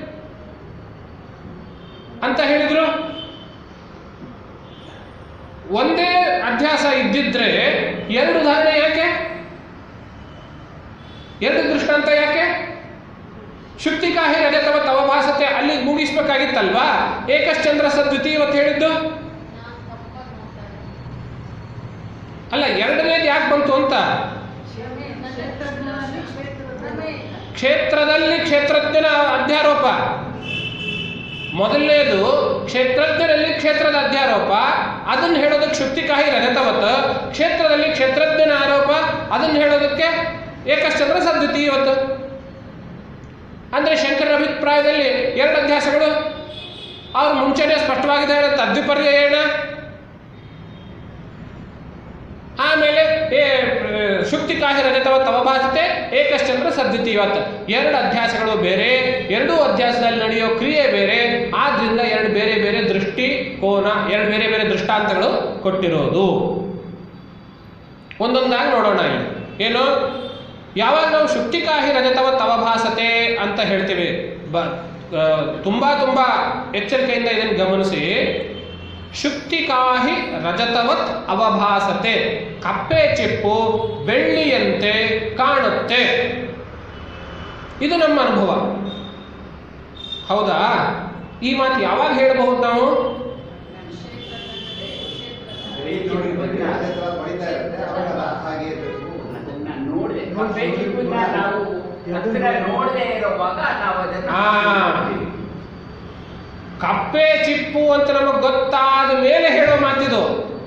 ಅಂತ ಹೇಳಿದ್ರು ಒಂದೇ ಅಧ್ಯಾಸ ಇದ್ದಿದ್ರೆ ಎರಡು ಉದಾಹರಣೆ ಯಾಕೆ ಎರಡು ದೃಷ್ಟಾಂತ ಯಾಕೆ ಶುಕ್ತಿಕಾಹಿ ರಜತವ ತವಭಾಸತೆ ಅಲ್ಲಿ ಮುಗಿಸ್ಬೇಕಾಗಿತ್ತಲ್ವಾ ಏಕಶ್ಚಂದ್ರ ಸದ್ವಿತೀಯ ಅಂತ ಹೇಳಿದ್ದು ನಾನು ತಪ್ಪಾಗಿ ಮಾತಾಡಿದೆ ಅಲ್ಲ ಎರಡನೇದು ಯಾಕೆ ಬಂತು ಅಂತ ಕ್ಷೇತ್ರದಲ್ಲಿ ಕ್ಷೇತ್ರಜ್ಞನ ಅಧ್ಯಾರೋಪ ಮೊದಲನೇದು ಕ್ಷೇತ್ರಜ್ಞರಲ್ಲಿ ಕ್ಷೇತ್ರದ ಅಧ್ಯಾರೋಪ ಅದನ್ನು ಹೇಳೋದಕ್ಕೆ ಶುಕ್ತಿಕಾಹಿ ರಜತವತ್ ಕ್ಷೇತ್ರದಲ್ಲಿ ಕ್ಷೇತ್ರಜ್ಞನ ಆರೋಪ ಅದನ್ನು ಹೇಳೋದಕ್ಕೆ ಏಕಶ್ಚಂದ್ರ ಸದ್ಯುತಿ ಇವತ್ತು ಅಂದ್ರೆ ಶಂಕರ ಅಭಿಪ್ರಾಯದಲ್ಲಿ ಎರಡು ಅಧ್ಯಾಸಗಳು ಅವ್ರು ಮುಂಚೆನೆ ಸ್ಪಷ್ಟವಾಗಿದೆ ಹೇಳುತ್ತೆ ಅದ್ವಿಪರ್ಯಯಣ ಆಮೇಲೆ ಏ ಶುಕ್ತಿಕಾಹಿ ರಜತವ ತವಭಾಸತೆ ಏಕಶ್ಚಂದ್ರ ಸದ್ಯುತಿ ಇವತ್ತು ಎರಡು ಅಧ್ಯಾಸಗಳು ಬೇರೆ ಎರಡೂ ಅಧ್ಯಾಸದಲ್ಲಿ ನಡೆಯೋ ಕ್ರಿಯೆ ಬೇರೆ ಆದ್ರಿಂದ ಎರಡು ಬೇರೆ ಬೇರೆ ದೃಷ್ಟಿ ಕೋನ ಎರಡು ಬೇರೆ ಬೇರೆ ದೃಷ್ಟಾಂತಗಳು ಕೊಟ್ಟಿರೋದು ಒಂದೊಂದಾಗಿ ನೋಡೋಣ ಇಲ್ಲಿ ಏನು ಯಾವಾಗ ನಾವು ಶುಕ್ತಿಕಾಹಿ ರಜತವ ತವಭಾಸತೆ ಅಂತ ಹೇಳ್ತೀವಿ ಬ ಆ, ತುಂಬಾ ತುಂಬಾ ಎಚ್ಚರಿಕೆಯಿಂದ ಇದನ್ನು ಗಮನಿಸಿ ಶುಕ್ತಿಕಾಹಿ ರಜತವತ್ ಅವಭಾಸತೆ ಕಪ್ಪೆ ಚಿಪ್ಪು ಬೆಳ್ಳಿಯಂತೆ ಕಾಣುತ್ತೆ ಇದು ನಮ್ಮ ಅನುಭವ ಹೌದಾ ಈ ಮಾತು ಯಾವಾಗ ಹೇಳಬಹುದು ನಾವು ಅದೇ ತರ ಹೊಡಿತಾ ಇರುತ್ತೆ ಅವಾಗಲ್ಲ ಹಾಗೆ ಇರ್ಬೇಕು ಅದನ್ನ ನೋಡಿದೆ ಕಪ್ಪೆ ಚಿಪ್ಪನ್ನ ನಾವು ಹತ್ರ ನೋಡದೆ ಇರುವಾಗ ನಾವು ಅದನ್ನ ಆ. ಕಪ್ಪೆ ಚಿಪ್ಪು ಅಂತ ನಮಗೆ ಗೊತ್ತಾದ ಮೇಲೆ ಹೇಳೋ ಮಾತಿದು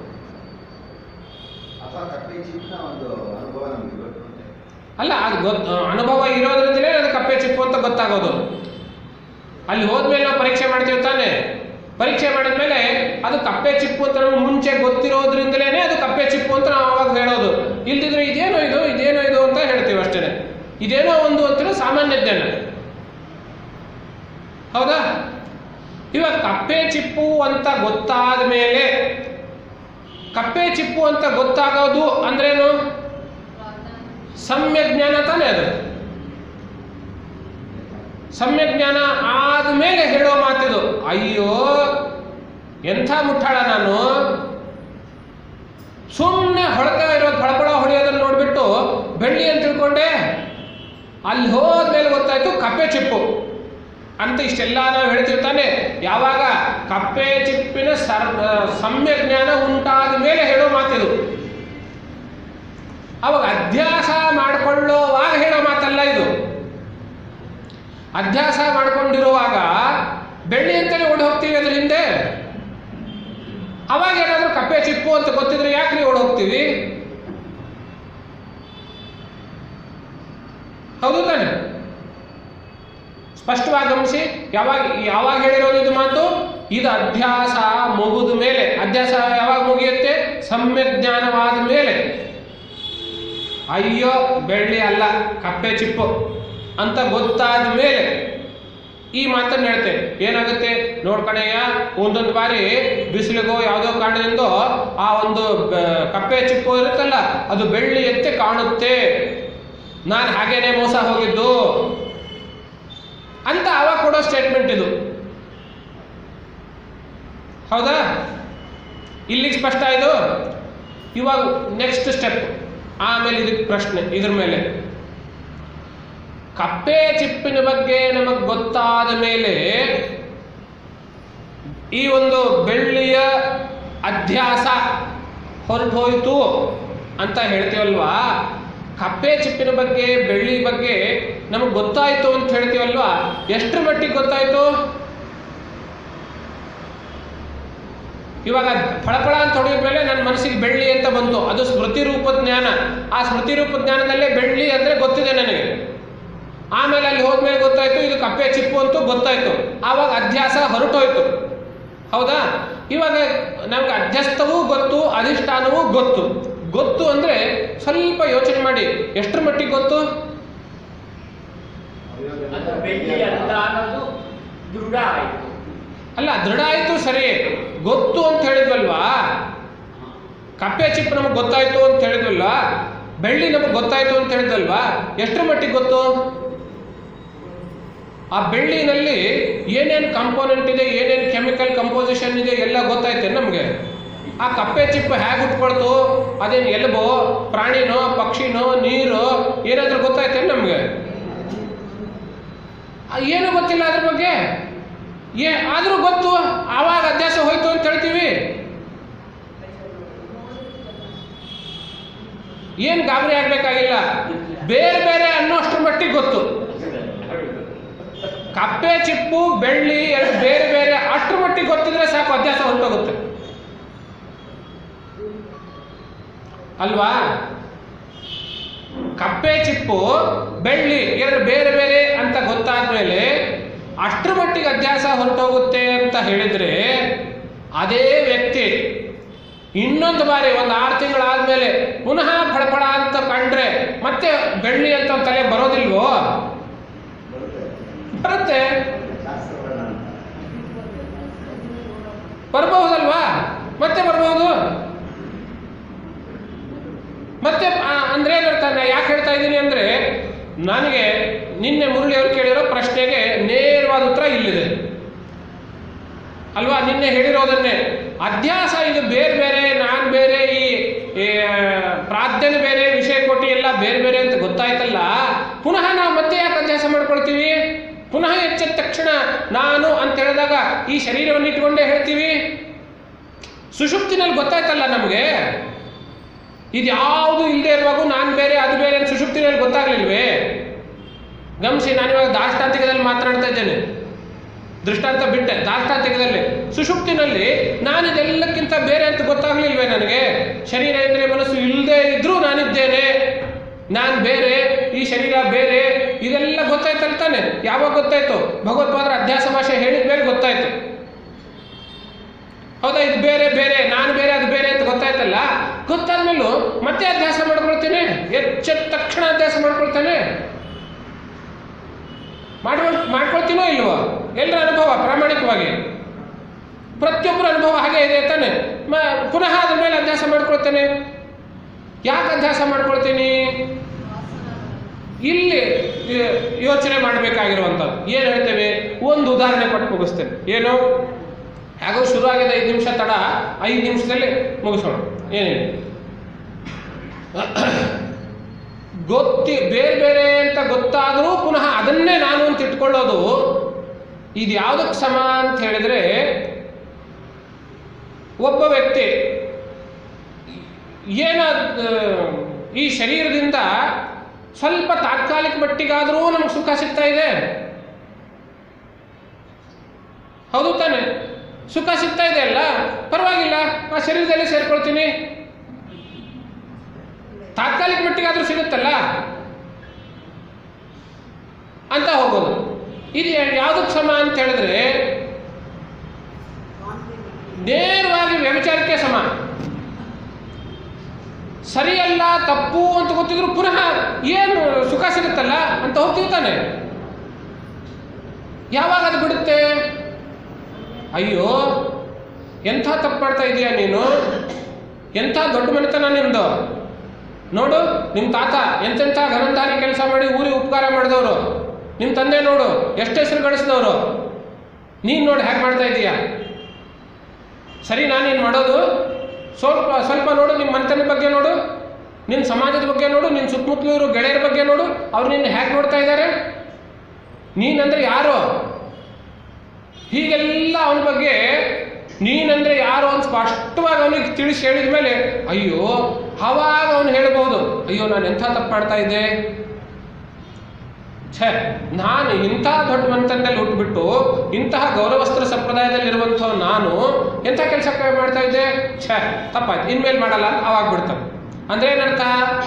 ಅಥವಾ ಕಪ್ಪೆ ಚಿಪ್ನ ಒಂದು ಅನುಭವ ನಮ್ಗೆ ಇವತ್ತು ಬಂದಿದೆ. ಅಲ್ಲ ಅದು ಗೊತ್ತ ಅನುಭವ ಇರೋದ್ರಿಂದಲೇ ಅದು ಕಪ್ಪೆ ಚಿಪ್ಪು ಅಂತ ಗೊತ್ತಾಗೋದು ಅಲ್ಲಿ ಹೋದ್ಮೇಲೆ ನಾವು ಪರೀಕ್ಷೆ ಮಾಡ್ತೀವಿ ತಾನೆ ಪರೀಕ್ಷೆ ಮಾಡಿದ್ಮೇಲೆ ಅದು ಕಪ್ಪೆ ಚಿಪ್ಪು ಅಂತ ನಮ್ಗೆ ಮುಂಚೆ ಗೊತ್ತಿರೋದ್ರಿಂದಲೇ ಅದು ಕಪ್ಪೆ ಚಿಪ್ಪು ಅಂತ ನಾವು ಅವಾಗ ಹೇಳೋದು ಇಲ್ದಿದ್ರೆ ಇದೇನೋ ಇದು ಇದೇನೋ ಇದು ಅಂತ ಹೇಳ್ತೀವಿ ಅಷ್ಟೇ ಇದೇನೋ ಒಂದು ಅಂತ ಸಾಮಾನ್ಯ ಜ್ಞಾನ ಹೌದಾ ಇವಾಗ ಕಪ್ಪೆ ಚಿಪ್ಪು ಅಂತ ಗೊತ್ತಾದ ಮೇಲೆ ಕಪ್ಪೆ ಚಿಪ್ಪು ಅಂತ ಗೊತ್ತಾಗೋದು ಅಂದ್ರೇನು ಸಮ್ಯಕ್ ಜ್ಞಾನ ತಾನೇ ಅದು ಸಮ್ಯಕ್ ಜ್ಞಾನ ಆದ್ಮೇಲೆ ಹೇಳೋ ಮಾತಿದು ಅಯ್ಯೋ ಎಂಥ ಮುಟ್ಟಾಳ ನಾನು ಸುಮ್ಮನೆ ಹೊಳಕ ಇರೋದು ಫಳಫಳ ಹೊಡೆಯೋದನ್ನ ನೋಡ್ಬಿಟ್ಟು ಬೆಳ್ಳಿ ಅಂತ ತಿಳ್ಕೊಂಡೆ ಅಲ್ಲಿ ಹೋದ್ಮೇಲೆ ಗೊತ್ತಾಯ್ತು ಕಪ್ಪೆ ಚಿಪ್ಪು ಅಂತ ಇಷ್ಟೆಲ್ಲ ನಾವು ಹೇಳ್ತೀವಿ ತಾನೆ ಯಾವಾಗ ಕಪ್ಪೆ ಚಿಪ್ಪಿನ ಸರ್ ಸಮ್ಯ ಜ್ಞಾನ ಉಂಟಾದ ಮೇಲೆ ಹೇಳೋ ಮಾತಿದು ಅವಾಗ ಅಧ್ಯಾಸ ಮಾಡಿಕೊಳ್ಳೋವಾಗ ಹೇಳೋ ಮಾತಲ್ಲ ಇದು ಅಧ್ಯಾಸ ಮಾಡ್ಕೊಂಡಿರುವಾಗ ಬೆಳ್ಳಿ ಅಂತಲೇ ಓಡಿ ಹೋಗ್ತೀವಿ ಅದ್ರ ಹಿಂದೆ ಅವಾಗ ಏನಾದ್ರೂ ಕಪ್ಪೆ ಚಿಪ್ಪು ಅಂತ ಗೊತ್ತಿದ್ರೆ ಯಾಕೆ ಓಡಿ ಹೋಗ್ತೀವಿ ಹೌದು ತಾನೆ ಸ್ಪಷ್ಟವಾಗಿ ಗಮನಿಸಿ ಯಾವಾಗ ಯಾವಾಗ ಹೇಳಿರೋದು ಇದು ಮಾತು ಇದು ಅಧ್ಯಾಸ ಮುಗಿದ ಮೇಲೆ ಅಧ್ಯಾಸ ಯಾವಾಗ ಮುಗಿಯುತ್ತೆ ಸಮ್ಯಕ್ ಜ್ಞಾನವಾದ ಮೇಲೆ ಅಯ್ಯೋ ಬೆಳ್ಳಿ ಅಲ್ಲ ಕಪ್ಪೆ ಚಿಪ್ಪು ಅಂತ ಗೊತ್ತಾದ ಮೇಲೆ ಈ ಮಾತನ್ನು ಹೇಳ್ತೇನೆ ಏನಾಗುತ್ತೆ ನೋಡ್ಕಣಯ್ಯ ಒಂದೊಂದು ಬಾರಿ ಬಿಸಿಲಿಗೋ ಯಾವುದೋ ಕಾರಣದಿಂದ ಆ ಒಂದು ಬ- ಕಪ್ಪೆ ಚಿಪ್ಪು ಇರುತ್ತಲ್ಲ ಅದು ಬೆಳ್ಳಿ ಎತ್ತೆ ಕಾಣುತ್ತೆ ನಾನು ಹಾಗೇನೆ ಮೋಸ ಹೋಗಿದ್ದು ಅಂತ ಅವಾಗ ಕೊಡೋ ಸ್ಟೇಟ್ಮೆಂಟ್ ಇದು ಹೌದಾ ಇಲ್ಲಿಗೆ ಸ್ಪಷ್ಟ ಇದು ಇವಾಗ ನೆಕ್ಸ್ಟ್ ಸ್ಟೆಪ್ ಆಮೇಲೆ ಇದಕ್ಕೆ ಪ್ರಶ್ನೆ ಇದ್ರ ಮೇಲೆ ಕಪ್ಪೆ ಚಿಪ್ಪಿನ ಬಗ್ಗೆ ನಮಗೆ ಗೊತ್ತಾದ ಮೇಲೆ ಈ ಒಂದು ಬೆಳ್ಳಿಯ ಅಧ್ಯಾಸ ಹೊರಟೋಯ್ತು ಅಂತ ಹೇಳ್ತೀವಲ್ವಾ ಕಪ್ಪೆ ಚಿಪ್ಪಿನ ಬಗ್ಗೆ ಬೆಳ್ಳಿ ಬಗ್ಗೆ ನಮಗೆ ಗೊತ್ತಾಯ್ತು ಅಂತ ಹೇಳ್ತೀವಲ್ವಾ ಎಷ್ಟರ ಮಟ್ಟಿಗೆ ಗೊತ್ತಾಯ್ತು ಇವಾಗ ಫಳಫಳ ಅಂತ ಹೊಡೆದ ಮೇಲೆ ನನ್ನ ಮನಸ್ಸಿಗೆ ಬೆಳ್ಳಿ ಅಂತ ಬಂತು ಅದು ಸ್ಮೃತಿ ರೂಪ ಜ್ಞಾನ ಆ ಸ್ಮೃತಿ ರೂಪ ಜ್ಞಾನದಲ್ಲೇ ಬೆಳ್ಳಿ ಅಂದ್ರೆ ಗೊತ್ತಿದೆ ನನಗೆ ಆಮೇಲೆ ಅಲ್ಲಿ ಹೋದ್ಮೇಲೆ ಗೊತ್ತಾಯ್ತು ಇದು ಕಪ್ಪೆ ಚಿಪ್ಪು ಅಂತೂ ಗೊತ್ತಾಯ್ತು ಆವಾಗ ಅಧ್ಯಾಸ ಹೊರಟೋಯ್ತು ಹೌದಾ ಇವಾಗ ನಮ್ಗೆ ಅಧ್ಯಸ್ಥವೂ ಗೊತ್ತು ಅಧಿಷ್ಠಾನವೂ ಗೊತ್ತು ಗೊತ್ತು ಅಂದ್ರೆ ಸ್ವಲ್ಪ ಯೋಚನೆ ಮಾಡಿ ಎಷ್ಟರ ಮಟ್ಟಿಗೆ ಗೊತ್ತು ಅದು ಬೆಳ್ಳಿ ಅಲ್ಲ ಅನ್ನೋದು ದೃಢ ಆಯ್ತು ಅಲ್ಲ ದೃಢ ಆಯ್ತು ಸರಿ ಗೊತ್ತು ಅಂತ ಹೇಳಿದ್ವಲ್ವಾ ಕಪ್ಪೆ ಚಿಪ್ಪು ನಮಗೆ ಗೊತ್ತಾಯ್ತು ಅಂತ ಹೇಳಿದ್ವಲ್ವಾ ಬೆಳ್ಳಿ ನಮಗೆ ಗೊತ್ತಾಯ್ತು ಅಂತ ಹೇಳಿದ್ವಲ್ವಾ ಎಷ್ಟರ ಮಟ್ಟಿಗೆ ಗೊತ್ತು ಆ ಬೆಳ್ಳಿನಲ್ಲಿ ಏನೇನು ಕಾಂಪೋನೆಂಟ್ ಇದೆ ಏನೇನು ಕೆಮಿಕಲ್ ಕಂಪೋಸಿಷನ್ ಇದೆ ಎಲ್ಲ ಗೊತ್ತಾಯ್ತೆ ನಮಗೆ ಆ ಕಪ್ಪೆ ಚಿಪ್ಪು ಹೇಗೆ ಉಟ್ಕೊಳ್ತು ಅದೇನು ಎಲುಬೋ ಪ್ರಾಣಿನೋ ಪಕ್ಷಿನೋ ನೀರು ಏನಾದರೂ ಗೊತ್ತಾಯ್ತೆ ನಮಗೆ ಏನು ಗೊತ್ತಿಲ್ಲ ಅದ್ರ ಬಗ್ಗೆ ಏ ಆದರೂ ಗೊತ್ತು ಆವಾಗ ಅಭ್ಯಾಸ ಹೋಯ್ತು ಅಂತ ಹೇಳ್ತೀವಿ ಏನು ಗಾಬರಿ ಆಗಬೇಕಾಗಿಲ್ಲ ಬೇರೆ ಬೇರೆ ಅನ್ನೋಷ್ಟ್ರ ಮಟ್ಟಿಗೆ ಗೊತ್ತು ಕಪ್ಪೆ ಚಿಪ್ಪು ಬೆಳ್ಳಿ ಎರಡು ಬೇರೆ ಬೇರೆ ಅಷ್ಟ್ರ ಮಟ್ಟಿಗೆ ಗೊತ್ತಿದ್ರೆ ಸಾಕು ಅಭ್ಯಾಸ ಹೊರಟೋಗುತ್ತೆ ಅಲ್ವಾ ಕಪ್ಪೆ ಚಿಪ್ಪು ಬೆಳ್ಳಿ ಎರಡು ಬೇರೆ ಬೇರೆ ಅಂತ ಗೊತ್ತಾದ್ಮೇಲೆ ಅಷ್ಟ್ರ ಮಟ್ಟಿಗೆ ಅಭ್ಯಾಸ ಹೊರಟೋಗುತ್ತೆ ಅಂತ ಹೇಳಿದ್ರೆ ಅದೇ ವ್ಯಕ್ತಿ ಇನ್ನೊಂದು ಬಾರಿ ಒಂದು ಆರು ತಿಂಗಳಾದ್ಮೇಲೆ ಪುನಃ ಫಳಫಳ ಅಂತ ಕಂಡ್ರೆ ಮತ್ತೆ ಬೆಳ್ಳಿ ಅಂತ ಒಂದ್ ತಲೆ ಬರೋದಿಲ್ವೋ ಬರುತ್ತೆ ಬರುತ್ತೆ ಶಾಸ್ತ್ರಗಳನ್ನ ಬರಬಹುದಲ್ವಾ ಮತ್ತೆ ಬರಬಹುದು ಮತ್ತೆ ಆ, ಅಂದ್ರೆ ಏನರ್ಥ ನಾ ಯಾಕೆ ಹೇಳ್ತಾ ಇದ್ದೀನಿ ಅಂದ್ರೆ ನನಗೆ ನಿನ್ನೆ ಮುರಳಿಯವರು ಕೇಳಿರೋ ಪ್ರಶ್ನೆಗೆ ನೇರವಾದ ಉತ್ತರ ಇಲ್ಲಿದೆ ಅಲ್ವಾ ನಿನ್ನೆ ಹೇಳಿರೋದನ್ನೇ ಅಧ್ಯಾಸ ಇದು ಬೇರೆ ಬೇರೆ ನಾನು ಬೇರೆ ಈ ಈ, ಆ, ಪ್ರಾರ್ಥನೆ ಬೇರೆ ವಿಷಯ ಕೊಟ್ಟು ಎಲ್ಲ ಬೇರೆ ಬೇರೆ ಅಂತ ಗೊತ್ತಾಯ್ತಲ್ಲ ಪುನಃ ನಾವು ಮತ್ತೆ ಯಾಕೆ ಅಭ್ಯಾಸ ಮಾಡ್ಕೊಳ್ತೀವಿ ಪುನಃ ಎಚ್ಚೆದ ತಕ್ಷಣ ನಾನು ಅಂತ ಹೇಳಿದಾಗ ಈ ಶರೀರವನ್ನು ಇಟ್ಕೊಂಡೇ ಹೇಳ್ತೀವಿ ಸುಷುಪ್ತಿನಲ್ಲಿ ಗೊತ್ತಾಯ್ತಲ್ಲ ನಮಗೆ ಇದು ಯಾವುದು ಇಲ್ಲದೆ ಇರುವಾಗ ನಾನು ಬೇರೆ ಅದು ಬೇರೆ ಅಂತ ಸುಷುಪ್ತಿನಲ್ಲಿ ಗೊತ್ತಾಗ್ಲಿಲ್ವೇ ಗಮನಿಸಿ ನಾನು ಇವಾಗ ದಾಷ್ಟಾಂತಿಕದಲ್ಲಿ ಮಾತನಾಡ್ತಾ ಇದ್ದೇನೆ ದೃಷ್ಟಾಂತ ಬಿಟ್ಟೆ ದಾಷ್ಟಾಂತಿಕದಲ್ಲಿ ಸುಷುಪ್ತಿನಲ್ಲಿ ನಾನು ಇದೆಲ್ಲಕ್ಕಿಂತ ಬೇರೆ ಅಂತ ಗೊತ್ತಾಗ್ಲಿಲ್ವೇ ನನಗೆ ಶರೀರ ಇಂದ್ರಿಯ ಮನಸ್ಸು ಇಲ್ಲದೆ ಇದ್ರೂ ನಾನಿದ್ದೇನೆ ನಾನು ಬೇರೆ ಈ ಶರೀರ ಬೇರೆ ಇದೆಲ್ಲ ಗೊತ್ತಾಯ್ತಲ್ಲ ತಾನೆ ಯಾವಾಗ ಗೊತ್ತಾಯ್ತು ಭಗವತ್ಪಾದರ ಅಧ್ಯಾಸ ಭಾಷೆ ಹೇಳಿದ ಮೇಲೆ ಗೊತ್ತಾಯ್ತು ಹೌದಾ ಇದು ಬೇರೆ ಬೇರೆ ನಾನು ಬೇರೆ ಅದು ಬೇರೆ ಅಂತ ಗೊತ್ತಾಯ್ತಲ್ಲ ಗೊತ್ತಾದ್ಮೇಲೂ ಮತ್ತೆ ಅಭ್ಯಾಸ ಮಾಡ್ಕೊಳ್ತೀನಿ ಎಚ್ಚೆದ ತಕ್ಷಣ ಅಭ್ಯಾಸ ಮಾಡ್ಕೊಳ್ತಾನೆ ಮಾಡ್ಕೊಳ್ ಮಾಡ್ಕೊಳ್ತೀನೋ ಇಲ್ವೋ ಎಲ್ಲರ ಅನುಭವ ಪ್ರಾಮಾಣಿಕವಾಗಿ ಪ್ರತಿಯೊಬ್ಬರ ಅನುಭವ ಹಾಗೆ ಇದೆ ತಾನೆ ಮ ಪುನಃ ಅದ್ರ ಮೇಲೆ ಅಭ್ಯಾಸ ಮಾಡ್ಕೊಳ್ತೇನೆ ಯಾಕೆ ಅಭ್ಯಾಸ ಮಾಡ್ಕೊಳ್ತೀನಿ ಇಲ್ಲಿ ಯೋ- ಯೋಚನೆ ಮಾಡಬೇಕಾಗಿರುವಂಥದ್ದು ಏನು ಹೇಳ್ತೇವೆ ಒಂದು ಉದಾಹರಣೆ ಕೊಟ್ಟು ಮುಗಿಸ್ತೇನೆ ಏನು ಹಾಗೂ ಶುರು ಆಗಿದೆ ಐದು ನಿಮಿಷ ತಡ ಐದು ನಿಮಿಷದಲ್ಲಿ ಮುಗಿಸೋಣ ಏನಿಲ್ಲ ಗೊತ್ತಿ ಬೇರೆ ಬೇರೆ ಅಂತ ಗೊತ್ತಾದರೂ ಪುನಃ ಅದನ್ನೇ ನಾನು ಅಂತ ಇಟ್ಕೊಳ್ಳೋದು ಇದು ಯಾವುದಕ್ಕೆ ಸಮ ಅಂತ ಹೇಳಿದ್ರೆ ಒಬ್ಬ ವ್ಯಕ್ತಿ ಏನ ಆ, ಈ ಶರೀರದಿಂದ ಸ್ವಲ್ಪ ತಾತ್ಕಾಲಿಕ ಮಟ್ಟಿಗಾದರೂ ನಮ್ಗೆ ಸುಖ ಸಿಗ್ತಾ ಇದೆ ಹೌದು ತಾನೆ ಸುಖ ಸಿಗ್ತಾ ಇದೆ ಅಲ್ಲ ಪರವಾಗಿಲ್ಲ ಆ ಶರೀರದಲ್ಲಿ ಸೇರ್ಕೊಳ್ತೀನಿ ತಾತ್ಕಾಲಿಕ ಮಟ್ಟಿಗಾದ್ರೂ ಸಿಗುತ್ತಲ್ಲ ಅಂತ ಹೋಗೋದು ಇದು ಯಾವುದಕ್ಕೆ ಸಮ ಅಂತ ಹೇಳಿದ್ರೆ ನೇರವಾಗಿ ವ್ಯಭಿಚಾರಕ್ಕೆ ಸಮ ಸರಿಯಲ್ಲ ತಪ್ಪು ಅಂತ ಗೊತ್ತಿದ್ರು ಪುನಃ ಏನು ಸುಖ ಸಿಗುತ್ತಲ್ಲ ಅಂತ ಹೋಗ್ತೀವಿ ತಾನೆ ಯಾವಾಗ ಅದು ಬಿಡುತ್ತೆ ಅಯ್ಯೋ ಎಂಥ ತಪ್ಪು ಮಾಡ್ತಾ ಇದೀಯ ನೀನು ಎಂಥ ದೊಡ್ಡ ಮನೆತನ ನಿಮ್ದು ನೋಡು ನಿಮ್ಮ ತಾತ ಎಂತೆಂಥ ಘನಂಧಾರಿ ಕೆಲಸ ಮಾಡಿ ಊರಿಗೆ ಉಪಕಾರ ಮಾಡಿದವರು ನಿಮ್ಮ ತಂದೆ ನೋಡು ಎಷ್ಟು ಹೆಸರು ಗಳಿಸಿದವರು ನೀನು ನೋಡಿ ಹೇಗೆ ಮಾಡ್ತಾ ಇದೀಯ ಸರಿ ನಾನೇನು ಮಾಡೋದು ಸ್ವಲ್ಪ ಸ್ವಲ್ಪ ನೋಡು ನಿಮ್ಮ ಮನೆತನದ ಬಗ್ಗೆ ನೋಡು ನಿನ್ನ ಸಮಾಜದ ಬಗ್ಗೆ ನೋಡು ನಿನ್ನ ಸುತ್ತಮುತ್ತಲು ಇರೋ ಗೆಳೆಯರ ಬಗ್ಗೆ ನೋಡು ಅವ್ರು ನಿನ್ನ ಹೇಗೆ ನೋಡ್ತಾ ಇದ್ದಾರೆ ನೀನಂದ್ರೆ ಯಾರು ಹೀಗೆಲ್ಲ ಅವನ ಬಗ್ಗೆ ನೀನಂದ್ರೆ ಯಾರು ಅಂತ ಸ್ಪಷ್ಟವಾಗಿ ಅವನಿಗೆ ತಿಳಿಸಿ ಹೇಳಿದ ಮೇಲೆ ಅಯ್ಯೋ ಅವಾಗ ಅವನು ಹೇಳ್ಬೋದು ಅಯ್ಯೋ ನಾನು ಎಂಥ ತಪ್ಪು ಮಾಡ್ತಾ ಇದ್ದೆ ಛೇ ನಾನು ಇಂಥ ದೊಡ್ಡ ಮಂತನದಲ್ಲಿ ಹುಟ್ಟುಬಿಟ್ಟು ಇಂತಹ ಗೌರವಸ್ತ್ರ ಸಂಪ್ರದಾಯದಲ್ಲಿರುವಂಥ ನಾನು ಎಂಥ ಕೆಲಸ ಮಾಡ್ತಾ ಇದ್ದೆ ಛೇ ತಪ್ಪಾಯ್ತು ಇನ್ಮೇಲೆ ಮಾಡಲ್ಲ ಅವಾಗ ಬಿಡ್ತಾನೆ ಅಂದ್ರೆ ಏನರ್ಥ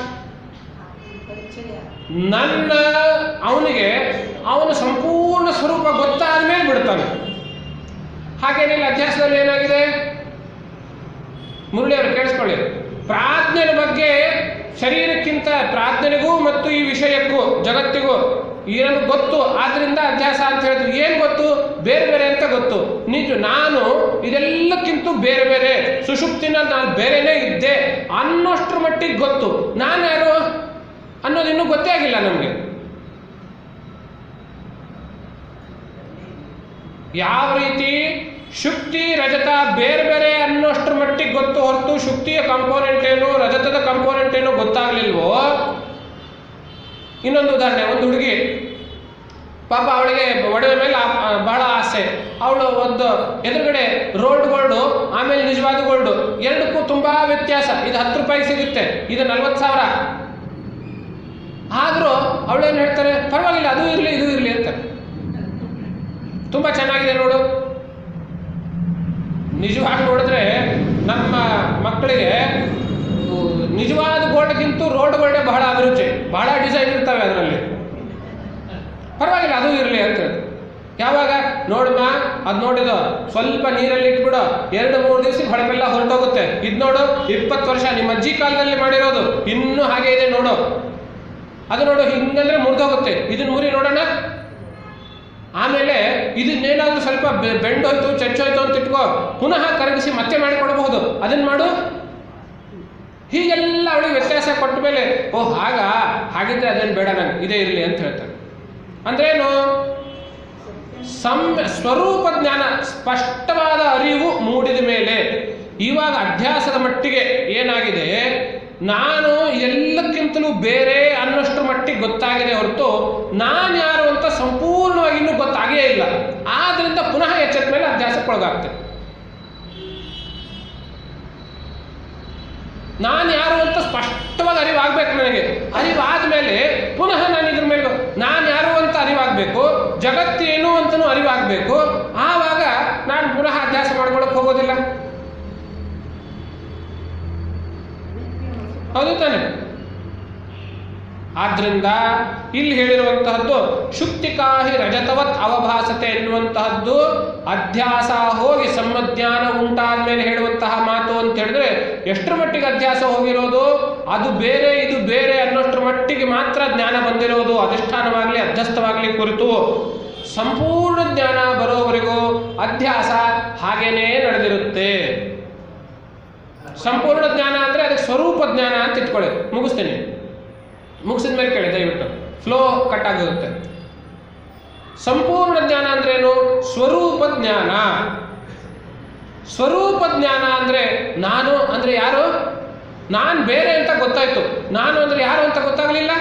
ನನ್ನ ಅವನಿಗೆ ಅವನ ಸಂಪೂರ್ಣ ಸ್ವರೂಪ ಗೊತ್ತಾದ ಮೇಲೆ ಬಿಡ್ತಾನೆ ಹಾಗೇನಿಲ್ಲ ಅಧ್ಯಾಸದಲ್ಲಿ ಏನಾಗಿದೆ ಮುರಳಿಯವರು ಕೇಳಿಸ್ಕೊಳ್ಳಿ ಪ್ರಾಜ್ಞೆಯ ಬಗ್ಗೆ ಶರೀರಕ್ಕಿಂತ ಪ್ರಾಜ್ಞನಿಗೂ ಮತ್ತು ಈ ವಿಷಯಕ್ಕೂ ಜಗತ್ತಿಗೂ ಏನು ಗೊತ್ತು ಆದ್ರಿಂದ ಅಧ್ಯಾಸ ಅಂತ ಹೇಳಿದ್ರು ಏನು ಗೊತ್ತು ಬೇರೆ ಬೇರೆ ಅಂತ ಗೊತ್ತು ನಿಜ ನಾನು ಇದೆಲ್ಲಕ್ಕಿಂತ ಬೇರೆ ಬೇರೆ ಸುಷುಪ್ತಿನ ನಾನು ಬೇರೆನೇ ಇದ್ದೆ ಅನ್ನೋಷ್ಟ್ರ ಮಟ್ಟಿಗೆ ಗೊತ್ತು ನಾನು ಯಾರು ಅನ್ನೋದು ಇನ್ನೂ ಗೊತ್ತೇ ಆಗಿಲ್ಲ ನಮಗೆ ಯಾವ ರೀತಿ ಶುಕ್ತಿ ರಜತ ಬೇರೆ ಬೇರೆ ಅನ್ನೋಷ್ಟ್ರ ಮಟ್ಟಿಗೆ ಗೊತ್ತು ಹೊರತು ಶುಕ್ತಿಯ ಕಂಪೋನೆಂಟ್ ಏನು ರಜತದ ಕಂಪೋನೆಂಟ್ ಏನು ಗೊತ್ತಾಗ್ಲಿಲ್ವೋ ಇನ್ನೊಂದು ಉದಾಹರಣೆ ಒಂದು ಹುಡುಗಿ ಪಾಪ ಅವಳಿಗೆ ಒಡವೆ ಮೇಲೆ ಆ- ಆ ಬಹಳ ಆಸೆ ಅವಳು ಒಂದು ಎದುರುಗಡೆ ರೋಲ್ಡ್ ಗೋಲ್ಡು ಆಮೇಲೆ ನಿಜವಾದ ಗೋಲ್ಡು ಎರಡಕ್ಕೂ ತುಂಬಾ ವ್ಯತ್ಯಾಸ ಇದು ಹತ್ತು ರೂಪಾಯಿಗೆ ಸಿಗುತ್ತೆ ಇದು ನಲ್ವತ್ತು ಸಾವಿರ ಆದರೂ ಅವಳೇನು ಹೇಳ್ತಾರೆ ಪರವಾಗಿಲ್ಲ ಅದು ಇರಲಿ ಇದು ಇರಲಿ ಅಂತಾರೆ ತುಂಬ ಚೆನ್ನಾಗಿದೆ ನೋಡು ನಿಜವಾಗಿ ನೋಡಿದ್ರೆ ನಮ್ಮ ಮಕ್ಕಳಿಗೆ ಉ, ನಿಜವಾದ ಗೋಲ್ಡ್ಗಿಂತೂ ರೋಡ್ ಗೋಲ್ಡೇ ಬಹಳ ಅಭಿರುಚಿ ಬಹಳ ಡಿಸೈನ್ ಇರ್ತವೆ ಅದರಲ್ಲಿ ಪರವಾಗಿಲ್ಲ ಅದು ಇರಲಿ ಅಂತ ಹೇಳ್ತಾರೆ. ಯಾವಾಗ ನೋಡಮ್ಮ ಅದು ನೋಡಿದು ಸ್ವಲ್ಪ ನೀರಲ್ಲಿ ಇಟ್ಬಿಡು ಎರಡು ಮೂರು ದಿವಸಕ್ಕೆ ಹೊಳಪೆಲ್ಲ ಹೊರಟೋಗುತ್ತೆ ಇದು ನೋಡು ಇಪ್ಪತ್ತು ವರ್ಷ ನಿಮ್ಮ ಅಜ್ಜಿ ಕಾಲದಲ್ಲಿ ಮಾಡಿರೋದು ಇನ್ನೂ ಹಾಗೆ ಇದೆ ನೋಡು ಅದು ನೋಡು ಹಿಂಗಂದ್ರೆ ಮುರಿದೋಗುತ್ತೆ ಇದನ್ನ ಮುರಿ ನೋಡೋಣ ಆಮೇಲೆ ಇದನ್ನೇನಾದ್ರೂ ಸ್ವಲ್ಪ ಬೆ- ಬೆಂಡೋಯ್ತು ಚಚ್ಚೋಯ್ತು ಅಂತ ಇಟ್ಕೋ ಪುನಃ ಕರಗಿಸಿ ಮತ್ತೆ ಮಾಡಿಕೊಡಬಹುದು ಅದನ್ನ ಮಾಡು ಹೀಗೆಲ್ಲ ಅವಳಿಗೆ ವ್ಯತ್ಯಾಸ ಕೊಟ್ಟ ಮೇಲೆ ಓ ಹಾಗ ಹಾಗಿದ್ರೆ ಅದೇನು ಬೇಡ ನಂಗೆ ಇದೇ ಇರಲಿ ಅಂತ ಹೇಳ್ತಾರೆ ಅಂದ್ರೇನು ಸಮ್ಯ ಸ್ವರೂಪ ಜ್ಞಾನ ಸ್ಪಷ್ಟವಾದ ಅರಿವು ಮೂಡಿದ ಮೇಲೆ ಇವಾಗ ಅಭ್ಯಾಸದ ಮಟ್ಟಿಗೆ ಏನಾಗಿದೆ ನಾನು ಎಲ್ಲಕ್ಕಿಂತಲೂ ಬೇರೆ ಅನ್ನೋಷ್ಟು ಮಟ್ಟಿಗೆ ಗೊತ್ತಾಗಿದೆ ಹೊರತು ನಾನು ಯಾರು ಅಂತ ಸಂಪೂರ್ಣವಾಗಿ ಇನ್ನೂ ಗೊತ್ತಾಗೇ ಇಲ್ಲ ಆದ್ರಿಂದ ಪುನಃ ಎಚ್ಚೆತ್ತ ಮೇಲೆ ಅಭ್ಯಾಸಕ್ಕೊಳಗಾಗ್ತದೆ ನಾನು ಯಾರು ಅಂತ ಸ್ಪಷ್ಟವಾಗಿ ಅರಿವಾಗಬೇಕು ನನಗೆ ಅರಿವಾದ್ಮೇಲೆ ಪುನಃ ನಾನು ಇದ್ರ ಮೇಲೆ ನಾನು ಯಾರು ಅಂತ ಅರಿವಾಗಬೇಕು ಜಗತ್ತೇನು ಅಂತನೂ ಅರಿವಾಗಬೇಕು ಆವಾಗ ನಾನು ಪುನಃ ಅಭ್ಯಾಸ ಮಾಡ್ಕೊಳಕ್ ಹೋಗೋದಿಲ್ಲ ಹೌದು ತಾನೆ ಆದ್ರಿಂದ ಇಲ್ಲಿ ಹೇಳಿರುವಂತಹದ್ದು ಶುಕ್ತಿಕಾಹಿ ರಜತವತ್ ಅವಭಾಸತೆ ಎನ್ನುವಂತಹದ್ದು ಅಧ್ಯಾಸ ಹೋಗಿ ಸಮ್ಮಜ್ಞಾನ ಉಂಟಾದ ಮೇಲೆ ಹೇಳುವಂತಹ ಮಾತು ಅಂತ ಹೇಳಿದ್ರೆ ಎಷ್ಟರ ಮಟ್ಟಿಗೆ ಅಧ್ಯಾಸ ಹೋಗಿರೋದು ಅದು ಬೇರೆ ಇದು ಬೇರೆ ಅನ್ನೋಷ್ಟರ ಮಟ್ಟಿಗೆ ಮಾತ್ರ ಜ್ಞಾನ ಬಂದಿರೋದು ಅಧಿಷ್ಠಾನವಾಗಲಿ ಅಧ್ಯಸ್ಥವಾಗಲಿ ಕುರಿತು ಸಂಪೂರ್ಣ ಜ್ಞಾನ ಬರೋವರೆಗೂ ಅಧ್ಯಾಸ ಹಾಗೇನೇ ನಡೆದಿರುತ್ತೆ ಸಂಪೂರ್ಣ ಜ್ಞಾನ ಅಂದ್ರೆ ಅದಕ್ಕೆ ಸ್ವರೂಪ ಜ್ಞಾನ ಅಂತ ಇಟ್ಕೊಳ್ಳಿ ಮುಗಿಸ್ತೀನಿ ಮುಗಿಸಿದ ಮೇಲೆ ಕೇಳಿ ದಯವಿಟ್ಟು ಫ್ಲೋ ಕಟ್ ಆಗಿರುತ್ತೆ ಸಂಪೂರ್ಣ ಜ್ಞಾನ ಅಂದ್ರೇನು ಸ್ವರೂಪ ಜ್ಞಾನ ಸ್ವರೂಪ ಜ್ಞಾನ ಅಂದ್ರೆ ನಾನು ಅಂದ್ರೆ ಯಾರು ನಾನು ಬೇರೆ ಅಂತ ಗೊತ್ತಾಯ್ತು ನಾನು ಅಂದ್ರೆ ಯಾರು ಅಂತ ಗೊತ್ತಾಗ್ಲಿಲ್ಲ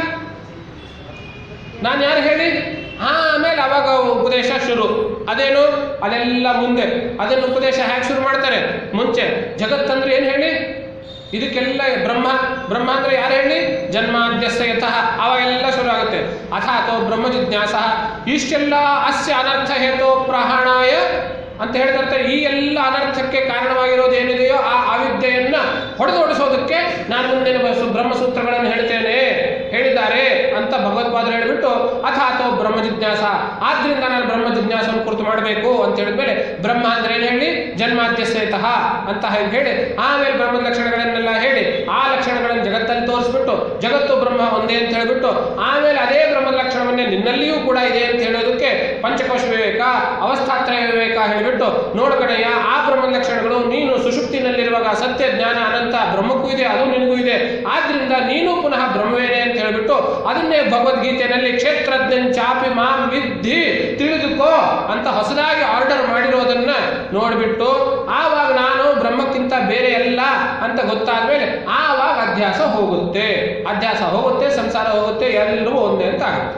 ನಾನು ಯಾರು ಹೇಳಿ ಆಮೇಲೆ ಅವಾಗ ಉಪದೇಶ ಶುರು ಅದೇನು ಅದೆಲ್ಲ ಮುಂದೆ ಅದನ್ನು ಉಪದೇಶ ಹೇಗೆ ಶುರು ಮಾಡ್ತಾರೆ ಮುಂಚೆ ಜಗತ್ತಂದ್ರೆ ಏನು ಹೇಳಿ ಇದಕ್ಕೆಲ್ಲ ಬ್ರಹ್ಮ ಬ್ರಹ್ಮ ಅಂದ್ರೆ ಯಾರು ಹೇಳಿ ಜನ್ಮಾದ್ಯಸ್ಯ ಯತಃ ಅವಾಗೆಲ್ಲ ಶುರು ಆಗುತ್ತೆ ಅಥ ಅಥವಾ ಬ್ರಹ್ಮ ಜಿಜ್ಞಾಸ ಇಷ್ಟೆಲ್ಲ ಅಸ್ಯ ಅನರ್ಥ ಹೇತೋ ಪ್ರಹಾಣಾಯ ಅಂತ ಹೇಳ್ತಾರೆ ಈ ಎಲ್ಲ ಅನರ್ಥಕ್ಕೆ ಕಾರಣವಾಗಿರೋದು ಏನಿದೆಯೋ ಆ ಅವಿದ್ಯೆಯನ್ನ ಹೊಡೆದೋಡಿಸೋದಕ್ಕೆ ನಾನು ಮುಂದಿನ ಬ- ಬ್ರಹ್ಮಸೂತ್ರಗಳನ್ನು ಹೇಳ್ತೇನೆ ಹೇಳಿದ್ದಾರೆ ಅಂತ ಭಗವತ್ಪಾದರು ಹೇಳಿಬಿಟ್ಟು ಅಥ ಅಥವಾ ಬ್ರಹ್ಮ ಜಿಜ್ಞಾಸ ಆದ್ರಿಂದ ನಾನು ಬ್ರಹ್ಮ ಜಿಜ್ಞಾಸವನ್ನು ಕುರಿತು ಮಾಡಬೇಕು ಅಂತ ಹೇಳಿದ್ಮೇಲೆ ಬ್ರಹ್ಮ ಅಂದ್ರೆ ಏನು ಹೇಳಿ ಜನ್ಮಾದ್ಯಸೇತಃ ಅಂತ ಹೇಳಿ ಹೇಳಿ ಆಮೇಲೆ ಬ್ರಹ್ಮದ ಲಕ್ಷಣಗಳನ್ನೆಲ್ಲ ಹೇಳಿ ಆ ಲಕ್ಷಣಗಳನ್ನು ಜಗತ್ತಲ್ಲಿ ತೋರಿಸ್ಬಿಟ್ಟು ಜಗತ್ತು ಬ್ರಹ್ಮ ಒಂದೇ ಅಂತ ಹೇಳಿಬಿಟ್ಟು ಆಮೇಲೆ ಅದೇ ಬ್ರಹ್ಮದ ಲಕ್ಷಣವನ್ನೇ ನಿನ್ನಲ್ಲಿಯೂ ಕೂಡ ಇದೆ ಅಂತ ಹೇಳೋದಕ್ಕೆ ಪಂಚಕೋಶ ವಿವೇಕ ಅವಸ್ಥಾತ್ರಯ ವಿವೇಕ ಹೇಳಿಬಿಟ್ಟು ನೋಡ್ಕಣಯ್ಯ ಆ ಬ್ರಹ್ಮದ ಲಕ್ಷಣಗಳು ನೀನು ಸುಷುಪ್ತಿನಲ್ಲಿರುವಾಗ ಸತ್ಯ ಜ್ಞಾನ ಅನಂತ ಬ್ರಹ್ಮಕ್ಕೂ ಇದೆ ಅದು ನಿನಗೂ ಇದೆ ಆದ್ರಿಂದ ನೀನು ಪುನಃ ಬ್ರಹ್ಮವೇನೆ ಅಂತ ಹೇಳಿಬಿಟ್ಟು ಅದನ್ನೇ ಭಗವದ್ಗೀತೆಯಲ್ಲಿ ಕ್ಷೇತ್ರಜ್ಞನ್ ಚಾಪಿ ಮಾಂ ವಿದ್ಧಿ ತಿಳಿದುಕೋ ಅಂತ ಹೊಸದಾಗಿ ಆರ್ಡರ್ ಮಾಡಿರೋದನ್ನ ನೋಡ್ಬಿಟ್ಟು ಆವಾಗ ನಾನು ಬ್ರಹ್ಮಕ್ಕಿಂತ ಬೇರೆ ಅಲ್ಲ ಅಂತ ಗೊತ್ತಾದ್ಮೇಲೆ ಆವಾಗ ಅಧ್ಯಾಸ ಹೋಗುತ್ತೆ ಅಧ್ಯಾಸ ಹೋಗುತ್ತೆ ಸಂಸಾರ ಹೋಗುತ್ತೆ ಎಲ್ಲವೂ ಒಂದೇ ಅಂತ ಆಗುತ್ತೆ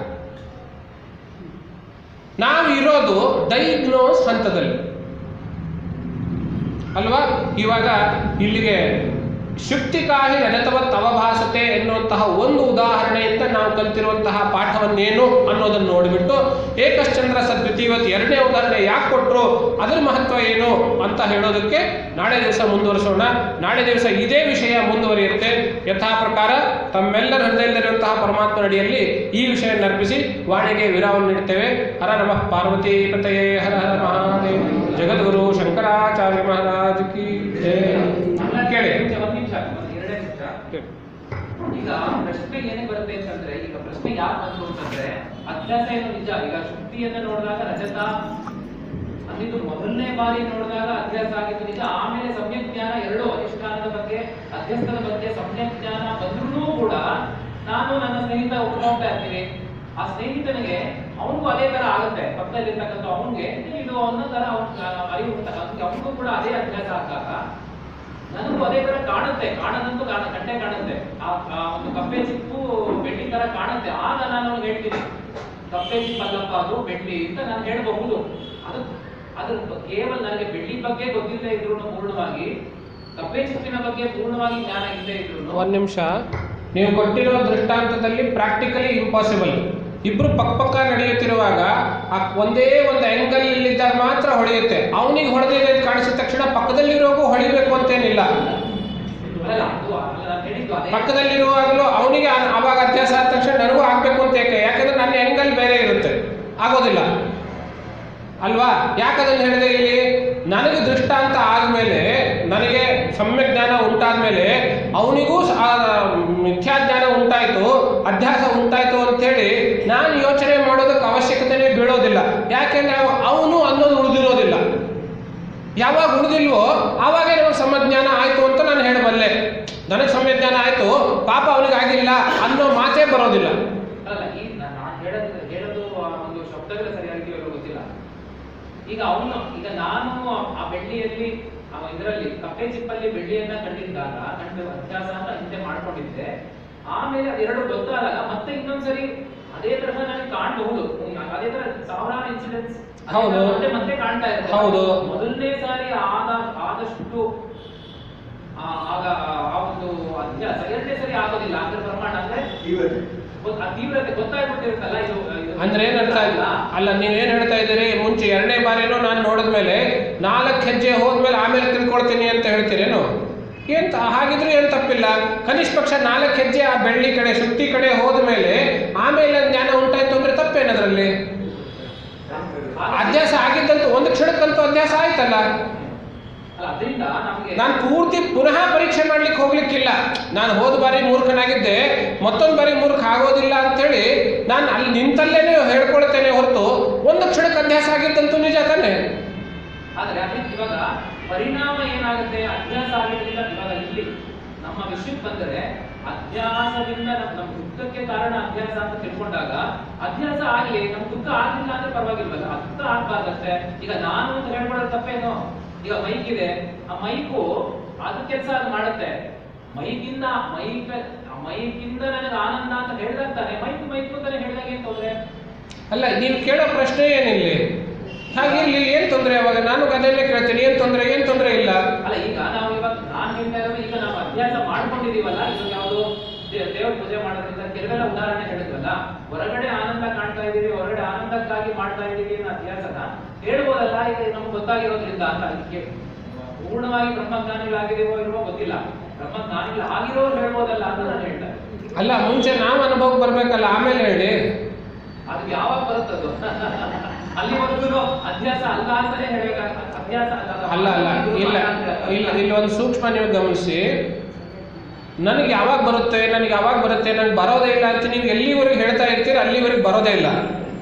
ನಾವು ಇರೋದು ಡೈಗ್ನೋಸ್ ಹಂತದಲ್ಲಿ ಅಲ್ವಾ ಇವಾಗ ಇಲ್ಲಿಗೆ ಶುಕ್ತಿಕಾಹಿ ರಜತವತ್ ಅವಭಾಸತೆ ಎನ್ನುವಂತಹ ಒಂದು ಉದಾಹರಣೆಯಿಂದ ನಾವು ಕಲ್ತಿರುವಂತಹ ಪಾಠವನ್ನೇನು ಅನ್ನೋದನ್ನು ನೋಡಿಬಿಟ್ಟು ಏಕಶ್ಚಂದ್ರ ಸದ್ವಿತೀವತ್ ಎರಡನೇ ಉದಾಹರಣೆ ಯಾಕೆ ಕೊಟ್ಟರು ಅದರ ಮಹತ್ವ ಏನು ಅಂತ ಹೇಳೋದಕ್ಕೆ ನಾಳೆ ದಿವಸ ಮುಂದುವರಿಸೋಣ ನಾಳೆ ದಿವಸ ಇದೇ ವಿಷಯ ಮುಂದುವರಿಯುತ್ತೆ ಯಥಾ ಪ್ರಕಾರ ತಮ್ಮೆಲ್ಲರ ಹೃದಯದಲ್ಲಿರುವಂತಹ ಪರಮಾತ್ಮ ಅಡಿಯಲ್ಲಿ ಈ ವಿಷಯ ನರ್ಪಿಸಿ ವಾಣಿಗೆ ವಿರಾಮ ನೀಡುತ್ತೇವೆ ಹರ ನಮಃ ಪಾರ್ವತಿ ಪತಯೇ ಹರ ಹರ ಮಹಾದೇವ ಜಗದ್ಗುರು ಶಂಕರಾಚಾರ್ಯ ಮಹಾರಾಜ್ ಕಿ ಜಯ ಕೇಳಿ ಒಂದ್ ನಿಮಿಷ ಒಂದ್ ಎರಡೇ ನಿಮಿಷ ಕೇಳಿ. ಈಗ ಪ್ರಶ್ನೆ ಏನೇ ಬರುತ್ತೆ ಅಂತಂದ್ರೆ ಈಗ ಪ್ರಶ್ನೆ ಯಾಕೆ ಬಂತು ಅಂತಂದ್ರೆ ಅಭ್ಯಾಸ ಏನು ನಿಜ ಈಗ ಶುದ್ಧಿಯನ್ನ ನೋಡಿದಾಗ ರಜತ ಅದಿದು ಮೊದಲನೇ ಬಾರಿ ನೋಡಿದಾಗ ಅಭ್ಯಾಸ ಆಗಿದ್ದು ನಿಜ ಆಮೇಲೆ ಸಮ್ಯಕ್ ಜ್ಞಾನ ಎರಡು ಅಧಿಷ್ಠಾನದ ಬಗ್ಗೆ ಅಧ್ಯಸ್ಥದ ಬಗ್ಗೆ ಸಮ್ಯಕ್ ಜ್ಞಾನ ಬಂದ್ರೂ ಕೂಡ ನಾನು ನನ್ನ ಸ್ನೇಹಿತ ಒಪ್ಕೊಂಡ್ತಾ ಇರ್ತೀನಿ ಆ ಸ್ನೇಹಿತನಿಗೆ ಅವನಿಗೂ ಅದೇ ತರ ಆಗುತ್ತೆ ಪಕ್ಕದಲ್ಲಿರ್ತಕ್ಕಂಥ ಅವನಿಗೆ ಇದು ಅವನ ಆ, ಅರಿವು ಉಂಟಲ್ಲ ಅವ್ನಿಗೆ ಅವನಿಗೂ ಕೂಡ ಅದೇ ಅಭ್ಯಾಸ ಆದಾಗ ನನಗೂ ಅದೇ ತರ ಕಾಣುತ್ತೆ ಕಾಣದಂತೂ ಕಾಣ ಕಟ್ಟೆ ಕಾಣುತ್ತೆ ಆ ಆ ಒಂದು ಕಪ್ಪೆ ಚಿಪ್ಪು ಬೆಳ್ಳಿ ತರ ಕಾಣುತ್ತೆ ಆಗ ನಾನು ಅವ್ನಿಗೆ ಹೇಳ್ತೀನಿ ಕಪ್ಪೆ ಚಿಪ್ಪಲ್ಲಪ್ಪ ಅದು ಬೆಳ್ಳಿ ಅಂತ ನಾನು ಹೇಳಬಹುದು ಅದು ಅದ್ರ ಬ- ಕೇವಲ ನನಗೆ ಬೆಳ್ಳಿ ಬಗ್ಗೆ ಗೊತ್ತಿಲ್ಲದೆ ಇದ್ರು ಪೂರ್ಣವಾಗಿ ಕಪ್ಪೆ ಚಿಪ್ಪಿನ ಬಗ್ಗೆ ಪೂರ್ಣವಾಗಿ ಜ್ಞಾನ ಇಲ್ಲದೆ ಇದ್ರು ಒಂದು ನಿಮಿಷ ನೀವು ಕೊಟ್ಟಿರೋ ದೃಷ್ಟಾಂತದಲ್ಲಿ ಪ್ರಾಕ್ಟಿಕಲಿ ಇಂಪಾಸಿಬಲ್ ಇಬ್ರು ಪಕ್ಕ ಪಕ್ಕ ನಡೆಯುತ್ತಿರುವಾಗ ಆ ಒಂದೇ ಒಂದು ಆಂಗಲ್ ಇದ್ದಾಗ ಮಾತ್ರ ಹೊಳೆಯುತ್ತೆ ಅವನಿಗೆ ಹೊಡೆದಿದೆ ಅಂತ ಕಾಣಿಸಿದ ತಕ್ಷಣ ಪಕ್ಕದಲ್ಲಿರೋಗೂ ಹೊಳಿಬೇಕು ಅಂತೇನಿಲ್ಲ ಅಲ್ಲ ಅದು ಅಲ್ಲ ನಾನು ಹೇಳಿದ್ದು ಅದೇ ಪಕ್ಕದಲ್ಲಿರುವಾಗಲೂ ಅವನಿಗೆ ಅವಾಗ ಅಭ್ಯಾಸ ಆದ ತಕ್ಷಣ ನನಗೂ ಆಗ್ಬೇಕು ಅಂತ ಯಾಕೆ ಯಾಕಂದ್ರೆ ನನ್ನ ಆಂಗಲ್ ಬೇರೆ ಇರುತ್ತೆ ಆಗೋದಿಲ್ಲ ಅಲ್ವಾ ಯಾಕದನ್ನು ಹೇಳಿದೆ ಇಲ್ಲಿ ನನಗೆ ದೃಷ್ಟಾಂತ ಆದಮೇಲೆ ನನಗೆ ಸಮ್ಯಕ್ ಜ್ಞಾನ ಉಂಟಾದ್ಮೇಲೆ ಅವನಿಗೂ ಸ- ಆ ಮಿಥ್ಯಾಜ್ಞಾನ ಉಂಟಾಯಿತು ಅಧ್ಯಾಸ ಉಂಟಾಯಿತು ಅಂತೇಳಿ ನಾನು ಯೋಚನೆ ಮಾಡೋದಕ್ಕೆ ಅವಶ್ಯಕತೆನೇ ಬೀಳೋದಿಲ್ಲ ಯಾಕೆಂದ್ರೆ ಅವನು ಅನ್ನೋದು ಉಳಿದಿರೋದಿಲ್ಲ ಯಾವಾಗ ಉಳಿದಿಲ್ವೋ ಆವಾಗ ನಮಗೆ ಸಮಜ್ಞಾನ ಆಯಿತು ಅಂತ ನಾನು ಹೇಳಬಲ್ಲೆ ನನಗೆ ಸಮಜ್ಞಾನ ಆಯಿತು ಪಾಪ ಅವನಿಗೆ ಆಗಿಲ್ಲ ಅನ್ನೋ ಮಾತೇ ಬರೋದಿಲ್ಲ ಅಲ್ಲ ಈ ನಾನು ಹೇಳೋದು ಹೇಳೋದು ಆ ಒಂದು ಶಬ್ದಗಳ ಸರಿಯಾಗಿದೆಯೋ ಇಲ್ವೋ ಗೊತ್ತಿಲ್ಲ ಈಗ ಅವನು ಈಗ ನಾನು ಆ ಬೆಳ್ಳಿಯಲ್ಲಿ ಆ ಇದರಲ್ಲಿ ಕಪ್ಪೆ ಚಿಪ್ಪಲ್ಲಿ ಬೆಳ್ಳಿಯನ್ನ ಕಂಡಿದ್ದಾಗ ಕಂಡು ಅಭ್ಯಾಸ ಅಂತ ಹಿಂದೆ ಮಾಡ್ಕೊಂಡಿದ್ದೆ ಆಮೇಲೆ ಅದೆರಡು ಗೊತ್ತಾದಾಗ ಮತ್ತೆ ಇನ್ನೊಂದ್ಸರಿ ಅದೇ ತರಹ ನನಗೆ ಕಾಣಬಹುದು ಅದೇ ತರ ಸಾವಿರಾರು ಇನ್ಸಿಡೆಂಟ್ಸ್ ಹೌದು. ಮತ್ತೆ ಮತ್ತೆ ಕಾಣ್ತಾ ಇರುತ್ತೆ ಹೌದು. ಮೊದಲನೇ ಸಾರಿ ಆದ ಆದಷ್ಟು ಆ, ಆಗ ಆ ಒಂದು ಅಭ್ಯಾಸ ಎರಡನೇ ಸರಿ ಆಗೋದಿಲ್ಲ ಅಂದ್ರೆ ಪ್ರಮಾಣ ಅಂದ್ರೆ ಇವತ್ತು ಗೊತ್ತ- ಆ ತೀವ್ರತೆ ಗೊತ್ತಾಗ್ಬಿಟ್ಟಿರುತ್ತಲ್ಲ ಇದು ಇದು- ಅಂದ್ರೆ ಏನರ್ಥ ಇಲ್ಲ ಅಲ್ಲ ನೀವೇನ್ ಹೇಳ್ತಾ ಇದ್ದೀರಿ ಮುಂಚೆ ಎರಡನೇ ಬಾರಿನೂ ನಾನು ನೋಡಿದ್ಮೇಲೆ ನಾಲ್ಕು ಹೆಜ್ಜೆ ಹೋದ್ಮೇಲೆ ಆಮೇಲೆ ತಿಳ್ಕೊಳ್ತೀನಿ ಅಂತ ಹೇಳ್ತೀರೇನು ಏನ್ ತ- ಹಾಗಿದ್ರೆ ಏನ್ ತಪ್ಪಿಲ್ಲ ಕನಿಷ್ಠ ಪಕ್ಷ ನಾಲ್ಕು ಹೆಜ್ಜೆ ಆ ಬೆಳ್ಳಿ ಕಡೆ ಶುದ್ಧಿ ಕಡೆ ಹೋದ್ಮೇಲೆ ಆಮೇಲೆ ಜ್ಞಾನ ಉಂಟಾಯ್ತು ಅಂದ್ರೆ ತಪ್ಪೇನದ್ರಲ್ಲಿ ಅಧ್ಯಾಸ ಆಗಿದ್ದಂತೂ ಒಂದು ಕ್ಷಣಕ್ಕಂತೂ ಅಧ್ಯಾಸ ಆಯ್ತಲ್ಲ ಅಲ್ಲ, ಅದರಿಂದ ನಮಗೆ ನಾನು ಪೂರ್ತಿ ಪುನಃ ಪರೀಕ್ಷೆ ಮಾಡ್ಲಿಕ್ಕೆ ಹೋಗ್ಲಿಕ್ಕಿಲ್ಲ ನಾನು ಹೋದ ಬಾರಿ ಮೂರ್ಖನಾಗಿದ್ದೆ ಮತ್ತೊಂದು ಬಾರಿ ಮೂರ್ಖ ಆಗೋದಿಲ್ಲ ಅಂತೇಳಿ ನಾನು ಅಲ್ಲಿ ನಿಂತಲ್ಲೇನೆ ಹೇಳ್ಕೊಳ್ತೇನೆ ಹೊರತು ಒಂದು ಕ್ಷಣಕ್ಕೆ ಅಭ್ಯಾಸ ಆಗಿದ್ದಂತೂ ನಿಜ ತಾನೆ ಆದ್ರೆ ಅದಕ್ಕೆ ಇವಾಗ ಪರಿಣಾಮ ಏನಾಗುತ್ತೆ ಅಭ್ಯಾಸ ಆಗಿದ್ರಿಂದ ಇವಾಗ ಇಲ್ಲಿ ನಮ್ಮ ವಿಷಯಕ್ಕೆ ಬಂದರೆ ಅಭ್ಯಾಸದಿಂದ ನಮ್ ನಮ್ಮ ದುಃಖಕ್ಕೆ ಕಾರಣ ಅಭ್ಯಾಸ ಅಂತ ತಿಳ್ಕೊಂಡಾಗ ಅಭ್ಯಾಸ ಆಗ್ಲಿ ನಮ್ ದುಃಖ ಆಗ್ಲಿಲ್ಲ ಅಂದ್ರೆ ಪರವಾಗಿಲ್ವಲ್ಲ ಆ ದುಃಖ ಆಗ್ಬಾರ್ದಷ್ಟೇ ಈಗ ನಾನು ಅಂತ ಹೇಳ್ಕೊಳ್ಳೋದು ತಪ್ಪೇನು ಈಗ ಮೈಕ್ ಇದೆ ಆ ಮೈಕು ಅದು ಕೆಲಸ ಅದು ಮಾಡುತ್ತೆ ಮೈಕಿಂದ ಮೈಕ್ ಮೈಕಿಂದ ನನಗೆ ಆನಂದ ಅಂತ ಹೇಳಿದಾಗ ತಾನೆ ಮೈಕ್ ಮೈಕ್ ಅಂತಾನೆ ಹೇಳಿದಾಗ ಏನ್ ತೊಂದ್ರೆ ಅಲ್ಲ ನೀವು ಕೇಳೋ ಪ್ರಶ್ನೆ ಏನಿಲ್ಲಿ ಹಾಗಿರ್ಲಿ ಏನ್ ತೊಂದರೆ ಅವಾಗ ನಾನು ಅದನ್ನೇ ಕೇಳ್ತೀನಿ ಏನ್ ತೊಂದರೆ ಏನ್ ತೊಂದರೆ ಇಲ್ಲ ಅಲ್ಲ ಈಗ ನಾವು ಇವಾಗ ನಾನ್ ಹೇಳ್ತಾ ಇರೋದು ಈಗ ನಾವು ಅಭ್ಯಾಸ ಮಾಡ್ಕೊಂಡಿದೀವಲ್ಲ ಇವಾಗ ಯಾವುದು ದೇವ್ರ ಪೂಜೆ ಮಾಡೋದ್ರಿಂದ ಕೆಲವೆಲ್ಲ ಉದಾಹರಣೆ ಹೇಳಿದ್ವಲ್ಲ ಹೊರಗಡೆ ಆನಂದ ಕಾಣ್ತಾ ಇದೀವಿ ಹೊರಗಡೆ ಆನಂದಕ್ಕಾಗಿ ಮಾಡ್ತಾ ಇದೀವಿ ಅನ್ನೋ ಅಭ್ಯಾಸನ ಹೇಳ್ಬೋದಲ್ಲ ಈಗ ನಮ್ಗೆ ಗೊತ್ತಾಗಿರೋದ್ರಿಂದ ಅಂತ ಅದಕ್ಕೆ ಪೂರ್ಣವಾಗಿ ಬ್ರಹ್ಮಜ್ಞಾನಿಗಳಾಗಿದೀವೋ ಇಲ್ವೋ ಗೊತ್ತಿಲ್ಲ ಬ್ರಹ್ಮಜ್ಞಾನಿಗಳು ಆಗಿರೋರು ಹೇಳ್ಬೋದಲ್ಲ ಅಂತ ನಾನು ಹೇಳ್ತಾ ಇದ್ದೀನಿ. ಅಲ್ಲ ಮುಂಚೆ ನಾವು ಅನುಭವಕ್ಕೆ ಬರ್ಬೇಕಲ್ಲ ಆಮೇಲೆ ಹೇಳಿ ಅದು ಯಾವಾಗ ಬರುತ್ತದು ಅಲ್ಲಿವರೆಗೂ ಅಭ್ಯಾಸ ಅಲ್ಲ ಅಂತಾನೆ ಹೇಳ್ಬೇಕಾಗ ಅಭ್ಯಾಸ ಅಲ್ಲ ಅಲ್ಲ ಇಲ್ಲ ಇಲ್ಲ ಇಲ್ಲಿ ಒಂದು ಸೂಕ್ಷ್ಮ ನೀವು ಗಮನಿಸಿ ನನಗೆ ಯಾವಾಗ ಬರುತ್ತೆ ನನಗೆ ಯಾವಾಗ ಬರುತ್ತೆ ನನಗೆ ಬರೋದೇ ಇಲ್ಲ ಅಂತ ನೀವು ಎಲ್ಲಿವರೆಗೆ ಹೇಳ್ತಾ ಇರ್ತೀರ ಅಲ್ಲಿವರೆಗೆ ಬರೋದೇ ಇಲ್ಲ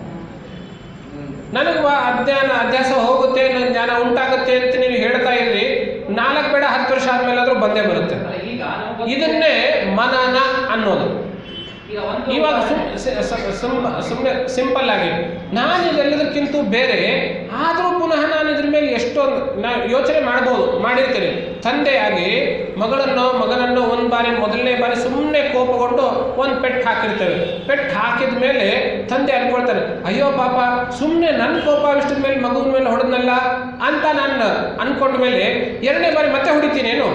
ನನಗೆ ವ- ಅಜ್ಞಾನ ಅಭ್ಯಾಸ ಹೋಗುತ್ತೆ ನನ್ನ ಜ್ಞಾನ ಉಂಟಾಗುತ್ತೆ ಅಂತ ನೀವು ಹೇಳ್ತಾ ಇರ್ರಿ ನಾಲ್ಕು ಬೇಡ ಹತ್ತು ವರ್ಷ ಆದ್ಮೇಲೆ ಆದ್ರೂ ಬಂದೇ ಬರುತ್ತೆ ಅಲ್ಲ ಈಗ ನಾವು ಗೊತ್ತಿದೆ. ಇದನ್ನೇ ಮನನ ಅನ್ನೋದು ಈಗ ಒಂದು ಇವಾಗ ಸುಮ್ಮನೆ ಸಿಂಪಲ್ ಆಗಿ ನಾನು ಇದೆಲ್ಲದಕ್ಕಿಂತ ಬೇರೆ ಆದರೂ ಪುನಃ ನಾನು ಇದ್ರ ಮೇಲೆ ಎಷ್ಟೊಂದು ನಾ ಯೋಚನೆ ಮಾಡ್ಬೋದು ಮಾಡಿರ್ತೇನೆ ತಂದೆಯಾಗಿ ಮಗಳನ್ನೋ ಮಗನನ್ನೋ ಒಂದು ಬಾರಿ ಮೊದಲನೇ ಬಾರಿ ಸುಮ್ಮನೆ ಕೋಪಗೊಂಡು ಒಂದು ಪೆಟ್ಟು ಹಾಕಿರ್ತೇವೆ ಪೆಟ್ಟು ಹಾಕಿದ ಮೇಲೆ ತಂದೆ ಅನ್ಕೊಳ್ತಾನೆ ಅಯ್ಯೋ ಪಾಪ ಸುಮ್ಮನೆ ನನ್ನ ಕೋಪ ಇಷ್ಟದ ಮೇಲೆ ಮಗುವಿನ ಮೇಲೆ ಹೊಡೆದ್ನಲ್ಲ ಅಂತ ನಾನು ಅನ್ಕೊಂಡ ಮೇಲೆ ಎರಡನೇ ಬಾರಿ ಮತ್ತೆ ಹೊಡಿತೀನೇನು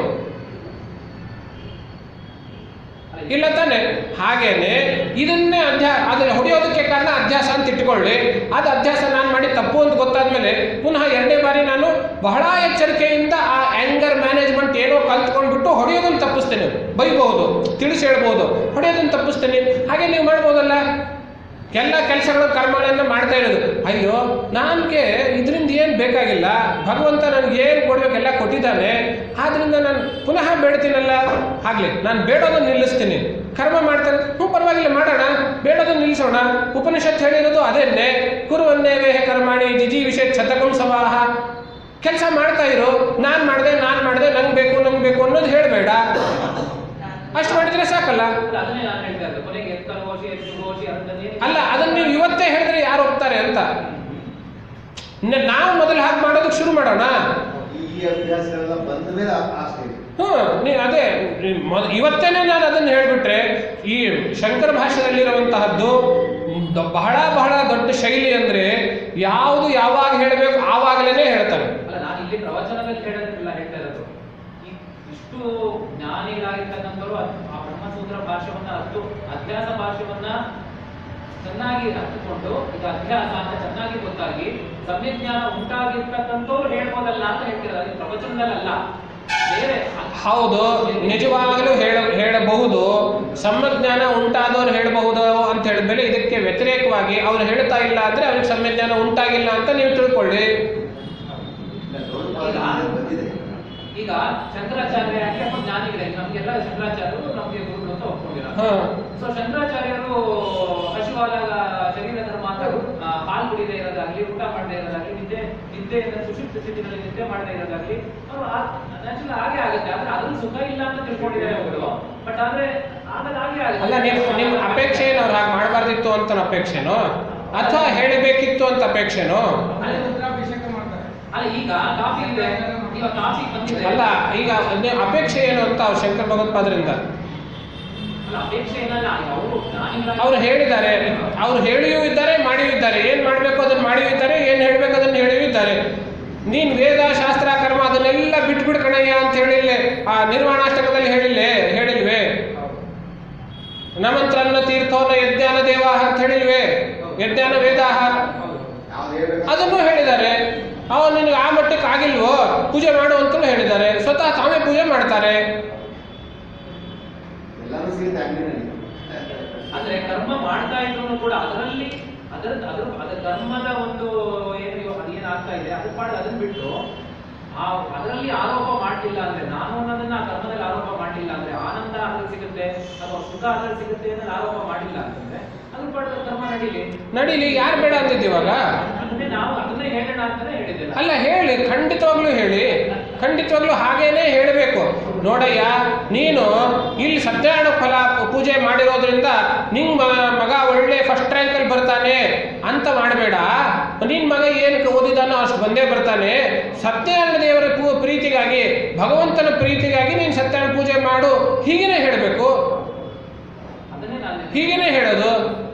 ಇಲ್ಲ ತಾನೆ ಹಾಗೇನೆ ಇದನ್ನೇ ಅಧ್ಯಾಸ ಅದ್ರ ಹೊಡೆಯೋದಕ್ಕೆ ಕಾರಣ ಅಧ್ಯಾಸ ಅಂತ ಇಟ್ಕೊಳ್ಳಿ ಅದು ಅಧ್ಯಾಸ ನಾನು ಮಾಡಿ ತಪ್ಪು ಅಂತ ಗೊತ್ತಾದ್ಮೇಲೆ ಪುನಃ ಎರಡನೇ ಬಾರಿ ನಾನು ಬಹಳ ಎಚ್ಚರಿಕೆಯಿಂದ ಆ ಆಂಗರ್ ಮ್ಯಾನೇಜ್ಮೆಂಟ್ ಏನೋ ಕಲ್ತ್ಕೊಂಡ್ಬಿಟ್ಟು ಹೊಡೆಯೋದನ್ನು ತಪ್ಪಿಸ್ತೇನೆ ಬೈಬಹುದು ತಿಳಿಸಿ ಹೇಳ್ಬೋದು ಹೊಡೆಯೋದನ್ನು ತಪ್ಪಿಸ್ತೇನೆ ಹಾಗೆ ನೀವು ಮಾಡ್ಬೋದಲ್ಲ ಎಲ್ಲ ಕೆಲಸಗಳು ಕರ್ಮಗಳನ್ನು ಮಾಡ್ತಾ ಇರೋದು ಅಯ್ಯೋ ನನಗೆ ಇದರಿಂದ ಏನು ಬೇಕಾಗಿಲ್ಲ ಭಗವಂತ ನನಗೆ ಏನು ಕೊಡ್ಬೇಕೆಲ್ಲ ಕೊಟ್ಟಿದ್ದಾನೆ ಆದ್ರಿಂದ ನಾನು ಪುನಃ ಬೇಡ್ತೀನಲ್ಲ ಆಗ್ಲಿ ನಾನು ಬೇಡೋದನ್ನು ನಿಲ್ಲಿಸ್ತೀನಿ ಕರ್ಮ ಮಾಡ್ತಾನೆ ಹ್ಞೂ ಪರವಾಗಿಲ್ಲ ಮಾಡೋಣ ಬೇಡೋದನ್ನು ನಿಲ್ಲಿಸೋಣ ಉಪನಿಷತ್ ಹೇಳಿರೋದು ಅದೇನೆ ಕುರುವನ್ನೇ ವೇಹ ಕರ್ಮಾಣಿ ಜಿಜಿ ವಿಷಯ ಶತಕಂ ಸವಾಹ ಕೆಲಸ ಮಾಡ್ತಾ ಇರು ನಾನು ಮಾಡಿದೆ ನಾನು ಮಾಡಿದೆ ನಂಗೆ ಬೇಕು ನಂಗೆ ಬೇಕು ಅನ್ನೋದು ಹೇಳಬೇಡ ಅಷ್ಟು ಮಾಡಿದ್ರೆ ಸಾಕಲ್ಲ ಅಲ್ಲ, ಅದನ್ನೇ ನಾನು ಹೇಳ್ತಾ ಇದ್ದೆ ಕೊನೆಗೆ ಎತ್ತಲು ಘೋಷಿ ಎತ್ತು ಘೋಷಿ ಅದನ್ನೇ ಅಲ್ಲ ಅದನ್ನ ನೀವು ಇವತ್ತೇ ಹೇಳಿದ್ರೆ ಯಾರು ಒಪ್ತಾರೆ ಅಂತ ನ- ನಾವು ಮೊದಲು ಹಾಗೆ ಮಾಡೋದು ಮಾಡೋದಕ್ಕೆ ಶುರು ಮಾಡೋಣ ಈ ಈ ಅಭ್ಯಾಸಗಳೆಲ್ಲ ಬಂದ ಮೇಲೆ ಆ- ಆ ಸ್ಟೇಜ್ ಹ್ಮ್ ನೀ ಅದೇ ಮೊದ- ಇವತ್ತೇನೆ ನಾನು ಅದನ್ನು ಹೇಳ್ಬಿಟ್ರೆ ಈ ಶಂಕರ ಭಾಷೆಯಲ್ಲಿರುವಂತಹದ್ದು ದ- ಬಹಳ ಬಹಳ ದೊಡ್ಡ ಶೈಲಿ ಅಂದ್ರೆ ಯಾವುದು ಯಾವಾಗ ಹೇಳಬೇಕು ಆವಾಗಲೇ ಹೇಳ್ತಾರೆ ಅಲ್ಲ ನಾನು ಇಲ್ಲಿ ಪ್ರವಚನದಲ್ಲಿ ಹೇಳೋದಿಲ್ಲ ಹೇಳ್ತಾ ಇರೋದು ಈ- ಇಷ್ಟು ಜ್ಞಾನಿಗಳಾಗಿರ್ತಕ್ಕಂಥವ್ರು ಅದ್- ಆ ಬ್ರಹ್ಮಸೂತ್ರ ಭಾಷೆವನ್ನ ಅಷ್ಟು ಅಧ್ಯಾಸ ಭಾಷೆವನ್ನ ಚೆನ್ನಾಗಿ ಅರ್ಥಕೊಂಡು ಇದು ಅಧ್ಯಾಸ ಅಂತ ಚೆನ್ನಾಗಿ ಗೊತ್ತಾಗಿ ಸಮ್ಯಕ್ ಜ್ಞಾನ ಉಂಟಾಗಿರ್ತಕ್ಕಂಥವ್ರು ಹೇಳ್ಬೋದಲ್ಲ ಅಂತ ಹೇಳ್ತಿರೋದು ಅದು ಪ್ರವಚನದಲ್ಲ ಬೇರೆ ಹೌದು ನಿಜವಾಗಲೂ ಹೇಳ ಹೇಳಬಹುದು ಸಮ್ಯಜ್ಞಾನ ಉಂಟಾದವ್ರು ಹೇಳಬಹುದು ಅಂತ ಹೇಳಿದ್ಮೇಲೆ ಇದಕ್ಕೆ ವ್ಯತಿರೇಕವಾಗಿ ಅವ್ರು ಹೇಳ್ತಾ ಇಲ್ಲ ಅಂದ್ರೆ ಅವ್ರಿಗೆ ಸಮ್ಯಜ್ಞಾನ ಉಂಟಾಗಿಲ್ಲ ಅಂತ ನೀವು ತಿಳ್ಕೊಳ್ಳಿ ಗೌರವ ಬಂದಿದೆ ಈಗ ಶಂಕರಾಚಾರ್ಯ ಯಾಕೆ ಅಥವಾ ಜ್ಞಾನಿಗಳೇ ನಮ್ಗೆಲ್ಲ ಶಂಕರಾಚಾರ್ಯರು ನಮ್ಗೆ ಗುರುಗಳು ಅಂತ ಒಪ್ಕೊಂಡಿರೋ ಹಾ ಸೊ ಶಂಕರಾಚಾರ್ಯರು ಹಸಿವಾದಾಗ ಶರೀರ ಧರ್ಮ ಅಂತ ಆ, ಹಾಲು ಕುಡಿದೇ ಇರೋದಾಗ್ಲಿ ಊಟ ಮಾಡದೇ ಇರೋದಾಗ್ಲಿ ನಿದ್ದೆ ನಿದ್ದೆಯಿಂದ ಸುಷುಪ್ತ ಸ್ಥಿತಿನಲ್ಲಿ ನಿದ್ದೆ ಮಾಡದೇ ಇರೋದಾಗ್ಲಿ ಅವರು ನ್ಯಾಚುರಲ್ ಹಾಗೆ ಆಗುತ್ತೆ ಆದ್ರೆ ಅದ್ರಲ್ಲಿ ಸುಖ ಇಲ್ಲ ಅಂತ ತಿಳ್ಕೊಂಡಿದ್ದಾರೆ ಅವರು ಬಟ್ ಆದ್ರೆ ಆಗಲ್ಲ ಹಾಗೆ ಆಗುತ್ತೆ ಅಲ್ಲ ನಿಮ್ ನಿಮ್ ಅಪೇಕ್ಷೆ ಏನು ಅವ್ರು ಹಾಗೆ ಮಾಡಬಾರ್ದಿತ್ತು ಅಂತ ಅಪೇಕ್ಷೆನೋ ಅಥವಾ ಹೇಳಬೇಕಿತ್ತು ಅಂತ ಅಪೇಕ್ಷೆನೋ ಅಲ್ಲ ಈಗ ಕಾಫಿ ಇದೆ ಈಗ ಕಾಫಿ ಬಂದಿದೆ ಅಲ್ಲ ಈಗ ನೀವು ಅಪೇಕ್ಷೆ ಏನು ಅಂತ ಅವ್ರು ಶಂಕರ ಭಗವತ್ಪಾದರಿಂದ ಅಲ್ಲ ಅಪೇಕ್ಷೆ ಏನಲ್ಲ ಈಗ ಅವರು ಜ್ಞಾನಿಗಳಾಗಿ ಅವ್ರು ಹೇಳಿದ್ದಾರೆ ಅವ್ರು ಹೇಳಿಯೂ ಇದ್ದಾರೆ ಮಾಡಿಯೂ ಇದ್ದಾರೆ ಏನ್ ಮಾಡ್ಬೇಕು ಅದನ್ನ ಮಾಡಿಯೂ ಇದ್ದಾರೆ ಏನ್ ಹೇಳ್ಬೇಕು ಅದನ್ನ ಹೇಳಿಯೂ ಇದ್ದಾರೆ ನೀನ್ ವೇದ ಶಾಸ್ತ್ರ ಕರ್ಮ ಅದನ್ನೆಲ್ಲ ಬಿಟ್ಬಿಡ್ ಕಣಯ್ಯ ಅಂತ ಹೇಳಿಲ್ಲೆ ಆ ನಿರ್ವಾಣಾಷ್ಟಕದಲ್ಲಿ ಹೇಳಿಲ್ಲೆ ಹೇಳಿಲ್ವೇ ನಮಂತ್ರನ್ನ ತೀರ್ಥೋನ ಯಜ್ಞಾನ ದೇವಾಹ ಅಂತ ಹೇಳಿಲ್ವೇ ಯಜ್ಞಾನ ವೇದಾಹ ಯಾವ್ದು ಹೇಳ್ಬೇಕು ಅದನ್ನು ಹೇಳಿದ್ದಾರೆ ಅವನು ನಿನಗೆ ಆ ಮಟ್ಟಕ್ಕೆ ಆಗಿಲ್ವೋ ಪೂಜೆ ಮಾಡು ಅಂತಲೂ ಹೇಳಿದ್ದಾರೆ ಸ್ವತಃ ತಾವೇ ಪೂಜೆ ಮಾಡ್ತಾರೆ ಎಲ್ಲಾನು ಸಿಗುತ್ತೆ ಅಂಗಡಿನಲ್ಲಿ ಅಂದ್ರೆ ಕರ್ಮ ಮಾಡ್ತಾ ಇದ್ರು ಕೂಡ ಅದರಲ್ಲಿ ಅದರ ಅದ್ರ ಅದ್ರ ಕರ್ಮದ ಒಂದು ಏನು ಇವಾಗ ಅದೇನ್ ಆಗ್ತಾ ಇದೆ ಅದ್ರ ಪಾಡಿಗೆ ಅದನ್ನ ಬಿಟ್ಟು ಆ ಅದರಲ್ಲಿ ಆರೋಪ ಮಾಡ್ತಿಲ್ಲ ಅಂದ್ರೆ ನಾನು ಅನ್ನೋದನ್ನ ಆ ಕರ್ಮದಲ್ಲಿ ಆರೋಪ ಮಾಡಿಲ್ಲ ಅಂದ್ರೆ ಆನಂದ ಅದ್ರಲ್ಲಿ ಸಿಗುತ್ತೆ ಅಥವಾ ಸುಖ ಅದ್ರಲ್ಲಿ ಸಿಗುತ್ತೆ ಅನ್ನೋದು ಆರೋಪ ಮಾಡಿಲ್ಲ ಅಂತಂದ್ರೆ ಅದ್ರ ಪಾಡಿಗೆ ಕರ್ಮ ನಡೀಲಿ ನಡೀಲಿ ಯಾರು ಬೇಡ ಅಂದಿದ್ದು ಇವಾಗ ಅದನ್ನೇ ನಾವು ಅದನ್ನೇ ಹೇಳೋಣ ಅಂತಾನೆ ಹೇಳಿದ್ದೇನೆ ಅಲ್ಲ ಹೇಳಿ ಖಂಡಿತವಾಗ್ಲೂ ಹೇಳಿ ಖಂಡಿತವಾಗ್ಲೂ ಹಾಗೇನೆ ಹೇಳಬೇಕು ನೋಡಯ್ಯ ನೀನು ಇಲ್ಲಿ ಸತ್ಯನಾರಾಯಣ ಫಲ ಪೂಜೆ ಮಾಡಿರೋದ್ರಿಂದ ನಿನ್ ಮ- ಮಗ ಒಳ್ಳೆ ಫಸ್ಟ್ ರ್ಯಾಂಕಲ್ಲಿ ಬರ್ತಾನೆ ಅಂತ ಮಾಡಬೇಡ ನಿನ್ ಮಗ ಏನು ಓದಿದಾನೋ ಅಷ್ಟು ಬಂದೇ ಬರ್ತಾನೆ ಸತ್ಯನಾರಾಯಣ ದೇವರ ಪೂ ಪ್ರೀತಿಗಾಗಿ ಭಗವಂತನ ಪ್ರೀತಿಗಾಗಿ ನೀನು ಸತ್ಯನಾರಾಯಣ ಪೂಜೆ ಮಾಡು ಹೀಗೇನೆ ಹೇಳಬೇಕು ಅದನ್ನೇ ನಾನು ಹೀಗೇನೆ ಹೇಳೋದು